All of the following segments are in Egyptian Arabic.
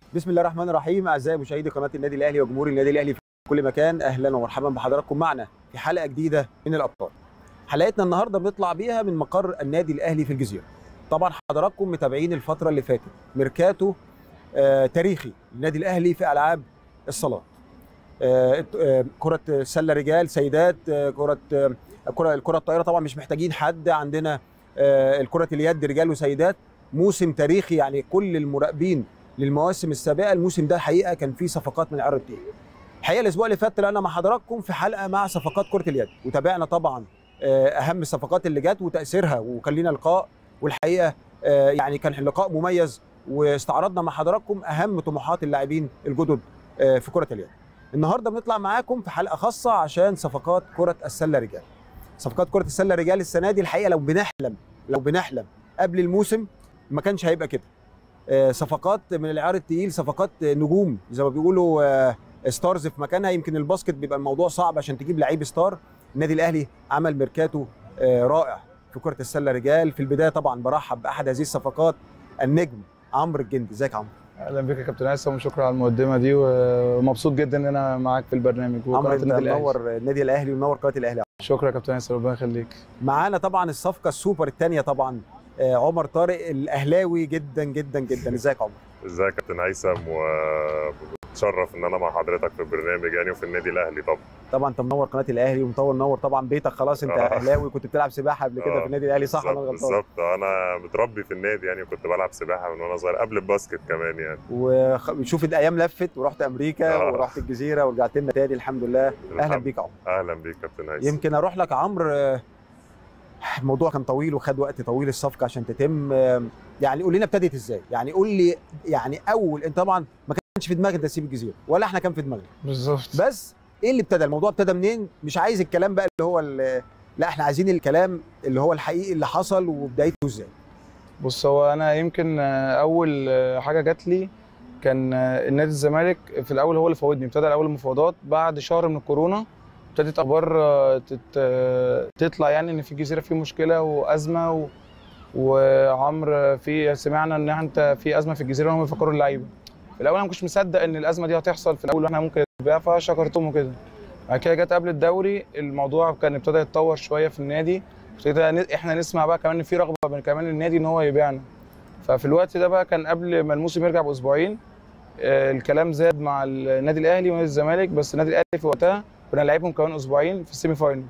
بسم الله الرحمن الرحيم اعزائي مشاهدي قناه النادي الاهلي وجمهور النادي الاهلي في كل مكان اهلا ومرحبا بحضراتكم معنا في حلقه جديده من الابطال حلقتنا النهارده بنطلع بيها من مقر النادي الاهلي في الجزيره طبعا حضراتكم متابعين الفتره اللي فاتت ميركاتو آه تاريخي النادي الاهلي في العاب الصالات آه آه كره سله رجال سيدات آه كره آه كره الكره الطائره طبعا مش محتاجين حد عندنا آه الكره اليد رجال وسيدات موسم تاريخي يعني كل المراقبين للمواسم السابقه الموسم ده الحقيقه كان فيه صفقات من عرض التقيل الحقيقه الاسبوع اللي فات طلعنا مع حضراتكم في حلقه مع صفقات كره اليد وتابعنا طبعا اهم الصفقات اللي جت وتاثيرها وكان لنا لقاء والحقيقه يعني كان لقاء مميز واستعرضنا مع حضراتكم اهم طموحات اللاعبين الجدد في كره اليد النهارده بنطلع معاكم في حلقه خاصه عشان صفقات كره السله رجال صفقات كره السله رجال السنه دي الحقيقه لو بنحلم لو بنحلم قبل الموسم ما كانش هيبقى كده صفقات من العيار التقيل صفقات نجوم زي ما بيقولوا ستارز في مكانها يمكن الباسكت بيبقى الموضوع صعب عشان تجيب لعيب ستار النادي الاهلي عمل ميركاتو رائع في كره السله رجال في البدايه طبعا برحب باحد هذه الصفقات النجم عمرو الجندي ازيك يا عمرو اهلا بك يا كابتن هيثم وشكرا على المقدمه دي ومبسوط جدا ان انا معاك في البرنامج عمرو انت منور النادي الاهلي ومنور قناه الاهلي شكرا يا كابتن هيثم ربنا يخليك معانا طبعا الصفقه السوبر الثانيه طبعا عمر طارق الاهلاوي جدا جدا جدا ازيك يا عمر ازيك يا كابتن هيثم وبتشرف ان انا مع حضرتك في البرنامج يعني وفي النادي الاهلي طبعا طبعا انت منور قناه الاهلي ومطور منور طبعا بيتك خلاص انت آه. اهلاوي كنت بتلعب سباحه قبل كده آه. في النادي الاهلي صح ولا غلطان بالظبط انا متربي في النادي يعني كنت بلعب سباحه من وانا صغير قبل الباسكت كمان يعني وشوف الايام لفت ورحت امريكا آه. ورحت الجزيره ورجعت لنا تاني الحمد لله اهلا الحمد- بيك يا عمر اهلا بيك كابتن هيثم يمكن اروح لك يا عمرو آه، الموضوع كان طويل وخد وقت طويل الصفقه عشان تتم آه، يعني قول لنا ابتدت ازاي يعني قول لي يعني اول انت طبعا ما كانش في دماغك انت تسيب الجزيره ولا احنا كان في دماغنا بالظبط بس ايه اللي ابتدى الموضوع ابتدى منين مش عايز الكلام بقى اللي هو ال- لا احنا عايزين الكلام اللي هو الحقيقي اللي حصل وبدايته ازاي بص هو انا يمكن آه، اول آه، حاجه جات لي كان آه، النادي الزمالك في الاول هو اللي فاوضني ابتدى الاول المفاوضات بعد شهر من الكورونا ابتدت اخبار آه، تت- آه، تطلع يعني ان في الجزيره في مشكله وازمه و... وعمرو في سمعنا ان انت في ازمه في الجزيره وهم بيفكروا اللعيبه في الاول انا ما كنتش مصدق ان الازمه دي هتحصل في الاول واحنا ممكن نتباع فشكرتهم وكده بعد كده جت قبل الدوري الموضوع كان ابتدى يتطور شويه في النادي ابتدى ن- احنا نسمع بقى كمان ان في رغبه من كمان النادي ان هو يبيعنا ففي الوقت ده بقى كان قبل ما الموسم يرجع باسبوعين آه، الكلام زاد مع النادي الاهلي ونادي الزمالك بس النادي الاهلي في وقتها كنا لاعبهم كمان اسبوعين في السيمي فاينل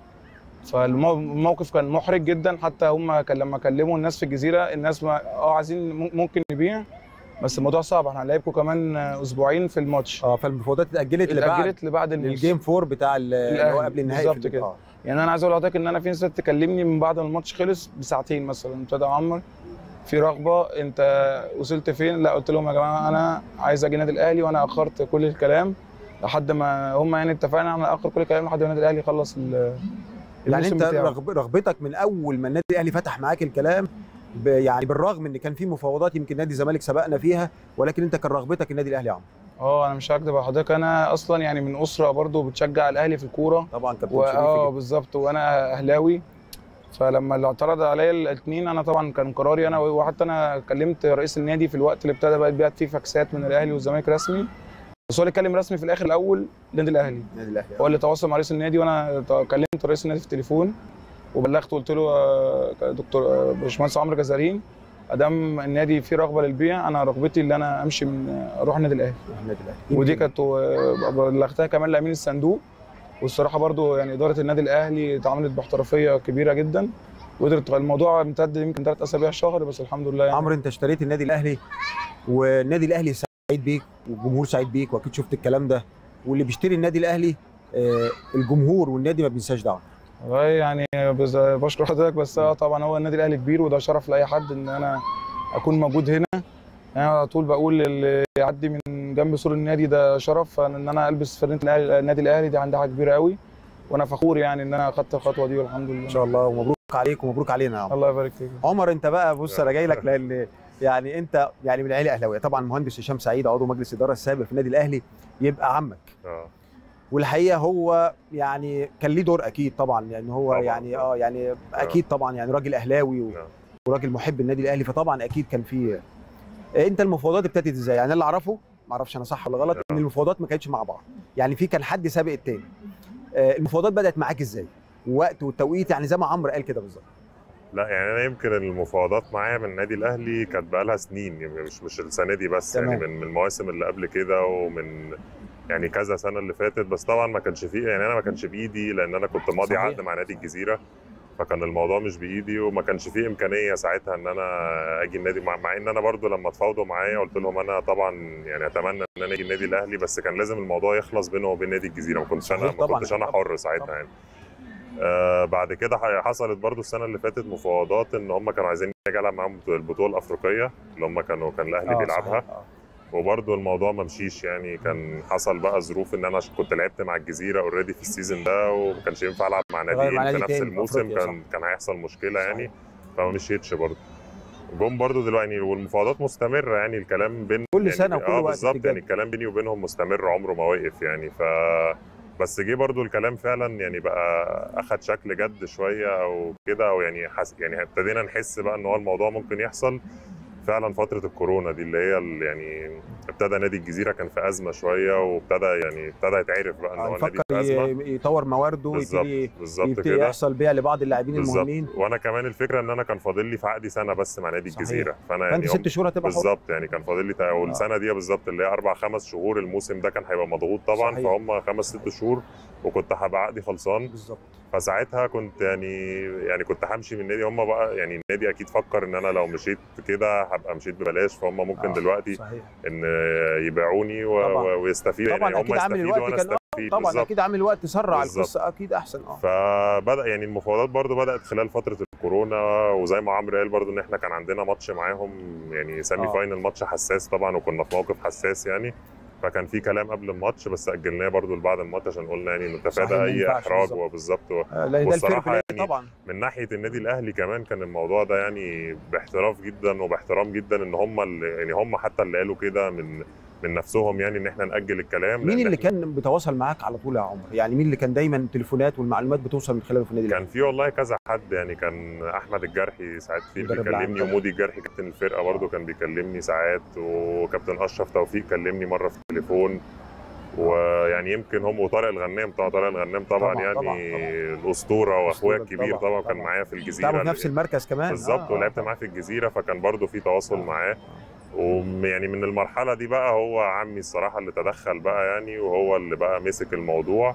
فالموقف كان محرج جدا حتى هم كان لما كلموا الناس في الجزيره الناس ما اه عايزين مم- ممكن نبيع بس الموضوع صعب احنا هنلاعبكم كمان آه، اسبوعين في الماتش اه فالمفاوضات اتاجلت لبعد اتاجلت لبعد الموسم للجيم فور بتاع ال- اللي هو الأهلي. قبل النهائي بالظبط في- كده. آه. يعني انا عايز اقول لحضرتك ان انا في ناس تكلمني من بعد ما الماتش خلص بساعتين مثلا ابتدى عمر في رغبه انت وصلت فين لا قلت لهم يا جماعه انا عايز اجي النادي الاهلي وانا اخرت كل الكلام لحد ما هم يعني اتفقنا على اخر كل الكلام لحد ما النادي الاهلي يخلص ال- يعني الموسم انت بتاعه. رغب رغبتك من اول ما النادي الاهلي فتح معاك الكلام ب يعني بالرغم ان كان في مفاوضات يمكن نادي الزمالك سبقنا فيها ولكن انت كان رغبتك النادي الاهلي يا عمرو اه انا مش هكدب على حضرتك انا اصلا يعني من اسره برضو بتشجع الاهلي في الكوره طبعا كابتن و- شريف اه جدا. بالظبط وانا اهلاوي فلما اللي اعترض عليا الاثنين انا طبعا كان قراري انا وحتى انا كلمت رئيس النادي في الوقت اللي ابتدى بقى يتبعت فيه فاكسات من الاهلي والزمالك رسمي بس هو اللي اتكلم رسمي في الاخر الاول النادي الاهلي النادي الاهلي هو اللي تواصل مع رئيس النادي وانا ت- كلمت رئيس النادي في التليفون وبلغته قلت له آه، دكتور آه، باشمهندس عمرو جزارين ادام النادي فيه رغبه للبيع انا رغبتي ان انا امشي من آه، اروح النادي الاهلي النادي الاهلي ودي يمكن- كانت آه، بلغتها كمان لامين الصندوق والصراحه برضو يعني اداره النادي الاهلي اتعاملت باحترافيه كبيره جدا وقدرت الموضوع امتد يمكن ثلاث اسابيع شهر بس الحمد لله يعني عمرو انت اشتريت النادي الاهلي والنادي الاهلي سعيد بيك والجمهور سعيد بيك واكيد شفت الكلام ده واللي بيشتري النادي الاهلي آه، الجمهور والنادي ما بينساش دعوه والله يعني بز- بشكر حضرتك بس آه طبعا هو النادي الاهلي كبير وده شرف لاي حد ان انا اكون موجود هنا يعني انا على طول بقول اللي يعدي من جنب سور النادي ده شرف ان انا البس فرنه الأهلي- النادي الاهلي دي عندها حاجه كبيره قوي وانا فخور يعني ان انا اخدت الخطوه دي والحمد لله ان شاء الله ومبروك عليك ومبروك علينا يا عمرو الله يبارك فيك عمر انت بقى بص انا جاي لك لان يعني انت يعني من عيله اهلاويه طبعا المهندس هشام سعيد عضو مجلس الاداره السابق في النادي الاهلي يبقى عمك اه والحقيقه هو يعني كان ليه دور اكيد طبعا لان هو طبعاً. يعني اه يعني اكيد طبعا يعني راجل اهلاوي و- نعم. وراجل محب النادي الاهلي فطبعا اكيد كان في انت المفاوضات ابتدت ازاي يعني اللي اعرفه ما اعرفش انا صح ولا غلط ان المفاوضات ما كانتش مع بعض يعني في كان حد سابق التاني آه، المفاوضات بدات معاك ازاي وقت والتوقيت يعني زي ما عمرو قال كده بالظبط لا يعني انا يمكن المفاوضات معايا من النادي الاهلي كانت بقى لها سنين يعني مش مش السنه دي بس تمام. يعني من من المواسم اللي قبل كده ومن يعني كذا سنه اللي فاتت بس طبعا ما كانش فيه يعني انا ما كانش بايدي لان انا كنت ماضي صحيح. عقد مع نادي الجزيره فكان الموضوع مش بايدي وما كانش فيه امكانيه ساعتها ان انا اجي النادي مع, مع ان انا برضو لما اتفاوضوا معايا قلت لهم انا طبعا يعني اتمنى ان انا اجي النادي الاهلي بس كان لازم الموضوع يخلص بينه وبين نادي الجزيره ما كنتش انا صحيح ما طبعاً. كنتش انا طبعاً. حر ساعتها طبعاً. يعني آه بعد كده ح- حصلت برضو السنه اللي فاتت مفاوضات ان هم كانوا عايزين اجي العب معاهم البطوله الافريقيه اللي هم كانوا كان الاهلي آه، بيلعبها صحيح. آه. وبرضه الموضوع ما مشيش يعني كان حصل بقى ظروف ان انا عشان كنت لعبت مع الجزيره اوريدي في السيزون ده وما كانش ينفع العب مع تغير مع ناديين نادي في نفس تاني في الموسم أفريقيا، كان كان هيحصل مشكله صحيح. يعني فما مشيتش برضه جم برضه دلوقتي يعني والمفاوضات مستمره يعني الكلام بين كل يعني سنة وكل اه وقت بالظبط بتتجدد. يعني الكلام بيني وبينهم مستمر عمره ما وقف يعني ف بس جه برضو الكلام فعلا يعني بقى اخد شكل جد شويه او كده او يعني حس يعني ابتدينا نحس بقى ان هو الموضوع ممكن يحصل فعلا فتره الكورونا دي اللي هي ال- يعني ابتدى نادي الجزيره كان في ازمه شويه وابتدى يعني ابتدى يتعرف بقى ان آه، هو نادي يفكر في ازمه ي- يطور موارده بالظبط ويبتدي بالظبط يبتدي كده يحصل بيع لبعض اللاعبين بالظبط المهمين وانا كمان الفكره ان انا كان فاضل لي في عقدي سنه بس مع نادي صحيح. الجزيره فانا فانت يعني هم- ست شهور هتبقى حر بالظبط يعني كان فاضل لي تا- والسنه دي بالظبط اللي هي اربع خمس شهور الموسم ده كان هيبقى مضغوط طبعا صحيح. فهم خمس ست شهور وكنت هبقى عقدي خلصان بالظبط فساعتها كنت يعني يعني كنت همشي من النادي هم بقى يعني النادي اكيد فكر ان انا لو مشيت كده هبقى مشيت ببلاش فهم ممكن آه، دلوقتي صحيح ان يبيعوني و- طبعا. و- ويستفيدوا طبعا يعني هم اكيد عامل يستفيدوا الوقت وانا كان استفيد طبعا بالظبط. اكيد عامل وقت سرع بالظبط. القصه اكيد احسن اه فبدا يعني المفاوضات برضو بدات خلال فتره الكورونا وزي ما عمرو قال برضو ان احنا كان عندنا ماتش معاهم يعني سيمي آه. فاينل ماتش حساس طبعا وكنا في موقف حساس يعني فكان في كلام قبل الماتش بس اجلناه برضو لبعد الماتش عشان قلنا يعني صحيح، نتفادى ما اي ينفعش احراج بالظبط. وبالظبط آه، لان ده الفير والصراحة بلاي يعني طبعا من ناحيه النادي الاهلي كمان كان الموضوع ده يعني باحتراف جدا وباحترام جدا ان هم اللي يعني هم حتى اللي قالوا كده من من نفسهم يعني ان احنا ناجل الكلام مين لأن اللي إحنا- كان بيتواصل معاك على طول يا عمر يعني مين اللي كان دايما تليفونات والمعلومات بتوصل من خلاله في النادي كان الاهلي في والله كذا حد يعني كان احمد الجرحي ساعات كتير مدرب العام بيكلمني طبعا. ومودي الجرحي كابتن الفرقه برضه كان بيكلمني ساعات وكابتن اشرف توفيق كلمني مره في التليفون ويعني يمكن هم وطارق الغنام طبعا طارق الغنام طبعا, طبعاً، يعني طبعاً، طبعاً. الاسطوره واخويا أسطورة الكبير طبعاً، طبعا كان طبعاً. معايا في الجزيره بتلعبوا في نفس المركز كمان بالظبط آه، ولعبت آه، معاه في الجزيره فكان برضه في تواصل آه. معاه ويعني من المرحله دي بقى هو عمي الصراحه اللي تدخل بقى يعني وهو اللي بقى مسك الموضوع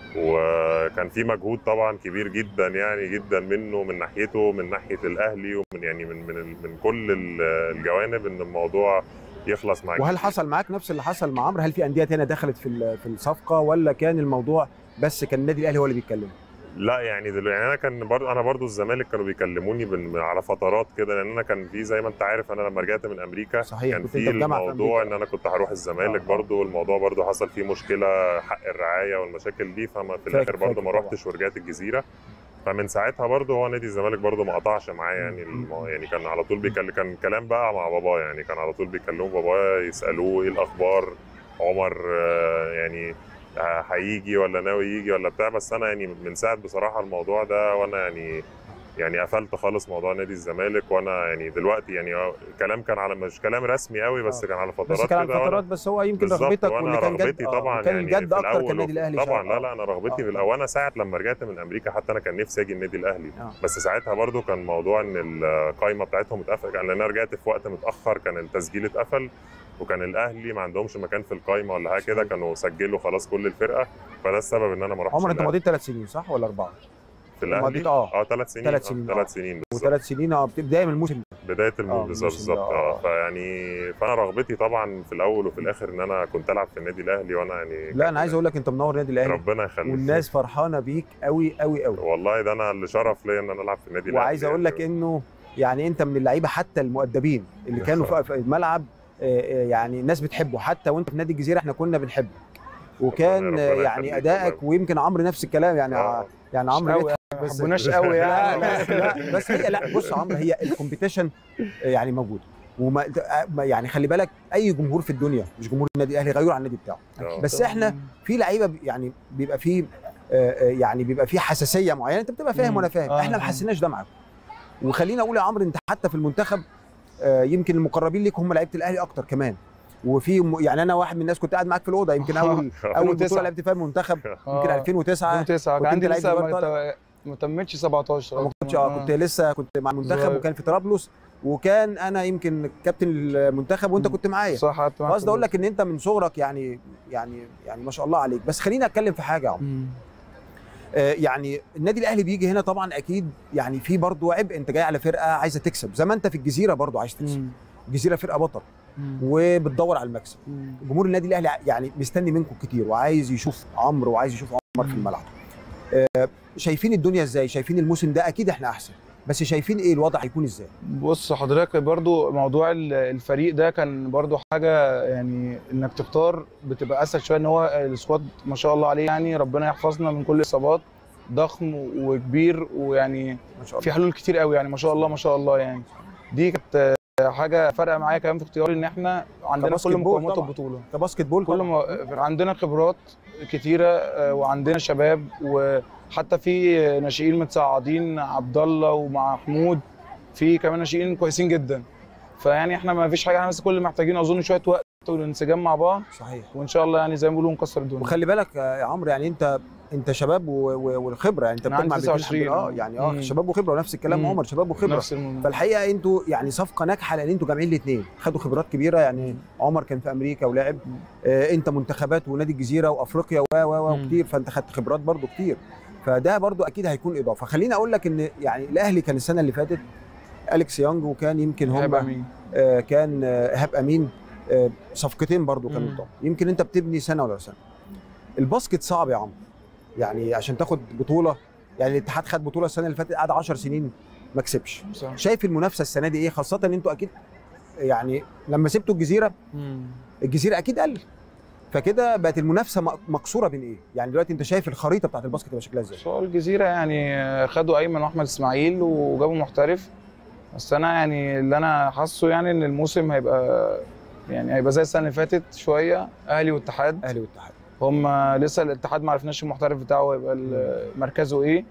وكان في مجهود طبعا كبير جدا يعني جدا منه من ناحيته من ناحيه الاهلي ومن يعني من من من كل ال- الجوانب ان الموضوع يخلص مع وهل حصل معاك نفس اللي حصل مع عمرو هل في انديه تانية دخلت في ال- في الصفقه ولا كان الموضوع بس كان النادي الاهلي هو اللي بيتكلم لا يعني دلوقتي يعني انا كان برضو انا برضو الزمالك كانوا بيكلموني بن- على فترات كده لان انا كان في زي ما انت عارف انا لما رجعت من امريكا صحيح، كان كنت في أنت في جامعة في الموضوع ان أمريكا. انا كنت هروح الزمالك آه، آه. برضو والموضوع برضو حصل فيه مشكله حق الرعايه والمشاكل دي فما في فاكر- الاخر برضو فاكر ما طبعا. رحتش ورجعت الجزيره فمن ساعتها برضو هو نادي الزمالك برضو ما قطعش معايا يعني المو... يعني كان على طول بيكلم كان كلام بقى مع بابايا يعني كان على طول بيكلموا بابايا يسالوه ايه الاخبار عمر آه، يعني آه، هيجي ولا ناوي يجي ولا بتاع بس انا يعني من ساعه بصراحه الموضوع ده وانا يعني يعني قفلت خالص موضوع نادي الزمالك وانا يعني دلوقتي يعني آه، كلام كان على مش كلام رسمي قوي بس آه. كان على فترات بس كان على كده وأنا- فترات بس هو يمكن بالظبط رغبتك وانا واللي كان جد رغبتي آه، طبعا كان يعني الجد في اكتر الأول كان النادي الاهلي طبعا شايف. لا لا انا رغبتي آه. في الاول وانا ساعه لما رجعت من امريكا حتى انا كان نفسي اجي النادي الاهلي آه. بس ساعتها برضو كان موضوع ان القايمه بتاعتهم اتقفل لان انا رجعت في وقت متاخر كان التسجيل اتقفل وكان الاهلي ما عندهمش مكان في القايمه ولا حاجه كده صحيح. كانوا سجلوا خلاص كل الفرقه فده السبب ان انا ما رحتش عمر انت الأهلي. مضيت ثلاث سنين صح ولا اربعه؟ في الاهلي مضيت اه اه ثلاث سنين ثلاث سنين، آه. ثلاث سنين بالظبط وثلاث سنين اه بدايه من الموسم بدايه آه، الموسم بالظبط الموسم ده، بالظبط آه. اه فيعني فانا رغبتي طبعا في الاول وفي الاخر ان انا كنت العب في النادي الاهلي وانا يعني لا انا عايز اقول لك انت منور النادي الاهلي ربنا يخليك والناس فرحانه بيك قوي قوي قوي والله ده انا اللي شرف ليا ان انا العب في النادي الاهلي وعايز اقول لك يعني. انه يعني انت من اللعيبه حتى المؤدبين اللي كانوا في في الملعب آه، آه، يعني الناس بتحبه حتى وانت في نادي الجزيره احنا كنا بنحبك وكان ربنا آه، يخليك يعني ادائك والله. ويمكن عمرو نفس الكلام يعني آه. يعني عمرو قوي بيضحك ما بس- حبوناش قوي لا يعني لا, لا بس هي لا بص يا عمرو هي الكومبيتيشن يعني موجود وما ما- يعني خلي بالك اي جمهور في الدنيا مش جمهور النادي الاهلي غير عن النادي بتاعه آه. بس احنا في لعيبه ب- يعني بيبقى فيه آه، آه، يعني بيبقى فيه حساسيه معينه انت بتبقى فاهم مم. وانا فاهم آه، احنا ما آه. حسيناش ده معاكم وخليني اقول يا عمرو انت حتى في المنتخب آه، يمكن المقربين ليك هم لعيبه الاهلي اكتر كمان وفي م- يعني انا واحد من الناس كنت قاعد معاك في الاوضه يمكن اول اول 2009. بطوله لعبت فيها المنتخب آه، يمكن 2009 2009 وكنت كان عندي لعيب لسه صغير ما طالع. ت- ما تمتش 17 ما كنتش اه كنت لسه كنت مع المنتخب صغير. وكان في طرابلس وكان انا يمكن كابتن المنتخب وانت مم. كنت معايا صح قعدت معاك قصدي اقول لك ان انت من صغرك يعني يعني يعني ما شاء الله عليك بس خليني اتكلم في حاجه يا عمر مم. آه، يعني النادي الاهلي بيجي هنا طبعا اكيد يعني في برضه عبء انت جاي على فرقه عايزه تكسب زي ما انت في الجزيره برضه عايز تكسب مم. الجزيره فرقه بطل مم. وبتدور على المكسب مم. جمهور النادي الاهلي يعني مستني منكم كتير وعايز يشوف عمرو وعايز يشوف عمر في مم. الملعب آه، شايفين الدنيا ازاي شايفين الموسم ده اكيد احنا احسن بس شايفين ايه الوضع هيكون ازاي بص حضرتك برضو موضوع ال- الفريق ده كان برضو حاجة يعني انك تختار بتبقى اسهل شوية ان هو السكواد ما شاء الله عليه يعني ربنا يحفظنا من كل الاصابات ضخم وكبير ويعني ما شاء الله في حلول كتير قوي يعني ما شاء الله ما شاء الله يعني دي كانت حاجة فارقة معايا كمان في اختياري ان احنا عندنا كباسكت كل بول مقومات طبعا. البطولة كباسكت بول كل طبعاً. ما عندنا خبرات كتيره آه، وعندنا شباب وحتى في ناشئين متصاعدين عبد الله ومع محمود في كمان ناشئين كويسين جدا فيعني احنا ما فيش حاجه احنا بس كل اللي محتاجين اظن شويه وقت والانسجام مع بعض صحيح وان شاء الله يعني زي ما بيقولوا نكسر الدنيا وخلي بالك يا عمرو يعني انت انت شباب و- و- والخبره يعني انت أنا عندي بتجمع بين الاتنين 29 الحمد لله. اه يعني اه مم. شباب وخبره ونفس الكلام مم. عمر شباب وخبره نفس الموضوع فالحقيقه انتوا يعني صفقه ناجحه لان انتوا جامعين الاثنين خدوا خبرات كبيره يعني عمر كان في امريكا ولعب آه انت منتخبات ونادي الجزيره وافريقيا و و و مم. كتير فانت خدت خبرات برضو كتير فده برضو اكيد هيكون اضافه خليني اقول لك ان يعني الاهلي كان السنه اللي فاتت اليكس يانج وكان يمكن هيبقى هم مين آه كان آه، ايهاب امين آه صفقتين برضو كانوا مم. طبعا يمكن انت بتبني سنه ولا سنه الباسكت صعب يا عمرو يعني عشان تاخد بطوله يعني الاتحاد خد بطوله السنه اللي فاتت قعد 10 سنين ما كسبش صح. شايف المنافسه السنه دي ايه خاصه ان انتوا اكيد يعني لما سبتوا الجزيره مم. الجزيره اكيد قل فكده بقت المنافسه م- مقصوره بين ايه يعني دلوقتي انت شايف الخريطه بتاعت الباسكت تبقى شكلها ازاي سؤال الجزيره يعني خدوا ايمن واحمد اسماعيل وجابوا محترف بس انا يعني اللي انا حاسه يعني ان الموسم هيبقى يعني هيبقى زي السنه اللي فاتت شويه اهلي واتحاد اهلي والاتحاد هم لسه الاتحاد ما عرفناش المحترف بتاعه هيبقى ال- مركزه ايه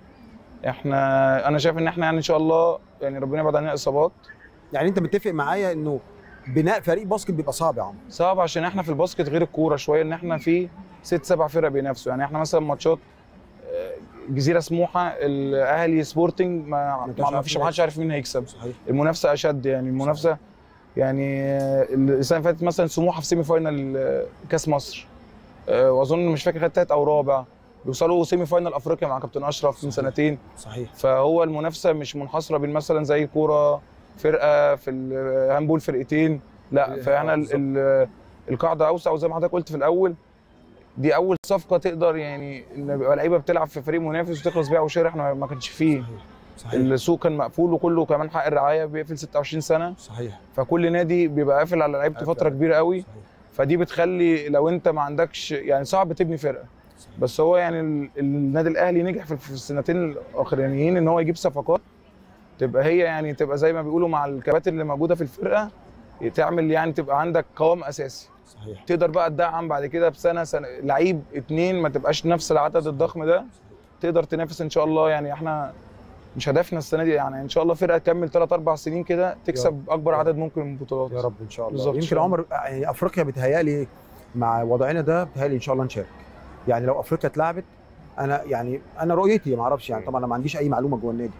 احنا انا شايف ان احنا يعني ان شاء الله يعني ربنا يبعد عننا اصابات يعني انت متفق معايا انه بناء فريق باسكت بيبقى صعب يا عمرو صعب عشان احنا في الباسكت غير الكوره شويه ان احنا في ست سبع فرق بينافسوا يعني احنا مثلا ماتشات آه، جزيره سموحه الاهلي سبورتنج ما, انت مش ما, ما عارف فيش مين محدش عارف مين هيكسب صحيح المنافسه اشد يعني المنافسه يعني آه، السنه اللي فاتت مثلا سموحه في سيمي فاينال آه، كاس مصر آه، واظن مش فاكر خد تالت او رابع بيوصلوا سيمي فاينال افريقيا مع كابتن اشرف من صحيح. سنتين صحيح فهو المنافسه مش منحصره بين مثلا زي الكوره فرقه في الهاندبول فرقتين لا إيه، فاحنا آه، ال- بالظبط. ال- القاعده اوسع وزي ما حضرتك قلت في الاول دي اول صفقه تقدر يعني ان يبقى لعيبه بتلعب في فريق منافس وتخلص بيع وشراء احنا ما كانش فيه صحيح صحيح السوق كان مقفول وكله كمان حق الرعايه بيقفل 26 سنه صحيح فكل نادي بيبقى قافل على لعيبته قافل فتره على- كبيره قوي صحيح فدي بتخلي لو انت ما عندكش يعني صعب تبني فرقه صحيح. بس هو يعني ال- النادي الاهلي نجح في في السنتين الاخرانيين ان هو يجيب صفقات تبقى هي يعني تبقى زي ما بيقولوا مع الكباتن اللي موجوده في الفرقه تعمل يعني تبقى عندك قوام اساسي صحيح تقدر بقى تدعم بعد كده بسنه سنه لعيب اتنين ما تبقاش نفس العدد الضخم ده تقدر تنافس ان شاء الله يعني احنا مش هدفنا السنه دي يعني ان شاء الله فرقه تكمل 3 4 سنين كده تكسب اكبر يا رب. عدد ممكن من البطولات يا رب ان شاء الله بالظبط، إن يمكن شاء الله. عمر يعني افريقيا بتهيالي مع وضعنا ده بتهيالي ان شاء الله نشارك يعني لو افريقيا اتلعبت انا يعني انا رؤيتي ما اعرفش يعني مم. طبعا انا ما عنديش اي معلومه جوه النادي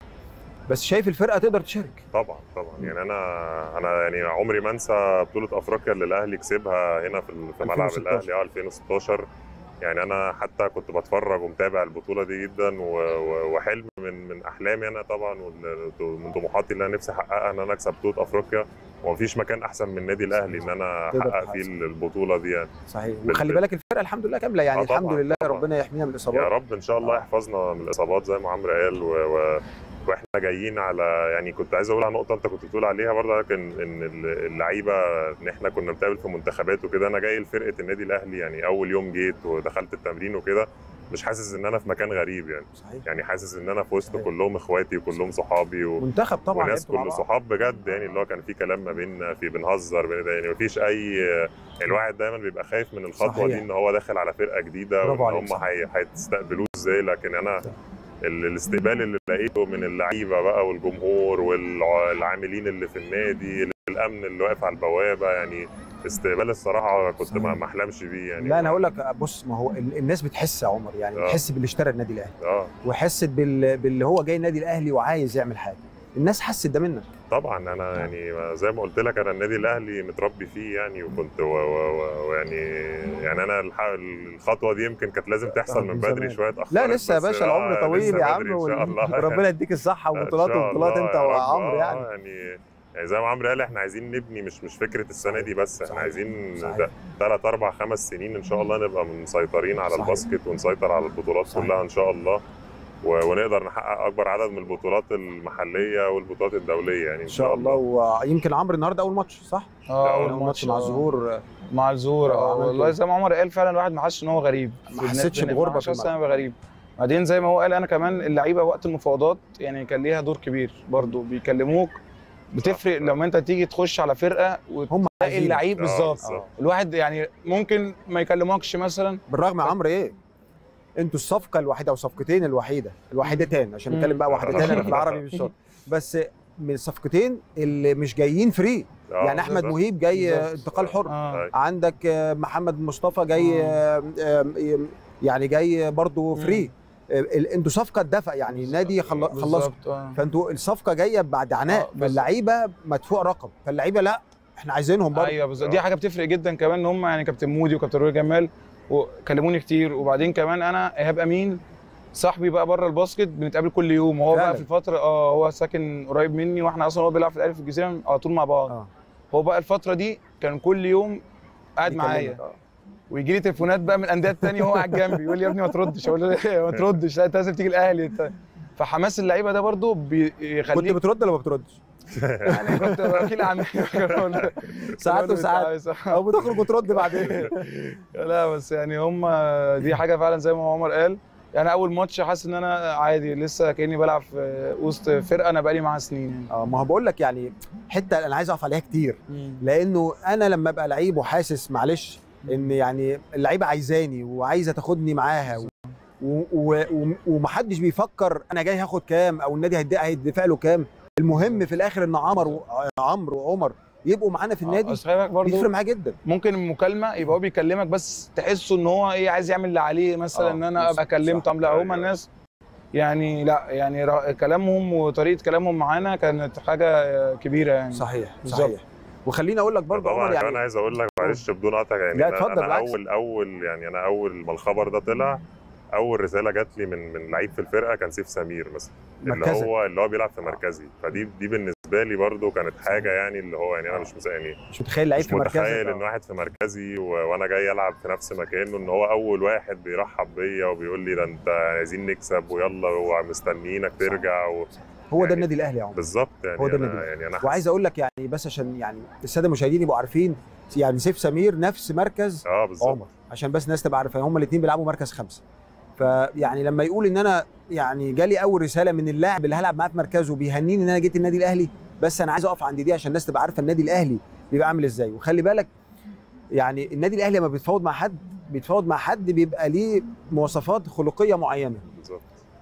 بس شايف الفرقه تقدر تشارك طبعا طبعا يعني انا انا يعني عمري ما انسى بطوله افريقيا اللي الاهلي كسبها هنا في ال- في ملعب 2016. الاهلي اه 2016 يعني انا حتى كنت بتفرج ومتابع البطوله دي جدا و- و- وحلم من من احلامي انا طبعا ومن طموحاتي اللي انا نفسي احققها ان انا اكسب بطوله افريقيا ومفيش مكان احسن من النادي الاهلي ان انا تقدر احقق تحقق. فيه البطوله دي يعني صحيح بال- وخلي بالك الفرقه الحمد لله كامله يعني آه طبعاً، الحمد لله طبعاً. ربنا يحمينا من يا الاصابات رب ان شاء الله آه. يحفظنا من الاصابات زي ما عمرو قال و... و... واحنا جايين على يعني كنت عايز اقول على نقطه انت كنت بتقول عليها برضه لكن ان ال- اللعيبه ان احنا كنا بنتقابل في منتخبات وكده انا جاي لفرقه النادي الاهلي يعني اول يوم جيت ودخلت التمرين وكده مش حاسس ان انا في مكان غريب يعني صحيح يعني حاسس ان انا في وسط صحيح. كلهم اخواتي وكلهم صحابي و... منتخب طبعا وناس لعبتوا مع كل بعض. صحاب بجد يعني اللي هو كان في كلام ما بيننا في بنهزر بين ده يعني مفيش اي الواحد دايما بيبقى خايف من الخطوه صحيح. دي ان هو داخل على فرقه جديده برافو وان عليك، هم صح. هي- هيستقبلوه ازاي لكن انا صح. ال- الاستقبال اللي لقيته من اللعيبه بقى والجمهور والعاملين اللي في النادي الامن اللي واقف على البوابه يعني استقبال الصراحه كنت صحيح. ما ما احلمش بيه يعني لا انا هقول لك بص ما هو ال- الناس بتحس يا عمر يعني آه. بتحس باللي اشترى النادي الاهلي اه وحست بال... باللي هو جاي النادي الاهلي وعايز يعمل حاجه الناس حست ده منك طبعا انا يعني زي ما قلت لك انا النادي الاهلي متربي فيه يعني وكنت و- و- و- ويعني يعني انا الح- الخطوه دي يمكن كانت لازم تحصل من من بدري زمان. شويه اتاخرت لا لسه يا بس باشا آه، العمر طويل لسه يا عم بدري ان شاء وال- الله وربنا يديك الصحه إن وبطولات شاء وبطولات الله انت يا رب. وعمرو آه، يعني يعني يعني زي ما عمرو قال احنا عايزين نبني مش مش فكره السنه دي بس صحيح. احنا عايزين صحيح. ثلاث اربع خمس سنين ان شاء الله نبقى مسيطرين على صحيح. الباسكت ونسيطر على البطولات صحيح. كلها ان شاء الله و- ونقدر نحقق اكبر عدد من البطولات المحليه والبطولات الدوليه يعني ان شاء الله ويمكن عمرو النهارده اول ماتش صح؟ اه أول اول ماتش مع آه. الظهور مع الزهور آه، اه عملت والله إيه؟ زي ما عمر قال فعلا الواحد ما حسش ان هو غريب ما حسيتش الناس- بغربة ما في حسيتش الملعب. ان انا غريب بعدين زي ما هو قال انا كمان اللعيبه وقت المفاوضات يعني كان ليها دور كبير برضو بيكلموك بتفرق صح. لما انت تيجي تخش على فرقه هم وتلاقي عايزين اللعيب آه، بالظبط بالظبط. الواحد يعني ممكن ما يكلمكش مثلا بالرغم يا عمرو ايه؟ انتوا الصفقه الوحيده او صفقتين الوحيده الوحيدتين عشان نتكلم بقى مم. واحدتين انا في العربي مش شرط بس من الصفقتين اللي مش جايين فري آه، يعني احمد بالظبط. مهيب جاي بالظبط. انتقال حر اه عندك آه، محمد مصطفى جاي آه، آه، يعني جاي برضو مم. فري آه، ال- انتوا صفقه دفع يعني النادي خل- خلصوا بالظبط اه فانتوا الصفقه جايه بعد آه، عناء بالظبط. فاللعيبه مدفوع رقم فاللعيبه لا احنا عايزينهم برضه ايوه بالظبط دي حاجه بتفرق جدا كمان ان هم يعني كابتن مودي وكابتن روي جمال وكلموني كتير وبعدين كمان انا ايهاب امين صاحبي بقى بره الباسكت بنتقابل كل يوم وهو فعلا. بقى في الفتره اه هو ساكن قريب مني واحنا اصلا هو بيلعب في الاهلي في الجزيره على طول مع بعض اه هو بقى الفتره دي كان كل يوم قاعد معايا يكلمك، آه. ويجي لي تليفونات بقى من الانديه الثانيه وهو قاعد جنبي يقول لي يا ابني ما تردش اقول له ليه ما تردش لا انت لازم تيجي الاهلي انت فحماس اللعيبه ده برضو كنت بيخليك بترد ولا ما بتردش؟ يعني كنت وكيل اعمال ساعات وساعات او بتخرج وترد بعدين لا بس يعني هم دي حاجه فعلا زي ما عمر قال يعني اول ماتش حاسس ان انا عادي لسه كاني بلعب في وسط فرقه انا بقالي معاها سنين يعني اه ما هو بقول لك يعني حته انا عايز اقف عليها كتير لانه انا لما ابقى لعيب وحاسس معلش ان يعني اللعيبه عايزاني وعايزه تاخدني معاها و- و- و- ومحدش بيفكر انا جاي هاخد كام او النادي هيدي- هيدفع له كام المهم في الاخر ان عمر و- عمرو وعمر يبقوا معانا في النادي أصل خلي بالك برضو بيفرق معاه جدا ممكن المكالمه يبقى هو بيكلمك بس تحسه ان هو ايه عايز يعمل اللي عليه مثلا آه، ان انا ابقى صح، كلمتهم لا أيوة. هم الناس يعني لا يعني را- كلامهم وطريقه كلامهم معانا كانت حاجه كبيره يعني صحيح بالظبط. صحيح وخليني اقول لك برضه طبعا عمر يعني يعني انا عايز اقول لك معلش بدون قطع يعني لا، أنا- اتفضل، انا بالعكس. اول اول يعني انا اول ما الخبر ده طلع اول رساله جات لي من من لعيب في الفرقه كان سيف سمير مثلا اللي مركزك. هو اللي هو بيلعب في مركزي فدي دي بالنسبه لي برضو كانت حاجه يعني اللي هو يعني انا مش مس- يعني مش متخيل لعيب مش في مركزك متخيل ان آه. واحد في مركزي و... وانا جاي العب في نفس مكانه ان هو اول واحد بيرحب بيا وبيقول لي ده انت عايزين نكسب ويلا ومستنيينك ترجع و... هو ده يعني النادي الاهلي يا عمر بالظبط يعني هو ده أنا النادي يعني انا وعايز اقول لك يعني بس عشان يعني الساده المشاهدين يبقوا عارفين يعني سيف سمير نفس مركز اه بالظبط عمر عشان بس الناس تبقى عارفه هما الاثنين بيلعبوا مركز خمسه فيعني لما يقول ان انا يعني جالي اول رساله من اللاعب اللي هلعب معاه في مركزه بيهنيني ان انا جيت النادي الاهلي بس انا عايز اقف عند دي عشان الناس تبقى عارفه النادي الاهلي بيبقى عامل ازاي وخلي بالك يعني النادي الاهلي لما بيتفاوض مع حد بيتفاوض مع حد بيبقى ليه مواصفات خلقيه معينه بالظبط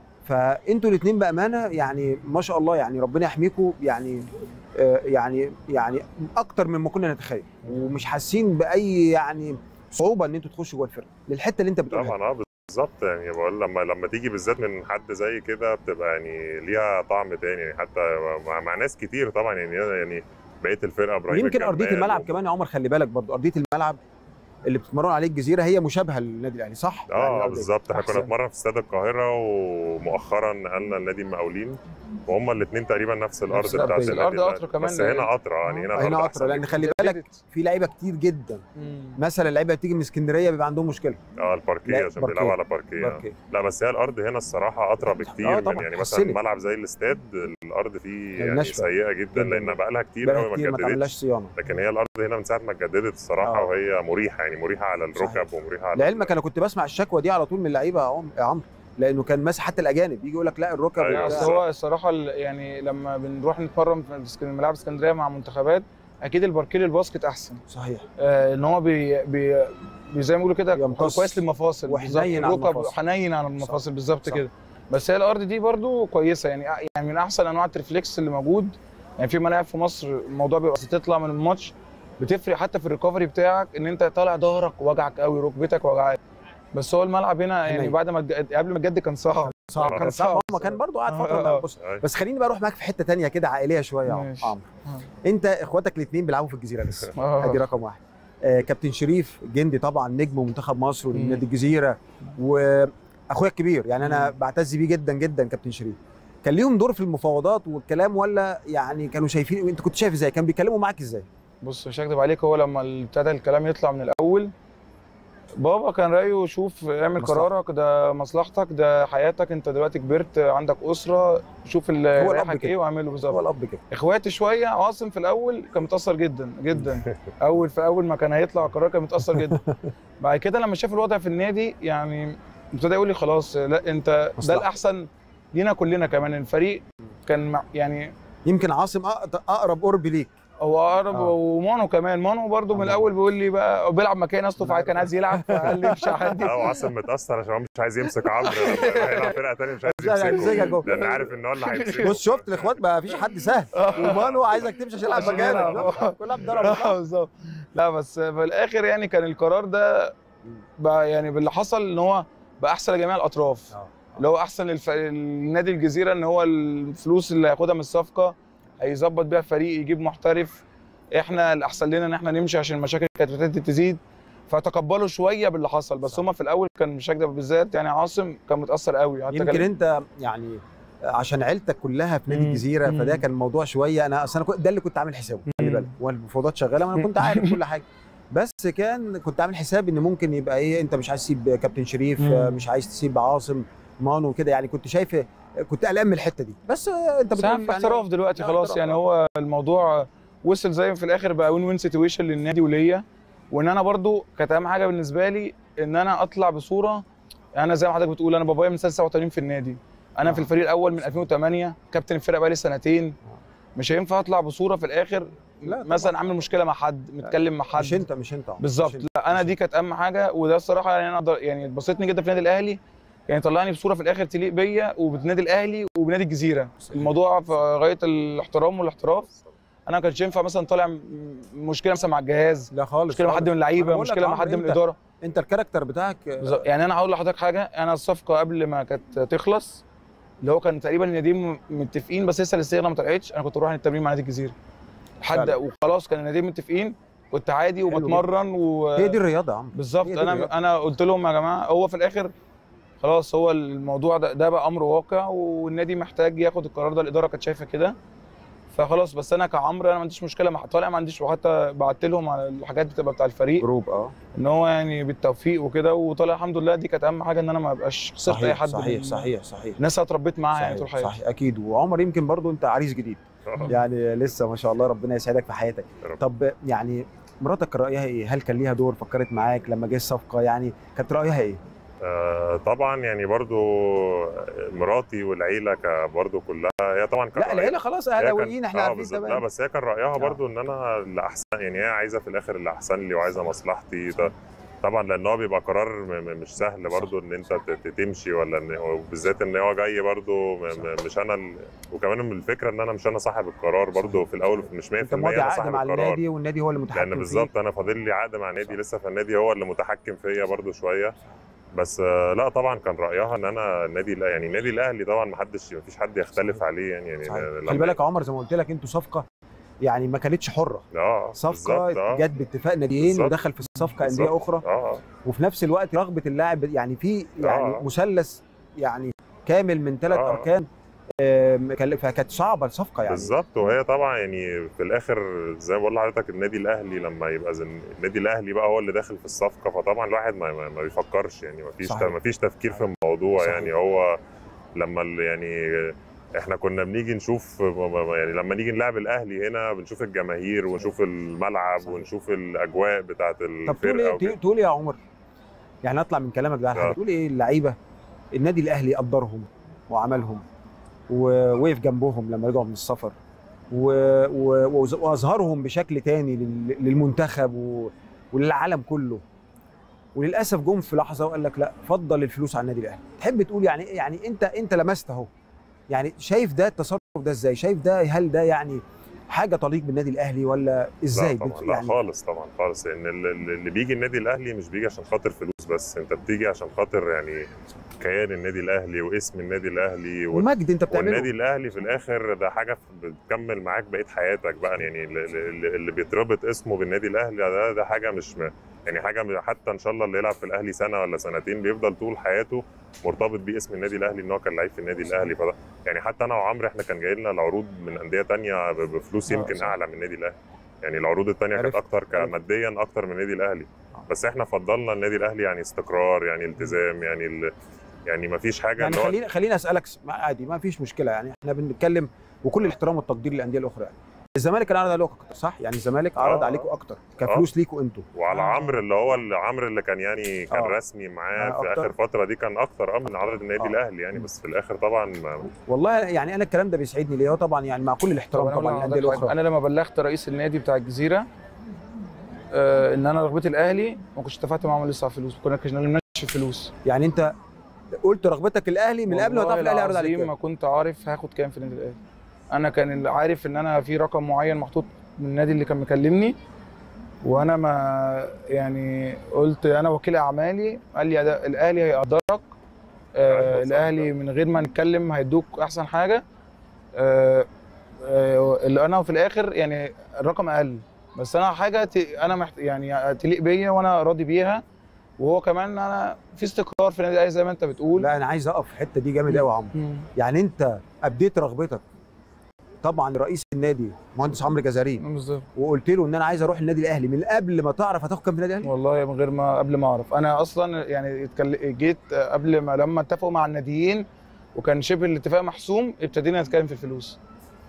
فانتوا الاثنين بامانه يعني ما شاء الله يعني ربنا يحميكم يعني آه، يعني يعني اكتر مما كنا نتخيل ومش حاسين باي يعني صعوبه ان انتوا تخشوا جوه الفرقه للحته اللي انت بتقولها طبعا اه بالظبط يعني بقول لما لما تيجي بالذات من حد زي كده بتبقى يعني ليها طعم تاني يعني حتى مع, مع ناس كتير طبعا يعني يعني بقيه الفرقه ابراهيم ويمكن ارضيه الجمال الملعب و- كمان يا عمر خلي بالك برضو ارضيه الملعب اللي بتتمرن عليه الجزيره هي مشابهه للنادي الاهلي صح؟ يعني اه الأرضية. بالظبط احنا كنا أحسن. بنتمرن في استاد القاهره ومؤخرا نقلنا لنادي المقاولين وهم الاثنين تقريبا نفس الارض نفس بتاعت الأرض. النادي الأرض الأهلي. أطرى كمان بس هنا لأن- قطره يعني هنا آه، الأرض هنا أحسن قطر لان بكتير. خلي بالك في لعيبه كتير جدا مثلا اللعيبه بتيجي من اسكندريه بيبقى عندهم مشكله اه الباركيه لا، عشان باركيه. بيلعبوا على باركيه آه. باركيه. لا بس هي الارض هنا الصراحه اطرى بكتير آه، طبعاً، من يعني مثلا حسنت. ملعب زي الاستاد الارض فيه يعني الناشفة. سيئه جدا جداً. لان بقى لها كتير بقالها قوي ما كتير ما اتجددتش تعملهاش صيانه لكن هي الارض هنا من ساعه ما اتجددت الصراحه آه. وهي مريحه يعني مريحه على الركب صحيح. ومريحه على لعلمك انا كنت بسمع الشكوى دي على طول من اللعيبه يا عم- يا عمرو لانه كان مثلا حتى الاجانب يجي يقول لك لا الركب أيوة، لا وبتاع. اصل هو الصراحه ال- يعني لما بنروح نتمرن في اسك- ملاعب اسكندريه مع منتخبات اكيد الباركيه الباسكت احسن صحيح آه ان هو بي بي بي زي ما بيقولوا كده يمتص. كويس للمفاصل وحنين بالظبط. على الركب المفاصل. حنين على المفاصل بالظبط صح. كده بس هي الارض دي برضو كويسه يعني يعني من احسن انواع التريفليكس اللي موجود يعني في ملاعب في مصر الموضوع بيبقى تطلع من الماتش بتفرق حتى في الريكفري بتاعك ان انت طالع ظهرك وجعك قوي ركبتك وجعك بس هو الملعب هنا يعني حنين. بعد ما الج- قبل ما الجد كان صعب صعب آه، كان صعب. صعب ما كان برضه قاعد آه، فتره آه. ما بص أيوة. بس خليني بقى اروح معاك في حته تانية كده عائليه شويه يا عمرو ماشي. عمرو. آه. انت اخواتك الاثنين بيلعبوا في الجزيره لسه آه. ادي رقم واحد آه كابتن شريف جندي طبعا نجم منتخب مصر مم. ونادي الجزيره واخويا الكبير يعني انا مم. بعتز بيه جدا جدا كابتن شريف كان ليهم دور في المفاوضات والكلام ولا يعني كانوا شايفين انت كنت شايف ازاي كانوا بيتكلموا معاك ازاي بص مش هكدب عليك هو لما ابتدى الكلام يطلع من الاول بابا كان رايه شوف اعمل مصلحة. قرارك ده مصلحتك ده حياتك انت دلوقتي كبرت عندك اسره شوف اللي هو الأب رايحك كده. ايه واعمله هو بالظبط الاب كده اخواتي شويه عاصم في الاول كان متاثر جدا جدا اول في اول ما كان هيطلع قرار كان متاثر جدا بعد كده لما شاف الوضع في النادي يعني ابتدى يقول لي خلاص لا انت ده مصلحة. الاحسن لينا كلنا كمان الفريق كان مع- يعني يمكن عاصم أق- اقرب قرب ليك هو اقرب آه. ومانو كمان مانو برضو من آه. الاول بيقول لي بقى بيلعب مكان اصله فعلا كان عايز يلعب فقال لي مش عادي لا وعاصم متاثر عشان هو مش عايز يمسك عمرو لما هيلعب فرقه ثانيه مش مش عايز هيمسكك يمسكه هو. لان عارف ان هو اللي هيمسكه بص شفت الاخوات ما فيش حد سهل ومانو عايزك تمشي عشان يلعب عشان مكانك يلعب. شفت؟ كلها بضرب آه، بالظبط لا بس في الاخر يعني كان القرار ده بقى يعني باللي حصل ان هو بقى احسن لجميع الاطراف آه. اللي هو احسن للف... لنادي الجزيره ان هو الفلوس اللي هياخدها من الصفقه هيظبط بيها فريق يجيب محترف احنا الاحسن لنا ان احنا نمشي عشان المشاكل كانت ابتدت تزيد فتقبلوا شويه باللي حصل بس صح. هم في الاول كان مش هكدب بالذات يعني عاصم كان متاثر قوي حتى يمكن كان انت يعني عشان عيلتك كلها في نادي مم. الجزيره مم. فده كان الموضوع شويه انا اصل انا كنت- ده اللي كنت عامل حسابه خلي مم. بالك والمفاوضات شغاله وانا كنت عارف كل حاجه بس كان كنت عامل حساب ان ممكن يبقى ايه انت مش عايز تسيب كابتن شريف مم. آه، مش عايز تسيب عاصم مانو كده يعني كنت شايف كنت قلقان من الحته دي بس آه، انت بس احنا بتقول في احتراف دلوقتي لا، خلاص احتراف، يعني آه. هو الموضوع وصل زي ما في الاخر بقى وين وين سيتويشن للنادي وليا وان انا برضو كانت اهم حاجه بالنسبه لي ان انا اطلع بصوره انا زي ما حضرتك بتقول انا بابايا من سنه 87 في النادي انا آه. في الفريق الاول من 2008 كابتن الفرقه بقالي سنتين مش هينفع اطلع بصوره في الاخر لا، مثلا طبعاً. عامل مشكله مع حد متكلم مع حد مش انت مش انت بالظبط مش انت. لا انا مش دي كانت اهم حاجه وده الصراحه يعني انا أقدر- يعني بسطني جدا في النادي الاهلي يعني طلعني بصوره في الاخر تليق بيا وبالنادي الاهلي وبنادي الجزيره صحيح. الموضوع في غايه الاحترام والاحتراف انا ما كانش ينفع مثلا طالع م- مشكله مثلا مع الجهاز لا خالص مشكله مع خالص. حد من أنا اللعيبه بقول لك مشكله مع عمرو، حد من انت- الاداره انت الكاركتر بتاعك آه، بالظبط. يعني انا هقول لحضرتك حاجه انا الصفقه قبل ما كانت تخلص اللي هو كان تقريبا الناديين م- متفقين بس لسه الصيغه ما طلعتش انا كنت بروح التمرين مع نادي الجزيره لحد فعلا. وخلاص كان الناديين متفقين كنت عادي حلو جدا. وبتمرن و هي دي الرياضه يا عمرو بالظبط هي دي انا الرياضة. انا قلت لهم يا جماعه هو في الاخر خلاص هو الموضوع ده ده بقى امر واقع والنادي محتاج ياخد القرار ده الاداره كانت شايفه كده فخلاص بس انا كعمرو انا ما عنديش مشكله مع طالع ما عنديش وحتى بعت لهم على الحاجات بتبقى بتاع الفريق جروب اه ان هو يعني بالتوفيق وكده وطالع الحمد لله دي كانت اهم حاجه ان انا ما ابقاش خسرت اي صحيح حد صحيح من صحيح صحيح الناس اللي اتربيت معاها يعني طول صحيح, حياتي صحيح اكيد وعمر يمكن برضو انت عريس جديد آه. يعني لسه ما شاء الله ربنا يسعدك في حياتك يا رب. طب يعني مراتك رايها ايه هل كان ليها دور فكرت معاك لما جه الصفقه يعني كانت رايها ايه آه، طبعا يعني برضو مراتي والعيله ك- برضو كلها هي طبعا كان لا رأيها- العيله خلاص هي كان- اهلاويين احنا آه، عارفين بالظبط. لا تمام بس هي كان رايها آه. برضو ان انا اللي احسن يعني هي عايزه في الاخر اللي احسن لي وعايزه مصلحتي ده طبعا لان هو بيبقى قرار م- م- مش سهل برضو ان انت ت- ت- تمشي ولا ان وبالذات ان هو جاي برضو م- م- مش انا ال... وكمان من الفكره ان انا مش انا صاحب القرار برضو في الاول مش 100% انت ماضي انا عقد صاحب مع القرار النادي والنادي هو اللي متحكم لان فيه. بالظبط انا فاضل لي عقد مع نادي صح. لسه فالنادي هو اللي متحكم فيا برضو شويه بس آه، لا طبعا كان رايها ان انا النادي لا يعني النادي الاهلي طبعا ما حدش ما فيش حد يختلف عليه يعني يعني صحيح. لما- خلي بالك يا عمر زي ما قلت لك انتوا صفقه يعني ما كانتش حره اه صفقه بالظبط، آه. جت باتفاق ناديين بالظبط. ودخل في الصفقه انديه بالظبط. اخرى اه وفي نفس الوقت رغبه اللاعب يعني في يعني آه. مثلث يعني كامل من ثلاث آه. اركان آم، كان- فكانت صعبه الصفقه يعني بالظبط وهي طبعا يعني في الاخر زي ما بقول لحضرتك النادي الاهلي لما يبقى زن... النادي الاهلي بقى هو اللي داخل في الصفقه فطبعا الواحد ما, ما, ما بيفكرش يعني ما فيش صحيح. ما فيش تفكير في الموضوع صحيح. يعني هو لما ال- يعني احنا كنا بنيجي نشوف يعني لما نيجي نلعب الاهلي هنا بنشوف الجماهير ونشوف الملعب صحيح. ونشوف الاجواء بتاعت طب تقول الفرقه ايه وكده. تقول- تقول ايه يا عمر يعني اطلع من كلامك ده على حاجه آه. تقول ايه اللعيبه النادي الاهلي قدرهم وعملهم ووقف جنبهم لما رجعوا من السفر و... و... وز- واظهرهم بشكل تاني لل... للمنتخب و... وللعالم كله وللاسف جم في لحظه وقال لك لا فضل الفلوس على النادي الاهلي تحب تقول يعني إيه؟ يعني انت انت لمست اهو يعني شايف ده التصرف ده ازاي شايف ده هل ده يعني حاجه تليق بالنادي الاهلي ولا ازاي لا بت- طبعا لا خالص طبعا خالص لان ال- ال- اللي بيجي النادي الاهلي مش بيجي عشان خاطر فلوس بس انت بتيجي عشان خاطر يعني كيان النادي الاهلي واسم النادي الاهلي وال- ومجد انت بتعمله والنادي الاهلي في الاخر ده حاجه بتكمل معاك بقيه حياتك بقى يعني اللي, اللي اللي بيتربط اسمه بالنادي الاهلي ده ده حاجه مش م- يعني حاجه م- حتى ان شاء الله اللي يلعب في الاهلي سنه ولا سنتين بيفضل طول حياته مرتبط باسم النادي الاهلي ان هو كان لعيب في النادي الاهلي فده يعني حتى انا وعمرو احنا كان جاي لنا العروض من انديه تانية ب- بفلوس آه، يمكن صح. اعلى من النادي الاهلي يعني العروض التانية كانت عرفت. اكتر كماديا اكتر من النادي الاهلي بس احنا فضلنا النادي الاهلي يعني استقرار يعني التزام يعني ال... يعني ما فيش حاجه يعني اللي هو خليني خليني اسالك س- ما- عادي ما فيش مشكله يعني احنا بنتكلم وكل الاحترام والتقدير للانديه الاخرى يعني الزمالك كان عرض عليكم اكتر صح يعني الزمالك عرض آه. عليكم اكتر كفلوس ليكوا انتوا وعلى آه. عمرو اللي هو اللي عمرو اللي كان يعني كان آه. رسمي معاه آه، في أكتر. اخر فتره دي كان اكتر اه من عرض النادي آه. الاهلي يعني بس في الاخر طبعا ما- والله يعني انا الكلام ده بيسعدني ليه هو طبعا يعني مع كل الاحترام طب أنا طبعا أقول للانديه لحضرتك حاجة. الاخرى انا لما بلغت رئيس النادي بتاع الجزيره آه ان انا رغبتي الاهلي ما كنتش اتفقت معاهم لسه على الفلوس كنا كنا بنمشي فلوس يعني انت قلت رغبتك الاهلي من قبل ما والله تعرف الاهلي عرض عليك العظيم كام. ما كنت عارف هاخد كام في النادي الاهلي انا كان اللي عارف ان انا في رقم معين محطوط من النادي اللي كان مكلمني وانا ما يعني قلت انا وكيل اعمالي قال لي ده الاهلي هيقدرك آه أيوة صح. الاهلي من غير ما نتكلم هيدوك احسن حاجه آه آه اللي انا في الاخر يعني الرقم اقل بس انا حاجه ت- انا محت... يعني تليق بيا وانا راضي بيها وهو كمان انا في استقرار في النادي الاهلي زي ما انت بتقول لا انا عايز اقف في الحته دي جامد قوي يا عمرو مم. يعني انت ابديت رغبتك طبعا رئيس النادي مهندس عمرو جزاري بالظبط وقلت له ان انا عايز اروح النادي الاهلي من قبل ما تعرف هتاخد كام في النادي الاهلي والله من غير ما قبل ما اعرف انا اصلا يعني اتكل- جيت قبل ما لما اتفقوا مع الناديين وكان شبه الاتفاق محسوم ابتدينا نتكلم في الفلوس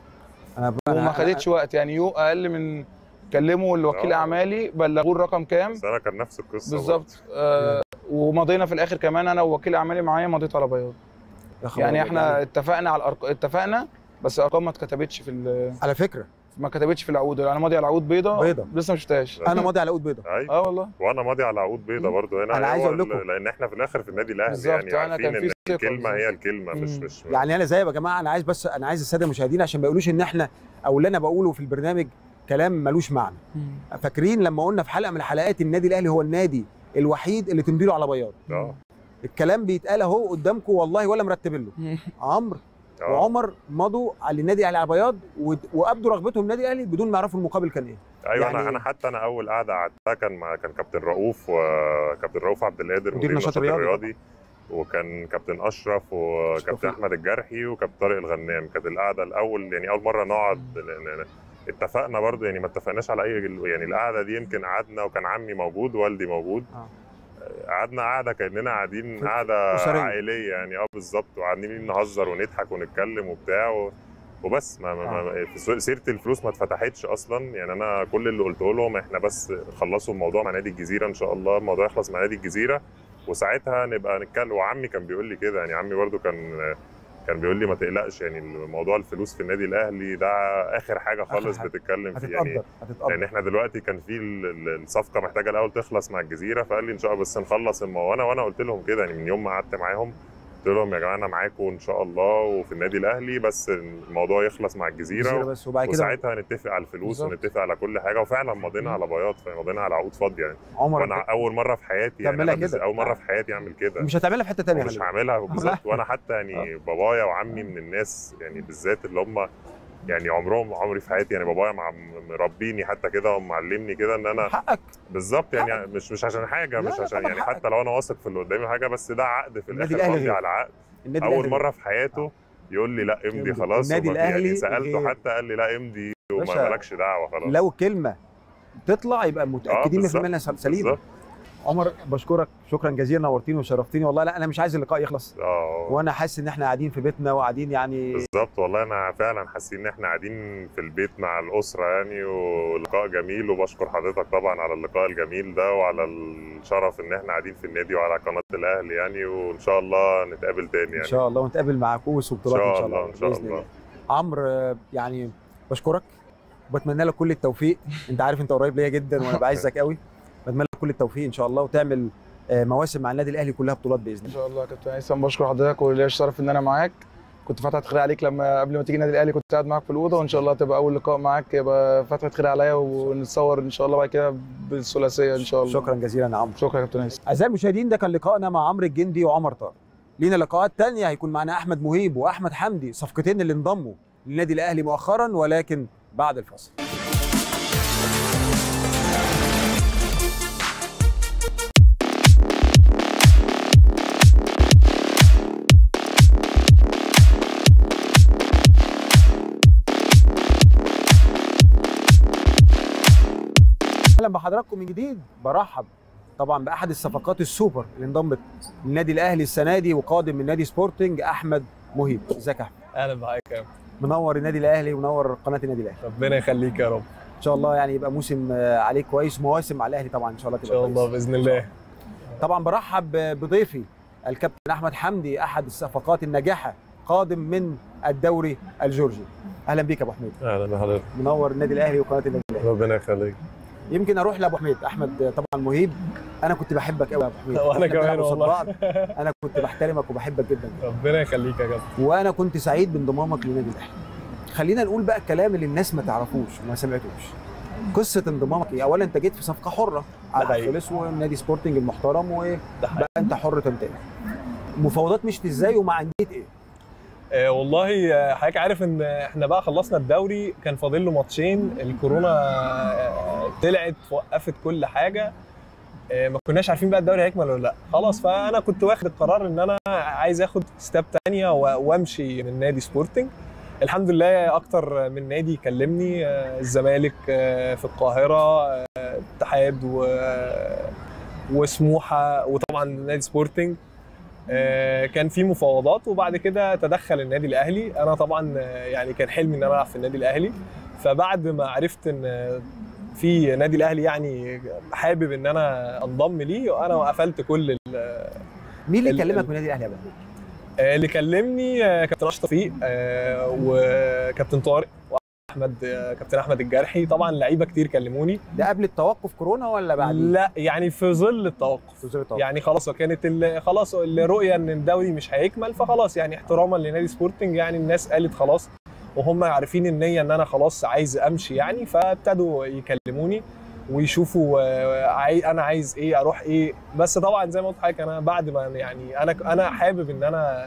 انا وما خدتش وقت يعني يو اقل من كلموا الوكيل آه. اعمالي بلغوه الرقم كام بس انا كان نفس القصه بالظبط آه ومضينا في الاخر كمان انا ووكيل اعمالي معايا مضيت على بياض يا خبر يعني أبيض. احنا اتفقنا على الارقام اتفقنا بس الارقام ما اتكتبتش في ال- على فكره ما كتبتش في العقود انا ماضي على عقود بيضاء بيضة. لسه ما شفتهاش انا ماضي على عقود بيضاء ايوه اه والله وانا ماضي على عقود بيضاء برضو هنا أنا عايز هو أقول لكم. ال- لان احنا في الاخر في النادي الاهلي بالظبط، يعني أنا كان عارفين في ان ثقة الكلمه هي بالظبط. الكلمه مش مم. مش يعني انا زي يا جماعه انا عايز بس انا عايز الساده المشاهدين عشان ما يقولوش ان احنا او اللي انا بقوله في البرنامج كلام ملوش معنى فاكرين لما قلنا في حلقه من الحلقات النادي الاهلي هو النادي الوحيد اللي تمضي له على بياض اه الكلام بيتقال اهو قدامكم والله ولا مرتبين له عمرو اه وعمر مضوا على النادي الاهلي على بياض ود- وابدوا رغبتهم النادي الاهلي بدون ما يعرفوا المقابل كان ايه ايوه يعني- انا انا حتى انا اول قعده قعدتها كان مع كان كابتن رؤوف وكابتن رؤوف عبد القادر مدير نشاط الرياضي الرياضي وكان كابتن اشرف وكابتن توفيق. احمد الجرحي وكابتن طارق الغنام كانت القعده الاول يعني اول مره نقعد ن- ن- اتفقنا برضو يعني ما اتفقناش على اي يعني القعده دي يمكن قعدنا وكان عمي موجود والدي موجود آه. قعدنا قعده كاننا قاعدين في- قعده أسرية. عائليه يعني اه بالظبط وقاعدين نهزر ونضحك ونتكلم وبتاع و... وبس ما, ما, ما في سو- سيره الفلوس ما اتفتحتش اصلا يعني انا كل اللي قلته لهم احنا بس خلصوا الموضوع مع نادي الجزيره ان شاء الله الموضوع يخلص مع نادي الجزيره وساعتها نبقى نتكلم وعمي كان بيقول لي كده يعني عمي برده كان كان بيقول لي ما تقلقش يعني موضوع الفلوس في النادي الاهلي ده اخر حاجه خالص حاجة. بتتكلم فيه يعني هتتقدر لان هتتقدر احنا دلوقتي كان في ال- ال- الصفقه محتاجه الاول تخلص مع الجزيره فقال لي ان شاء الله بس نخلص الم... وانا وانا قلت لهم كده يعني من يوم ما قعدت معاهم قلت لهم يا جماعه انا معاكم ان شاء الله وفي النادي الاهلي بس الموضوع يخلص مع الجزيرة الجزيره بس وبعد كده وساعتها نتفق على الفلوس بالظبط. ونتفق على كل حاجه وفعلا مضينا على بياض مضينا على عقود فاضيه يعني عمر وانا اول مره في حياتي يعني تعملها أنا بس- كده. اول مره في حياتي اعمل كده مش هتعملها في حته ثانيه مش هعملها بالظبط وانا حتى يعني آه. بابايا وعمي من الناس يعني بالذات اللي هم يعني عمرهم عمري في حياتي يعني بابايا مع مربيني حتى كده ومعلمني كده ان انا حقك بالظبط يعني مش مش عشان حاجه لا، مش لا، عشان طبعا يعني حقك. حتى لو انا واثق في اللي قدامي حاجه بس ده عقد في النادي الاخر الأهلي ممضي غير. على عقد النادي اول الأهلي مره في حياته يقول لي لا امضي امضي. خلاص النادي وما في- الأهلي يعني سالته غير. حتى قال لي لا امضي باشا، وما مالكش دعوه خلاص لو كلمه تطلع يبقى متاكدين 100% بالظبط. انها سليمه بالظبط. عمر بشكرك شكرا جزيلا نورتيني وشرفتيني والله لا انا مش عايز اللقاء يخلص اه وانا حاسس ان احنا قاعدين في بيتنا وقاعدين يعني بالظبط والله انا فعلا حاسين ان احنا قاعدين في البيت مع الاسره يعني ولقاء جميل وبشكر حضرتك طبعا على اللقاء الجميل ده وعلى الشرف ان احنا قاعدين في النادي وعلى قناه الاهلي يعني وان شاء الله نتقابل تاني ان يعني شاء الله ونتقابل مع كؤوس ان وبطولات شاء الله ان شاء بإذن الله عمرو آه، يعني بشكرك وبتمنى لك كل التوفيق انت عارف انت قريب ليا جدا وانا بعزك قوي بتمنى لك كل التوفيق ان شاء الله وتعمل آه، مواسم مع النادي الاهلي كلها بطولات باذن ان الله شاء الله يا كابتن هيثم بشكر حضرتك وليا الشرف ان انا معاك كنت فتحت خير عليك لما قبل ما تيجي النادي الاهلي كنت قاعد معاك في الاوضه وان شاء الله تبقى اول لقاء معاك يبقى فتحه خير عليا ونتصور ان شاء الله بعد كده بالثلاثيه ان شاء الله شكرا جزيلا يا عمرو شكرا يا كابتن هيثم اعزائي المشاهدين ده كان لقائنا مع عمرو الجندي وعمر طارق لينا لقاءات تانية هيكون معنا احمد مهيب واحمد حمدي صفقتين اللي انضموا للنادي الاهلي مؤخرا ولكن بعد الفاصل اهلا بحضراتكم من جديد برحب طبعا باحد الصفقات السوبر اللي انضمت للنادي الاهلي السنه دي وقادم من نادي سبورتنج احمد مهيب ازيك يا احمد اهلا بحضرتك يا عم. منور النادي الاهلي ومنور قناه النادي الاهلي ربنا يخليك يا رب ان شاء الله يعني يبقى موسم آه، عليك كويس مواسم على الاهلي طبعا ان شاء الله ان تبقى شاء الله كويس. باذن الله طبعا برحب بضيفي الكابتن احمد حمدي احد الصفقات الناجحه قادم من الدوري الجورجي اهلا بيك يا ابو حميد اهلا بحضرتك منور النادي الاهلي وقناه النادي الاهلي ربنا يخليك يمكن اروح لابو حميد احمد طبعا مهيب انا كنت بحبك قوي يا ابو حميد وأنا إحنا بنلعب كمان قصاد والله. بعض. انا كنت بحترمك وبحبك جدا ربنا يخليك يا كابتن وانا كنت سعيد بانضمامك للنادي الاهلي خلينا نقول بقى الكلام اللي الناس ما تعرفوش وما سمعتوش قصه انضمامك ايه اولا انت جيت في صفقه حره عقدك حقيقي. خلص ونادي سبورتنج المحترم وبقى ده حقيقي. انت حر تنتهي مفاوضات مشت ازاي ومع انديه ايه آه والله آه، حضرتك عارف ان احنا بقى خلصنا الدوري كان فاضل له ماتشين الكورونا آه، طلعت وقفت كل حاجه آه، ما كناش عارفين بقى الدوري هيكمل ولا لا خلاص فانا كنت واخد القرار ان انا عايز اخد ستاب تانية و- وامشي من نادي سبورتنج الحمد لله اكتر من نادي كلمني آه، الزمالك آه، في القاهره آه، اتحاد و- وسموحه وطبعا نادي سبورتنج آه، كان في مفاوضات وبعد كده تدخل النادي الاهلي انا طبعا آه، يعني كان حلمي ان انا العب في النادي الاهلي فبعد ما عرفت ان آه، في نادي الاهلي يعني حابب ان انا انضم ليه انا قفلت كل ال- مين اللي ال- كلمك ال- من النادي الاهلي يا ابو آه، اللي كلمني آه، كابتن اشرف توفيق آه، وكابتن طارق واحمد آه، كابتن احمد الجرحي طبعا لعيبه كتير كلموني ده قبل التوقف كورونا ولا بعد لا يعني في ظل التوقف في ظل التوقف يعني خلاص كانت ال- خلاص الرؤيه ان الدوري مش هيكمل فخلاص يعني احتراما لنادي سبورتنج يعني الناس قالت خلاص وهم عارفين النيه ان انا خلاص عايز امشي يعني فابتدوا يكلموني ويشوفوا آه، عاي... انا عايز ايه اروح ايه بس طبعا زي ما قلت لحضرتك انا بعد ما يعني انا انا حابب ان انا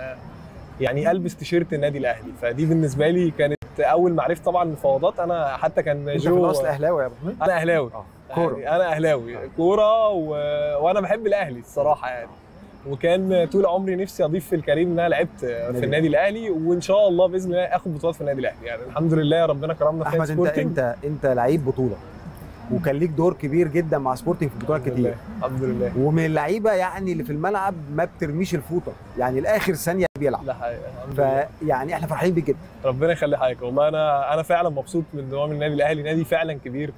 يعني البس تيشيرت النادي الاهلي فدي بالنسبه لي كانت اول ما عرفت طبعا المفاوضات انا حتى كان انت في جو الاصل اهلاوي يا ابو حميد انا اهلاوي اه كوره يعني انا اهلاوي كوره و... وانا بحب الاهلي الصراحه يعني وكان طول عمري نفسي اضيف في الكارير ان انا لعبت في النادي الاهلي وان شاء الله باذن الله اخد بطولات في النادي الاهلي يعني الحمد لله ربنا كرمنا في احمد نادي انت سبورتنج انت انت لعيب بطوله وكان ليك دور كبير جدا مع سبورتنج في بطولات الحمد كتير لله الحمد لله ومن اللعيبه يعني اللي في الملعب ما بترميش الفوطه يعني لاخر ثانيه بيلعب ده حقيقة الحمد لله فيعني احنا فرحانين بيك جدا ربنا يخلي حضرتك والله انا انا فعلا مبسوط من انضمام النادي الاهلي نادي فعلا كبير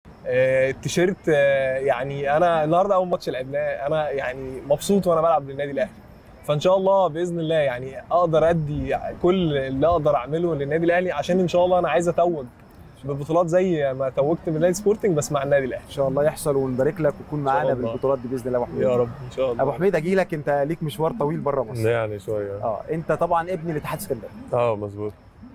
آه، التيشيرت آه، يعني انا النهارده اول ماتش لعبناه انا يعني مبسوط وانا بلعب للنادي الاهلي فان شاء الله باذن الله يعني اقدر ادي كل اللي اقدر اعمله للنادي الاهلي عشان ان شاء الله انا عايز اتوج ببطولات زي ما توجت من نادي سبورتنج بس مع النادي الاهلي ان شاء الله يحصل ونبارك لك وتكون معانا الله. بالبطولات دي باذن الله يا ابو حميد يا رب ان شاء الله ابو حميد اجي لك انت ليك مشوار طويل بره مصر يعني شويه اه انت طبعا ابن الاتحاد السكندري اه مظبوط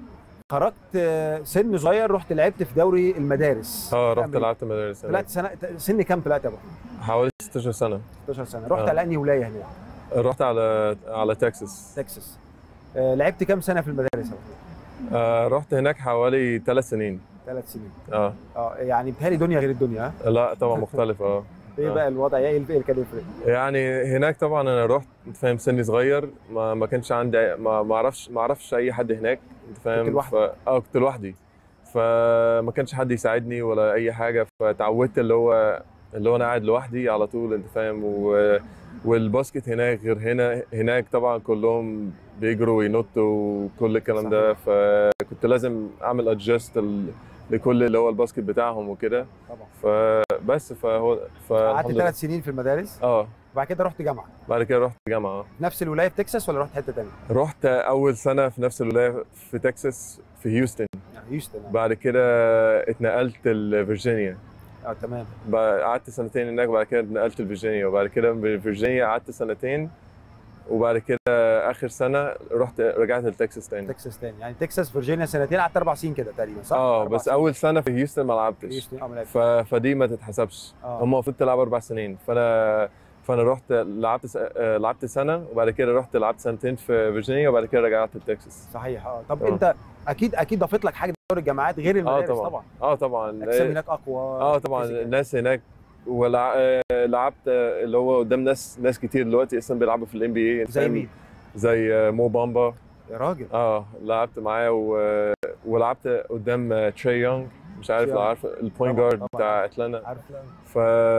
خرجت آه، سن صغير رحت لعبت في دوري المدارس اه رحت أمريكا. لعبت مدارس هناك. طلعت سنه سن كام طلعت يا ابو حميد؟ حوالي 16 سنه 16 سنه رحت آه. على انهي ولايه هناك رحت على على تكساس تكساس آه، لعبت كام سنه في المدارس يا ابو حميد؟ آه رحت هناك حوالي ثلاث سنين ثلاث سنين اه اه يعني بتهيألي دنيا غير الدنيا ها لا طبعا مختلف اه ايه آه. بقى الوضع ايه اللي كان يفرق يعني هناك طبعا انا رحت انت فاهم سني صغير ما ما كانش عندي ما ما اعرفش ما اعرفش اي حد هناك انت فاهم كنت لوحدك؟ ف... اه كنت لوحدي فما كانش حد يساعدني ولا اي حاجه فتعودت اللي هو اللي هو انا قاعد لوحدي على طول انت فاهم و... والباسكت هناك غير هنا هناك طبعا كلهم بيجروا وينطوا وكل الكلام ده فكنت لازم اعمل ادجست لكل اللي هو الباسكت بتاعهم وكده طبعا فبس فهو ف قعدت ثلاث سنين في المدارس اه وبعد كده رحت جامعه بعد كده رحت جامعه نفس الولايه في تكساس ولا رحت حته ثانيه؟ رحت اول سنه في نفس الولايه في تكساس في هيوستن هيوستن بعد كده اتنقلت لفرجينيا اه تمام بقى- قعدت سنتين هناك وبعد كده اتنقلت لفرجينيا وبعد كده من فيرجينيا قعدت سنتين وبعد كده اخر سنه رحت رجعت لتكساس تاني تكساس تاني يعني تكساس فيرجينيا سنتين قعدت اربع سنين كده تقريبا صح؟ اه أربع بس سنين. اول سنه في هيوستن ما لعبتش هيوستن، اه ما لعبتش. ف... فدي ما تتحسبش آه. هم المفروض تلعب اربع سنين فانا فانا رحت لعبت س... آه، لعبت سنه وبعد كده رحت لعبت سنتين في فيرجينيا وبعد كده رجعت لتكساس صحيح اه طب آه. انت اكيد اكيد ضافت لك حاجه دوري الجامعات غير اه المدارس طبعا طبعا اه طبعا الاجسام هناك اقوى اه طبعا فيزيكال. الناس هناك ولعبت اللي هو قدام ناس ناس كتير دلوقتي اصلا بيلعبوا في الام بي اي زي مين؟ زي آه، مو بامبا يا راجل اه لعبت معاه و... ولعبت قدام آه، تري يونغ مش عارف تري لو يونغ. عارف البوينت طبعاً، جارد طبعاً. بتاع اتلانا عارف ف...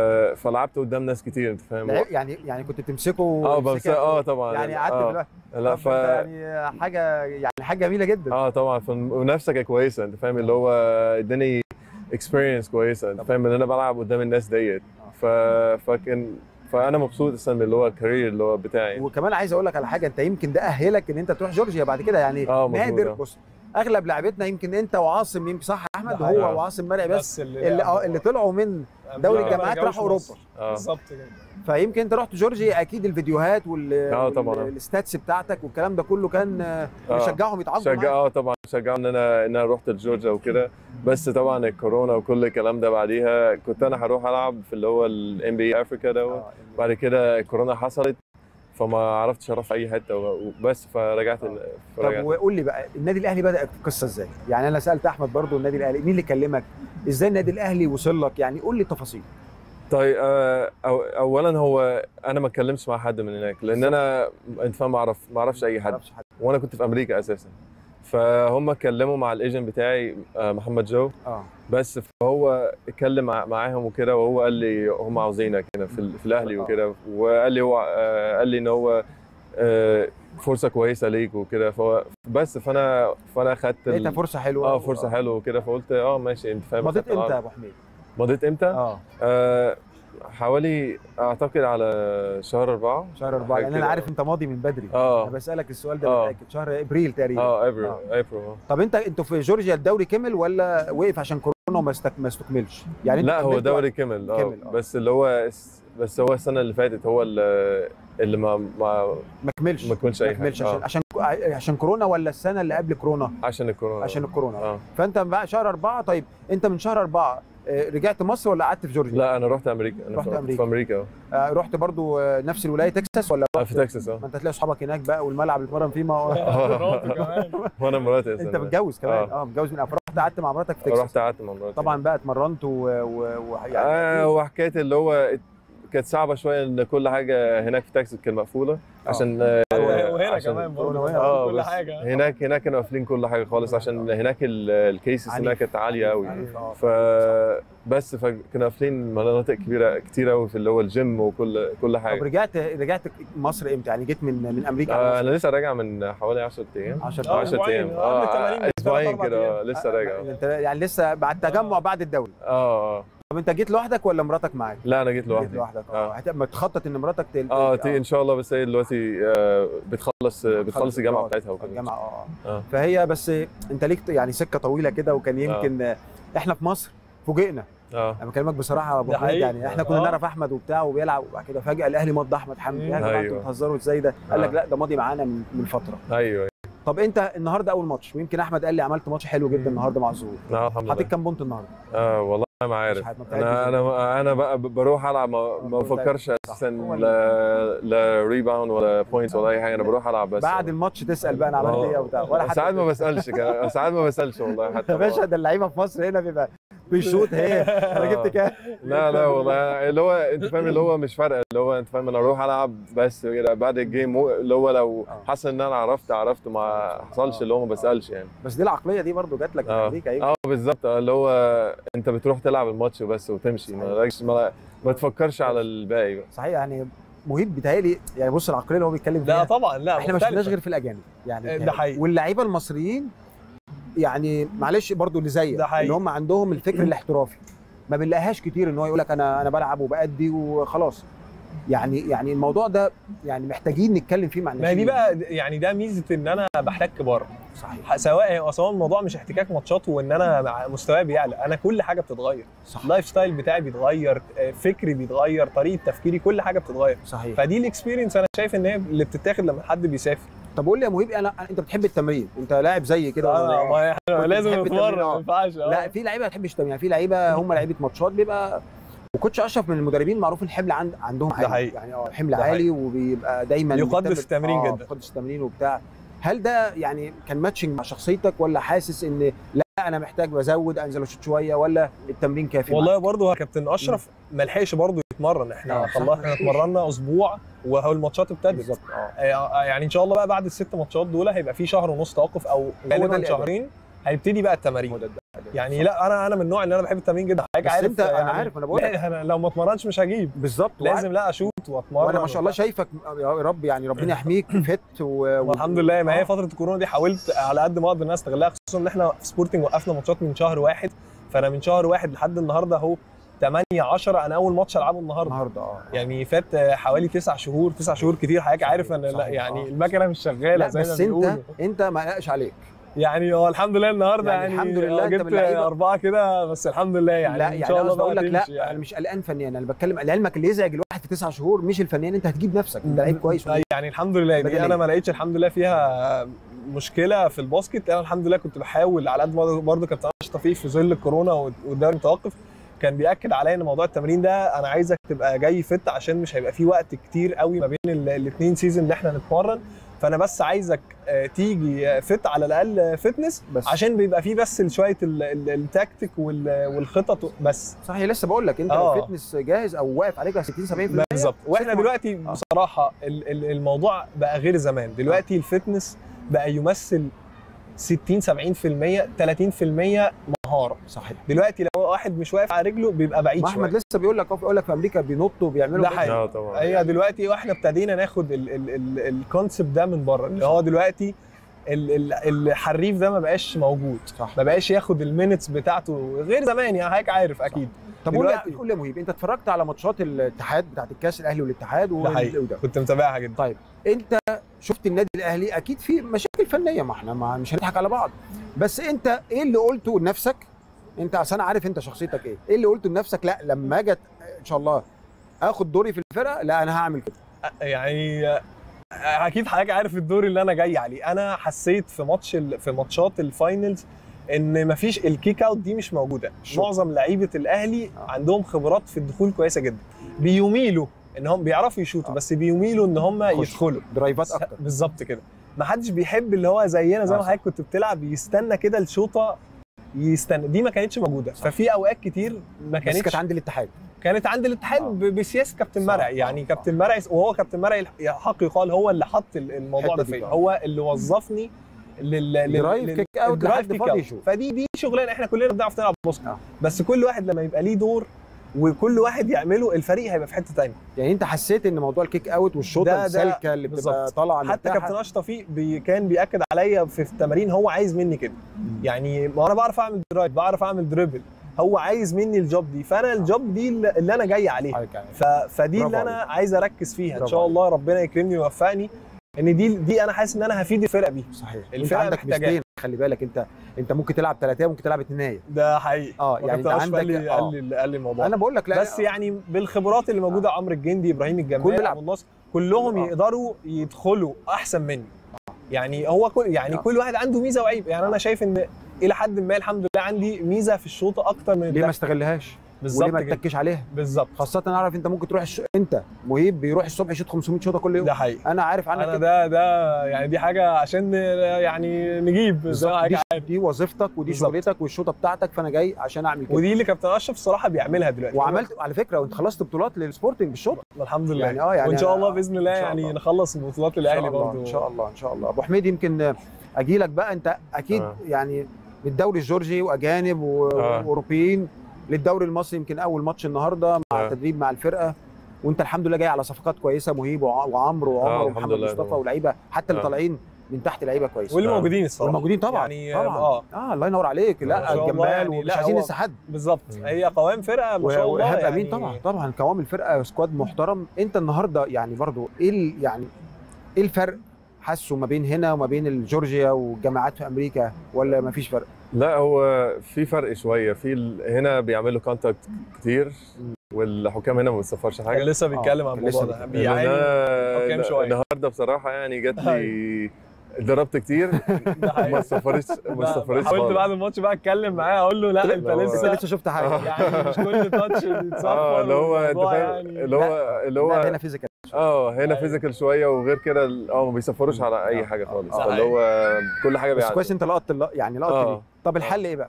فلعبت قدام ناس كتير انت فاهم لعب- يعني يعني كنت بتمسكه اه بس ويمسكك اه و- طبعا يعني قعدت آه. دلوقتي لا طب ف أنت يعني حاجه يعني حاجه جميله جدا اه طبعا فمنافسه كانت كويسه انت فاهم اللي هو اداني اكسبيرينس كويسه انت فاهم ان انا بلعب قدام الناس ديت ف... فكان فانا مبسوط اصلا من اللي هو الكارير اللي هو بتاعي وكمان عايز اقول لك على حاجه انت يمكن ده اهلك ان انت تروح جورجيا بعد كده يعني آه، مظبوط، نادر آه. بص اغلب لعيبتنا يمكن انت وعاصم يمكن صح يا احمد ده هو حقيقي. وعاصم مرعي بس بس اللي اللي اه اللي طلعوا من دوري آه. الجامعات راحوا اوروبا اه بالظبط كده فيمكن انت رحت جورجيا اكيد الفيديوهات وال آه، طبعاً. الستاتس بتاعتك والكلام ده كله كان آه، آه. بيشجعهم يتعاقدوا شجع معاك. اه طبعا شجعوا ان انا ان انا رحت لجورجيا وكده بس طبعا الكورونا وكل الكلام ده بعديها كنت انا هروح العب في اللي هو الام بي افريكا دوت آه، بعد كده الكورونا حصلت فما عرفتش اروح في اي حته وبس فرجعت آه. فرجعت طب وقول لي بقى النادي الاهلي بدا القصه ازاي؟ يعني انا سالت احمد برضو النادي الاهلي مين اللي كلمك؟ ازاي النادي الاهلي وصل لك؟ يعني قول لي تفاصيل طيب آه، أو اولا هو انا ما اتكلمش مع حد من هناك لان انا انت فاهم ما اعرف ما اعرفش اي حد معرفش حد وانا كنت في امريكا اساسا فهم اتكلموا مع الايجنت بتاعي آه، محمد جو اه بس فهو اتكلم مع- معاهم وكده وهو قال لي هم عاوزينك هنا في, ال- في الاهلي آه. وكده وقال لي هو آه، قال لي ان هو آه، فرصه كويسه ليك وكده فهو بس فانا فانا خدت لقيتها ال- فرصه حلوه اه فرصه حلوه وكده فقلت اه ماشي انت فاهم مضيت خدت العرض. امتى يا ابو حميد؟ مضيت امتى؟ اه آه حوالي اعتقد على شهر أربعة شهر اربعه حاجة لان انا كده. عارف انت ماضي من بدري اه انا بسالك السؤال ده آه. متاكد شهر ابريل تقريبا اه ابريل آه. ابريل آه. طب انت انتوا في جورجيا الدوري كمل ولا وقف عشان كورونا وما استك... ما استكملش؟ يعني انت لا هو كملت دوري كمل اه كمل، آه. بس اللي هو بس هو السنه اللي فاتت هو اللي, اللي ما ما ما كملش ما كملش ما اي كملش حاجه عشان آه. عشان عشان كورونا ولا السنه اللي قبل كورونا؟ عشان الكورونا عشان الكورونا اه فانت بقى شهر اربعه طيب انت من شهر اربعه آه، رجعت مصر ولا قعدت في جورجيا؟ لا انا رحت امريكا انا رحت في أمريكا. في امريكا اه آه، رحت برضو آه، نفس الولايه تكساس ولا آه، رحت في تكساس اه ما انت هتلاقي اصحابك هناك بقى والملعب اللي اتمرن فيه ما هو مراتي كمان وانا مراتي انت أصلاً. متجوز كمان آه. اه متجوز من فرحت قعدت مع مراتك في تكساس رحت قعدت مع مراتي طبعا بقى اتمرنت و, و... و... يعني آه هو حكايه اللي هو كانت صعبه شويه ان كل حاجه هناك في تكساس كانت مقفوله عشان آه، وهنا عشان- كمان كورونا برضه وهنا. اه كل بس حاجه هناك هناك كانوا قافلين كل حاجه خالص عشان هناك ال- الكيسز عنيف. هناك كانت عاليه قوي عارف، آه. ف بس فكانوا قافلين مناطق كبيره كتير قوي في اللي هو الجيم وكل كل طب حاجه رجعت رجعت مصر امتى يعني جيت من من امريكا آه على انا لسه راجع من حوالي 10 ايام 10 آه، 10 أسبوعين. ايام آه، قبل التمارين بثلاث اسبوعين أربع كده أيام. آه، لسه راجع انت يعني لسه بعد تجمع بعد الدوري اه اه طب انت جيت لوحدك ولا مراتك معاك؟ لا انا جيت جيت لوحدي لوحدك اه آه. هتبقى متخطط ان مراتك تل... اه تي ان شاء الله بس هي دلوقتي آه، بتخلص بتخلص الجامعه بتاعتها وكده الجامعه اه آه. اه فهي بس انت ليك يعني سكه طويله كده وكان يمكن آه. احنا في مصر فوجئنا اه انا بكلمك بصراحه يا ابو ده حميد حقيقي. يعني احنا كنا آه. نعرف احمد وبتاع وبيلعب وبعد كده فجاه الاهلي مضى احمد حمدي يا جماعه انتوا أيوة. بتهزروا ازاي ده؟ قال لك آه. لا ده ماضي معانا من من فتره ايوه طب انت النهارده اول ماتش ويمكن احمد قال لي عملت ماتش حلو جدا النهارده مع الظهور لا الحمد حطيت لله كام بونت النهارده؟ اه والله انا ما عارف مش عارف، ما بتعدش انا انا انا بقى ب- بروح العب ما, ما بتعدش. بفكرش صح. اساسا هو لا لا ريباوند ولا بوينتس ولا اي حاجه انا بروح العب بس بعد الماتش تسال بقى انا عملت آه. ايه وبتاع ولا حتى ساعات ما بسالش كان- ساعات ما بسالش والله حتى يا باشا ده اللعيبه في مصر هنا بيبقى بيشوط هي انا جبت كام؟ لا لا والله اللي هو انت فاهم اللي هو مش فارقه اللي هو انت فاهم انا اروح العب بس كده بعد الجيم مو- اللي هو لو آه. حصل ان انا عرفت عرفت ما حصلش اللي هو ما بسالش يعني بس دي العقليه دي برضو جات لك من اه امريكا ايوه اه بالظبط آه، اللي هو انت بتروح تلعب الماتش بس وتمشي ما لكش ما, ما تفكرش على الباقي بقى صحيح يعني مهيب بيتهيألي يعني بص العقليه اللي هو بيتكلم لا فيها طبعا لا احنا ما مختلفة. شفناش غير في الاجانب يعني ده بيتهيألي. حقيقي. واللعيبه المصريين يعني معلش برضو اللي زيك ده حقيقي. اللي هم عندهم الفكر الاحترافي ما بنلاقيهاش كتير ان هو يقول لك انا انا بلعب وبأدي وخلاص يعني يعني الموضوع ده يعني محتاجين نتكلم فيه مع ما هي دي الناشئين. بقى يعني ده ميزه ان انا بحتك بره صحيح سواء سواء الموضوع مش احتكاك ماتشات وان انا مع- مستواي بيعلى انا كل حاجه بتتغير صح اللايف ستايل بتاعي بيتغير آه، فكري بيتغير طريقه تفكيري كل حاجه بتتغير صحيح فدي الاكسبيرينس انا شايف ان هي اللي بتتاخد لما حد بيسافر طب قول لي يا مهيب انا انت بتحب التمرين انت لاعب زي كده ولا آه، ما احنا كنت لازم بتحب نتمرن التمرين، ما آه. ينفعش آه. لا في لعيبه ما بتحبش التمرين يعني في لعيبه هم لعيبه ماتشات بيبقى وكوتش اشرف من المدربين معروف الحمل عند عندهم عالي حقيقي. يعني اه الحمل ده عالي وبيبقى دايما يقدس مهتم- التمرين آه، جدا. يقدس التمرين وبتاع هل ده يعني كان ماتشنج مع شخصيتك ولا حاسس ان لا انا محتاج بزود انزل اشوط شويه ولا التمرين كافي والله معاك؟ برضه كابتن اشرف ما لحقش برضه يتمرن احنا آه، صح. خلاص احنا اتمرنا اسبوع وهو الماتشات ابتدت بالظبط اه آه، يعني ان شاء الله بقى بعد الست ماتشات دول هيبقى في شهر ونص توقف او ده غالبا الإعداد. شهرين هيبتدي بقى هو التمارين ده ده- يعني لا انا انا من النوع اللي انا بحب التمرين جدا حاجه بس عارف انت انا يعني عارف انا بقول لك لا، انا لو ما اتمرنش مش هجيب بالظبط لازم لا اشوط واتمرن وانا ما شاء الله شايفك يا رب يعني ربنا يحميك فت و... و... الحمد لله ما آه. هي فتره الكورونا دي حاولت على قد ما اقدر ان انا استغلها خصوصا ان احنا في سبورتنج وقفنا ماتشات من شهر واحد فانا من شهر واحد لحد النهارده اهو 8 10 انا اول ماتش العبه النهارده النهارده اه يعني فات آه، حوالي تسع شهور تسع شهور كتير حضرتك عارف ان لا صحيح، يعني آه. المكنه مش شغاله لا زي ما بس انت بيقولوا انت ما قلقش عليك يعني هو الحمد لله النهارده يعني يعني, الحمد لله آه، انت من جبت اللعيبة. اربعه كده بس الحمد لله يعني لا ان يعني شاء انا الله قصدي اقول بقى لك لا تمشي انا يعني. مش قلقان فنيا انا بتكلم لعلمك اللي يزعج الواحد في تسع شهور مش الفنيان انت هتجيب نفسك انت لعيب كويس أي يعني الحمد لله دي بدنيا. انا ما لقيتش الحمد لله فيها مشكله في الباسكت انا الحمد لله كنت بحاول على قد ما أقدر برضه كابتن اشرف توفيق في ظل الكورونا والدوري متوقف كان بياكد عليا ان موضوع التمرين ده انا عايزك تبقى جاي فت عشان مش هيبقى في وقت كتير قوي ما بين الاثنين سيزون اللي احنا نتمرن فانا بس عايزك آه، تيجي آه، فت على الاقل فتنس بس عشان بيبقى فيه بس شويه ال- ال- التكتيك وال- والخطط بس صحيح لسه بقول لك انت آه. لو فتنس جاهز او واقف عليك على 60 70% بالظبط واحنا ست دلوقتي آه. بصراحه ال- ال- الموضوع بقى غير زمان دلوقتي الفتنس بقى يمثل 60 70% 30% مهاره صحيح دلوقتي لو واحد مش واقف على رجله بيبقى بعيد ما شويه احمد لسه بيقول لك اهو بيقول لك في امريكا بينطوا وبيعملوا ده كده. حقيقي. اه طبعا هي دلوقتي واحنا ابتدينا ناخد الكونسبت ده من بره اللي هو دلوقتي ال- ال- الحريف ده ما بقاش موجود صح ما بقاش ياخد المينتس بتاعته غير زمان يعني حضرتك عارف اكيد طب قول لي دلوقتي- قول لي يا مهيب انت اتفرجت على ماتشات الاتحاد بتاعت الكاس الاهلي والاتحاد ده وال- حقيقي وده كنت متابعها جدا طيب انت شفت النادي الاهلي اكيد في مشاكل فنيه ما احنا ما مش هنضحك على بعض بس انت ايه اللي قلته لنفسك انت عشان عارف انت شخصيتك ايه ايه اللي قلته لنفسك لا لما اجي ان شاء الله اخد دوري في الفرقه لا انا هعمل كده يعني اكيد حضرتك عارف الدور اللي انا جاي عليه انا حسيت في ماتش ال- في ماتشات الفاينلز ان مفيش الكيك اوت دي مش موجوده شو. معظم لعيبه الاهلي آه. عندهم خبرات في الدخول كويسه جدا بيميلوا ان هم بيعرفوا يشوطوا آه. بس بيميلوا ان هم خش. يدخلوا درايفات اكتر بالظبط كده ما حدش بيحب اللي هو زينا زي آه، ما صح. حضرتك كنت بتلعب يستنى كده الشوطه يستنى دي ما كانتش موجوده صح. ففي اوقات كتير ما بس كانتش كانت عند الاتحاد كانت عند الاتحاد آه. ب- بسياسه كابتن صح. مرعي يعني آه. كابتن مرعي وهو كابتن مرعي حق يقال هو اللي حط ال- الموضوع الحتة ده دي فيا طبعا. هو اللي وظفني لل لل- درايف لل- كيك اوت الدرايف لحد كيك فاضي أوت. يشوف فدي دي شغلانه احنا كلنا بنعرف نلعب باسكت آه. بس كل واحد لما يبقى ليه دور وكل واحد يعمله الفريق هيبقى في حته ثانيه يعني انت حسيت ان موضوع الكيك اوت والشوطه ده- ده السالكه اللي بتبقى بالظبط. طالعه حتى مرتاحة. كابتن اشرف توفيق بي كان بياكد عليا في التمارين هو عايز مني كده يعني ما انا بعرف اعمل درايف بعرف اعمل دريبل هو عايز مني الجوب دي فانا الجوب دي اللي اللي انا جاي عليها عليك يعني. ف... فدي برافو اللي انا عليك. عايز اركز فيها ان برافو شاء عليك. الله ربنا يكرمني ويوفقني ان دي دي انا حاسس ان انا هفيد الفرقه بيها صحيح انت الفرقة عندك محتاجاها. ميزتين خلي بالك انت انت ممكن تلعب ثلاثه ممكن تلعب اثنين ده حقيقي اه يعني انت وكابتن أشرف قال عندك لي آه. قال لي قال لي الموضوع انا بقول لك لا بس يعني بالخبرات اللي موجوده عمرو الجندي ابراهيم كل الجمال بيلعب. ابو النصر كلهم آه. يقدروا يدخلوا احسن مني يعني هو كل يعني آه. كل واحد عنده ميزه وعيب يعني انا شايف ان الى حد ما الحمد لله عندي ميزه في الشوطه اكتر من ليه ما الدفع. استغلهاش وليه بالظبط ما كده تتكش عليها بالظبط خاصه انا اعرف انت ممكن تروح الش... انت مهيب بيروح الصبح يشوط 500 شوطه كل يوم ده حقيقي انا عارف عنك انا كده ده ده يعني دي حاجه عشان يعني نجيب زي ما بالظبط. حضرتك دي, عارف. دي وظيفتك ودي بالظبط. شغلتك والشوطه بتاعتك فانا جاي عشان اعمل كده ودي اللي كابتن اشرف الصراحه بيعملها دلوقتي وعملت على فكره وانت خلصت بطولات للسبورتنج بالشوطه الحمد لله يعني اه يعني وان شاء أنا- الله باذن الله إن شاء يعني الله. نخلص بطولات ان شاء الاهلي الله برضه ان شاء الله ان شاء الله ابو حميد يمكن اجي لك بقى انت اكيد آه. يعني من الدوري الجورجي واجانب و- آه. واوروبيين للدوري المصري يمكن اول ماتش النهارده مع آه. تدريب مع الفرقه وانت الحمد لله جاي على صفقات كويسه مهيب وع- وعمرو وعمر آه، الحمد ومحمد لله مصطفى طبعا. ولاعيبه حتى اللي آه. طالعين من تحت لعيبه كويسه واللي آه. موجودين الصراحه والموجودين طبعا يعني طبعا اه اه الله ينور عليك ما لا شاء الله الجمال يعني ومش لا، عايزين هو- ننسى حد بالظبط مم. هي قوام فرقه ما شاء الله وإيهاب يعني امين طبعا طبعا قوام الفرقه سكواد محترم انت النهارده يعني برضو ايه ال- يعني ايه الفرق حاسه ما بين هنا وما بين جورجيا والجامعات في امريكا ولا ما فيش فرق لا هو في فرق شويه في ال- هنا بيعملوا كونتاكت كتير والحكام هنا ما بيصفرش كان حاجه لسه بيتكلم عن كان لسه الموضوع ده بيتكلم. لأن بيعاني أنا حكام شوية. النهارده بصراحه يعني جات لي ضربت كتير ده حقيقي. ما صفرتش ما لا، صفرتش حاولت خالص. بعد الماتش بقى اتكلم معاه اقول له لا انت لا، هو- انت لسه لسه شفت حاجه يعني مش كل تاتش بيتصفر اه اللي هو انت والموضوع فاهم يعني اللي هو اللي لا، هو هنا فيزيكال اه هنا أيوة. فيزيكال شويه وغير كده ال- اه ما بيصفروش على اي حاجه خالص ده فاللي هو كل حاجه بس بيعدي كويس انت لقطت اللق- يعني لقطت آه. دي طب الحل ايه بقى؟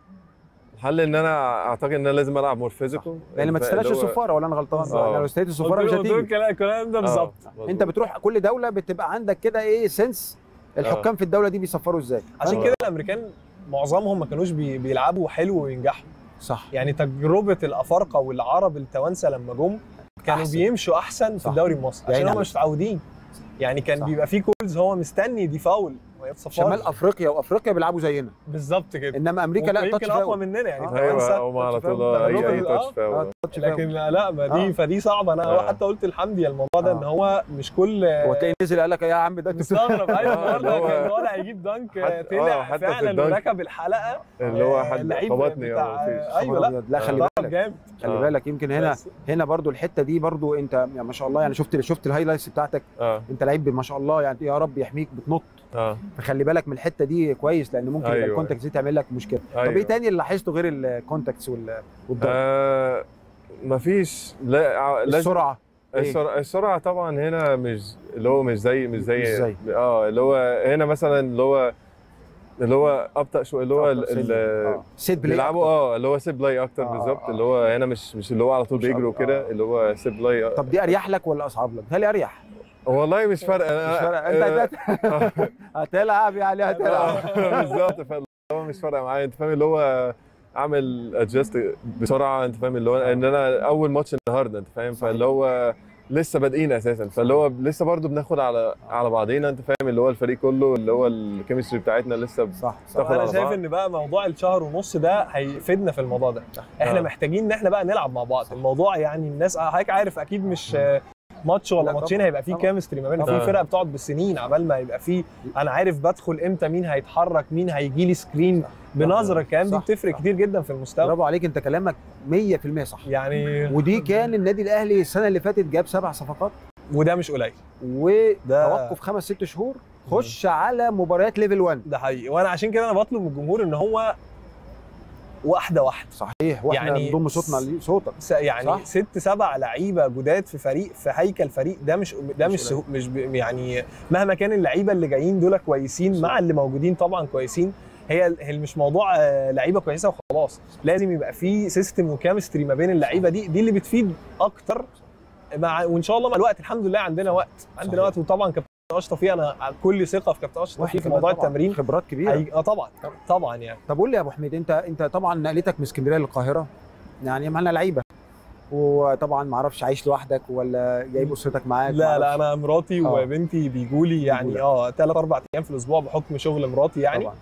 الحل ان انا اعتقد ان انا لازم العب مور فيزيكال لان ما تستناش الصفاره ولا انا غلطان بالظبط. يعني لو استنيت الصفاره مش قلت له- قلت له هتيجي الكلام الكلام ده بالظبط انت بتروح كل دوله بتبقى عندك كده ايه سنس الحكام في الدوله دي بيصفروا ازاي عشان آه. كده الامريكان معظمهم ما كانوش بي بيلعبوا حلو وينجحوا صح يعني تجربه الافارقه والعرب التوانسه لما جم كانوا أحسن. بيمشوا احسن في صح. الدوري المصري يعني عشان هم نعم. مش متعودين يعني كان صح. بيبقى في كولز هو مستني دي فاول وهي تصفر شمال افريقيا وافريقيا بيلعبوا زينا بالظبط كده انما امريكا لا يمكن تاتش اقوى فاول مننا يعني آه. التوانسه ايوه هم على تاتش طول فاول. اي اي آه. تاتش اه فاول تاتش لكن فاول لا ما دي آه. فدي صعبه انا آه. حتى قلت لحمدي الموضوع ده آه. ان هو مش كل هو تلاقي نزل قال لك يا عم ده انت مستغرب ايوه آه، اللي النهارده هو- كان طالع يجيب دنك حتى- آه، طلع حتى في فعلا الدنك. وركب الحلقه اللي هو آه، حد اللعيب خبطني بتاع- اه مفيش ايوه لا لا خلي ضرب بالك جامد خلي آه. بالك يمكن هنا بس- هنا برضو الحته دي برضو انت يعني ما شاء الله يعني شفت شفت الهايلايتس بتاعتك اه انت لعيب ما شاء الله يعني يا رب يحميك بتنط اه فخلي بالك من الحته دي كويس لان ممكن يبقى أيوة. الكونتاكت دي تعمل لك مشكله طب ايه أيوة. تاني اللي لاحظته غير الكونتاكتس وال- والضرب آه مفيش لا ع- لازم السرعه إيه؟ السرعة, السرعة طبعا هنا مش اللي هو مش زي مش زي مش زي. اه اللي هو هنا مثلا اللي هو اللي هو ابطا شويه اللي هو ال- ال- آه. سيت بلاي بيلعبوا اه اللي هو سيب بلاي اكتر آه، بالظبط آه. اللي هو هنا مش مش اللي هو على طول مش بيجروا أب- كده آه. اللي هو سيب بلاي طب دي اريح لك ولا اصعب لك؟ هل اريح؟ والله مش فارقه مش أنا- فارق آه، انت هت- هتلعب يعني هتلعب آه، بالظبط فاللي هو مش فارقه معايا انت فاهم اللي هو اعمل ادجست بسرعه انت فاهم اللي هو ان انا اول ماتش النهارده انت فاهم صحيح. فاللي هو لسه بادئين اساسا فاللي هو لسه برضو بناخد على على بعضينا انت فاهم اللي هو الفريق كله اللي هو الكيمستري بتاعتنا لسه صح صح تاخد انا على شايف بعض. ان بقى موضوع الشهر ونص ده هيفيدنا في الموضوع ده احنا آه. محتاجين ان احنا بقى نلعب مع بعض الموضوع يعني الناس حضرتك عارف اكيد مش آه، ماتش ولا لا ماتشين طبعاً، هيبقى فيه طبعاً. كيمستري ما بين طبعاً. في فرقه بتقعد بالسنين عبال ما يبقى فيه انا عارف بدخل امتى مين هيتحرك مين هيجي لي سكرين بنظره الكلام دي صح، بتفرق صح. كتير جدا في المستوى برافو عليك انت كلامك 100% صح يعني ودي كان النادي الاهلي السنه اللي فاتت جاب سبع صفقات وده مش قليل وتوقف خمس ست شهور خش على مباريات ليفل 1 ده حقيقي وانا عشان كده انا بطلب من الجمهور ان هو واحده واحده صحيح واحنا يعني يعني نضم صوتنا لصوتك س- يعني صح. صح؟ ست سبع لعيبه جداد في فريق في هيكل فريق ده مش ده مش مش سهو مش ب- يعني مهما كان اللعيبه اللي جايين دول كويسين مع اللي موجودين طبعا كويسين هي هي مش موضوع آه، لعيبه كويسه وخلاص لازم يبقى في سيستم وكيمستري ما بين اللعيبه دي دي اللي بتفيد اكتر مع وان شاء الله مع الوقت الحمد لله عندنا وقت عندنا صحيح. وقت وطبعا كابتن اشرف فيه انا كل ثقه في كابتن اشرف فيه في كمان موضوع طبعاً التمرين خبرات كبيره هي... اه طبعا طبعا يعني طب قول لي يا ابو حميد انت انت طبعا نقلتك من اسكندريه للقاهره يعني معانا لعيبه وطبعا ما اعرفش عايش لوحدك ولا جايب اسرتك معاك لا لا معرفش. انا مراتي آه. وبنتي بيجوا لي يعني بيجولك. اه ثلاث اربع ايام في الاسبوع بحكم شغل مراتي يعني طبعا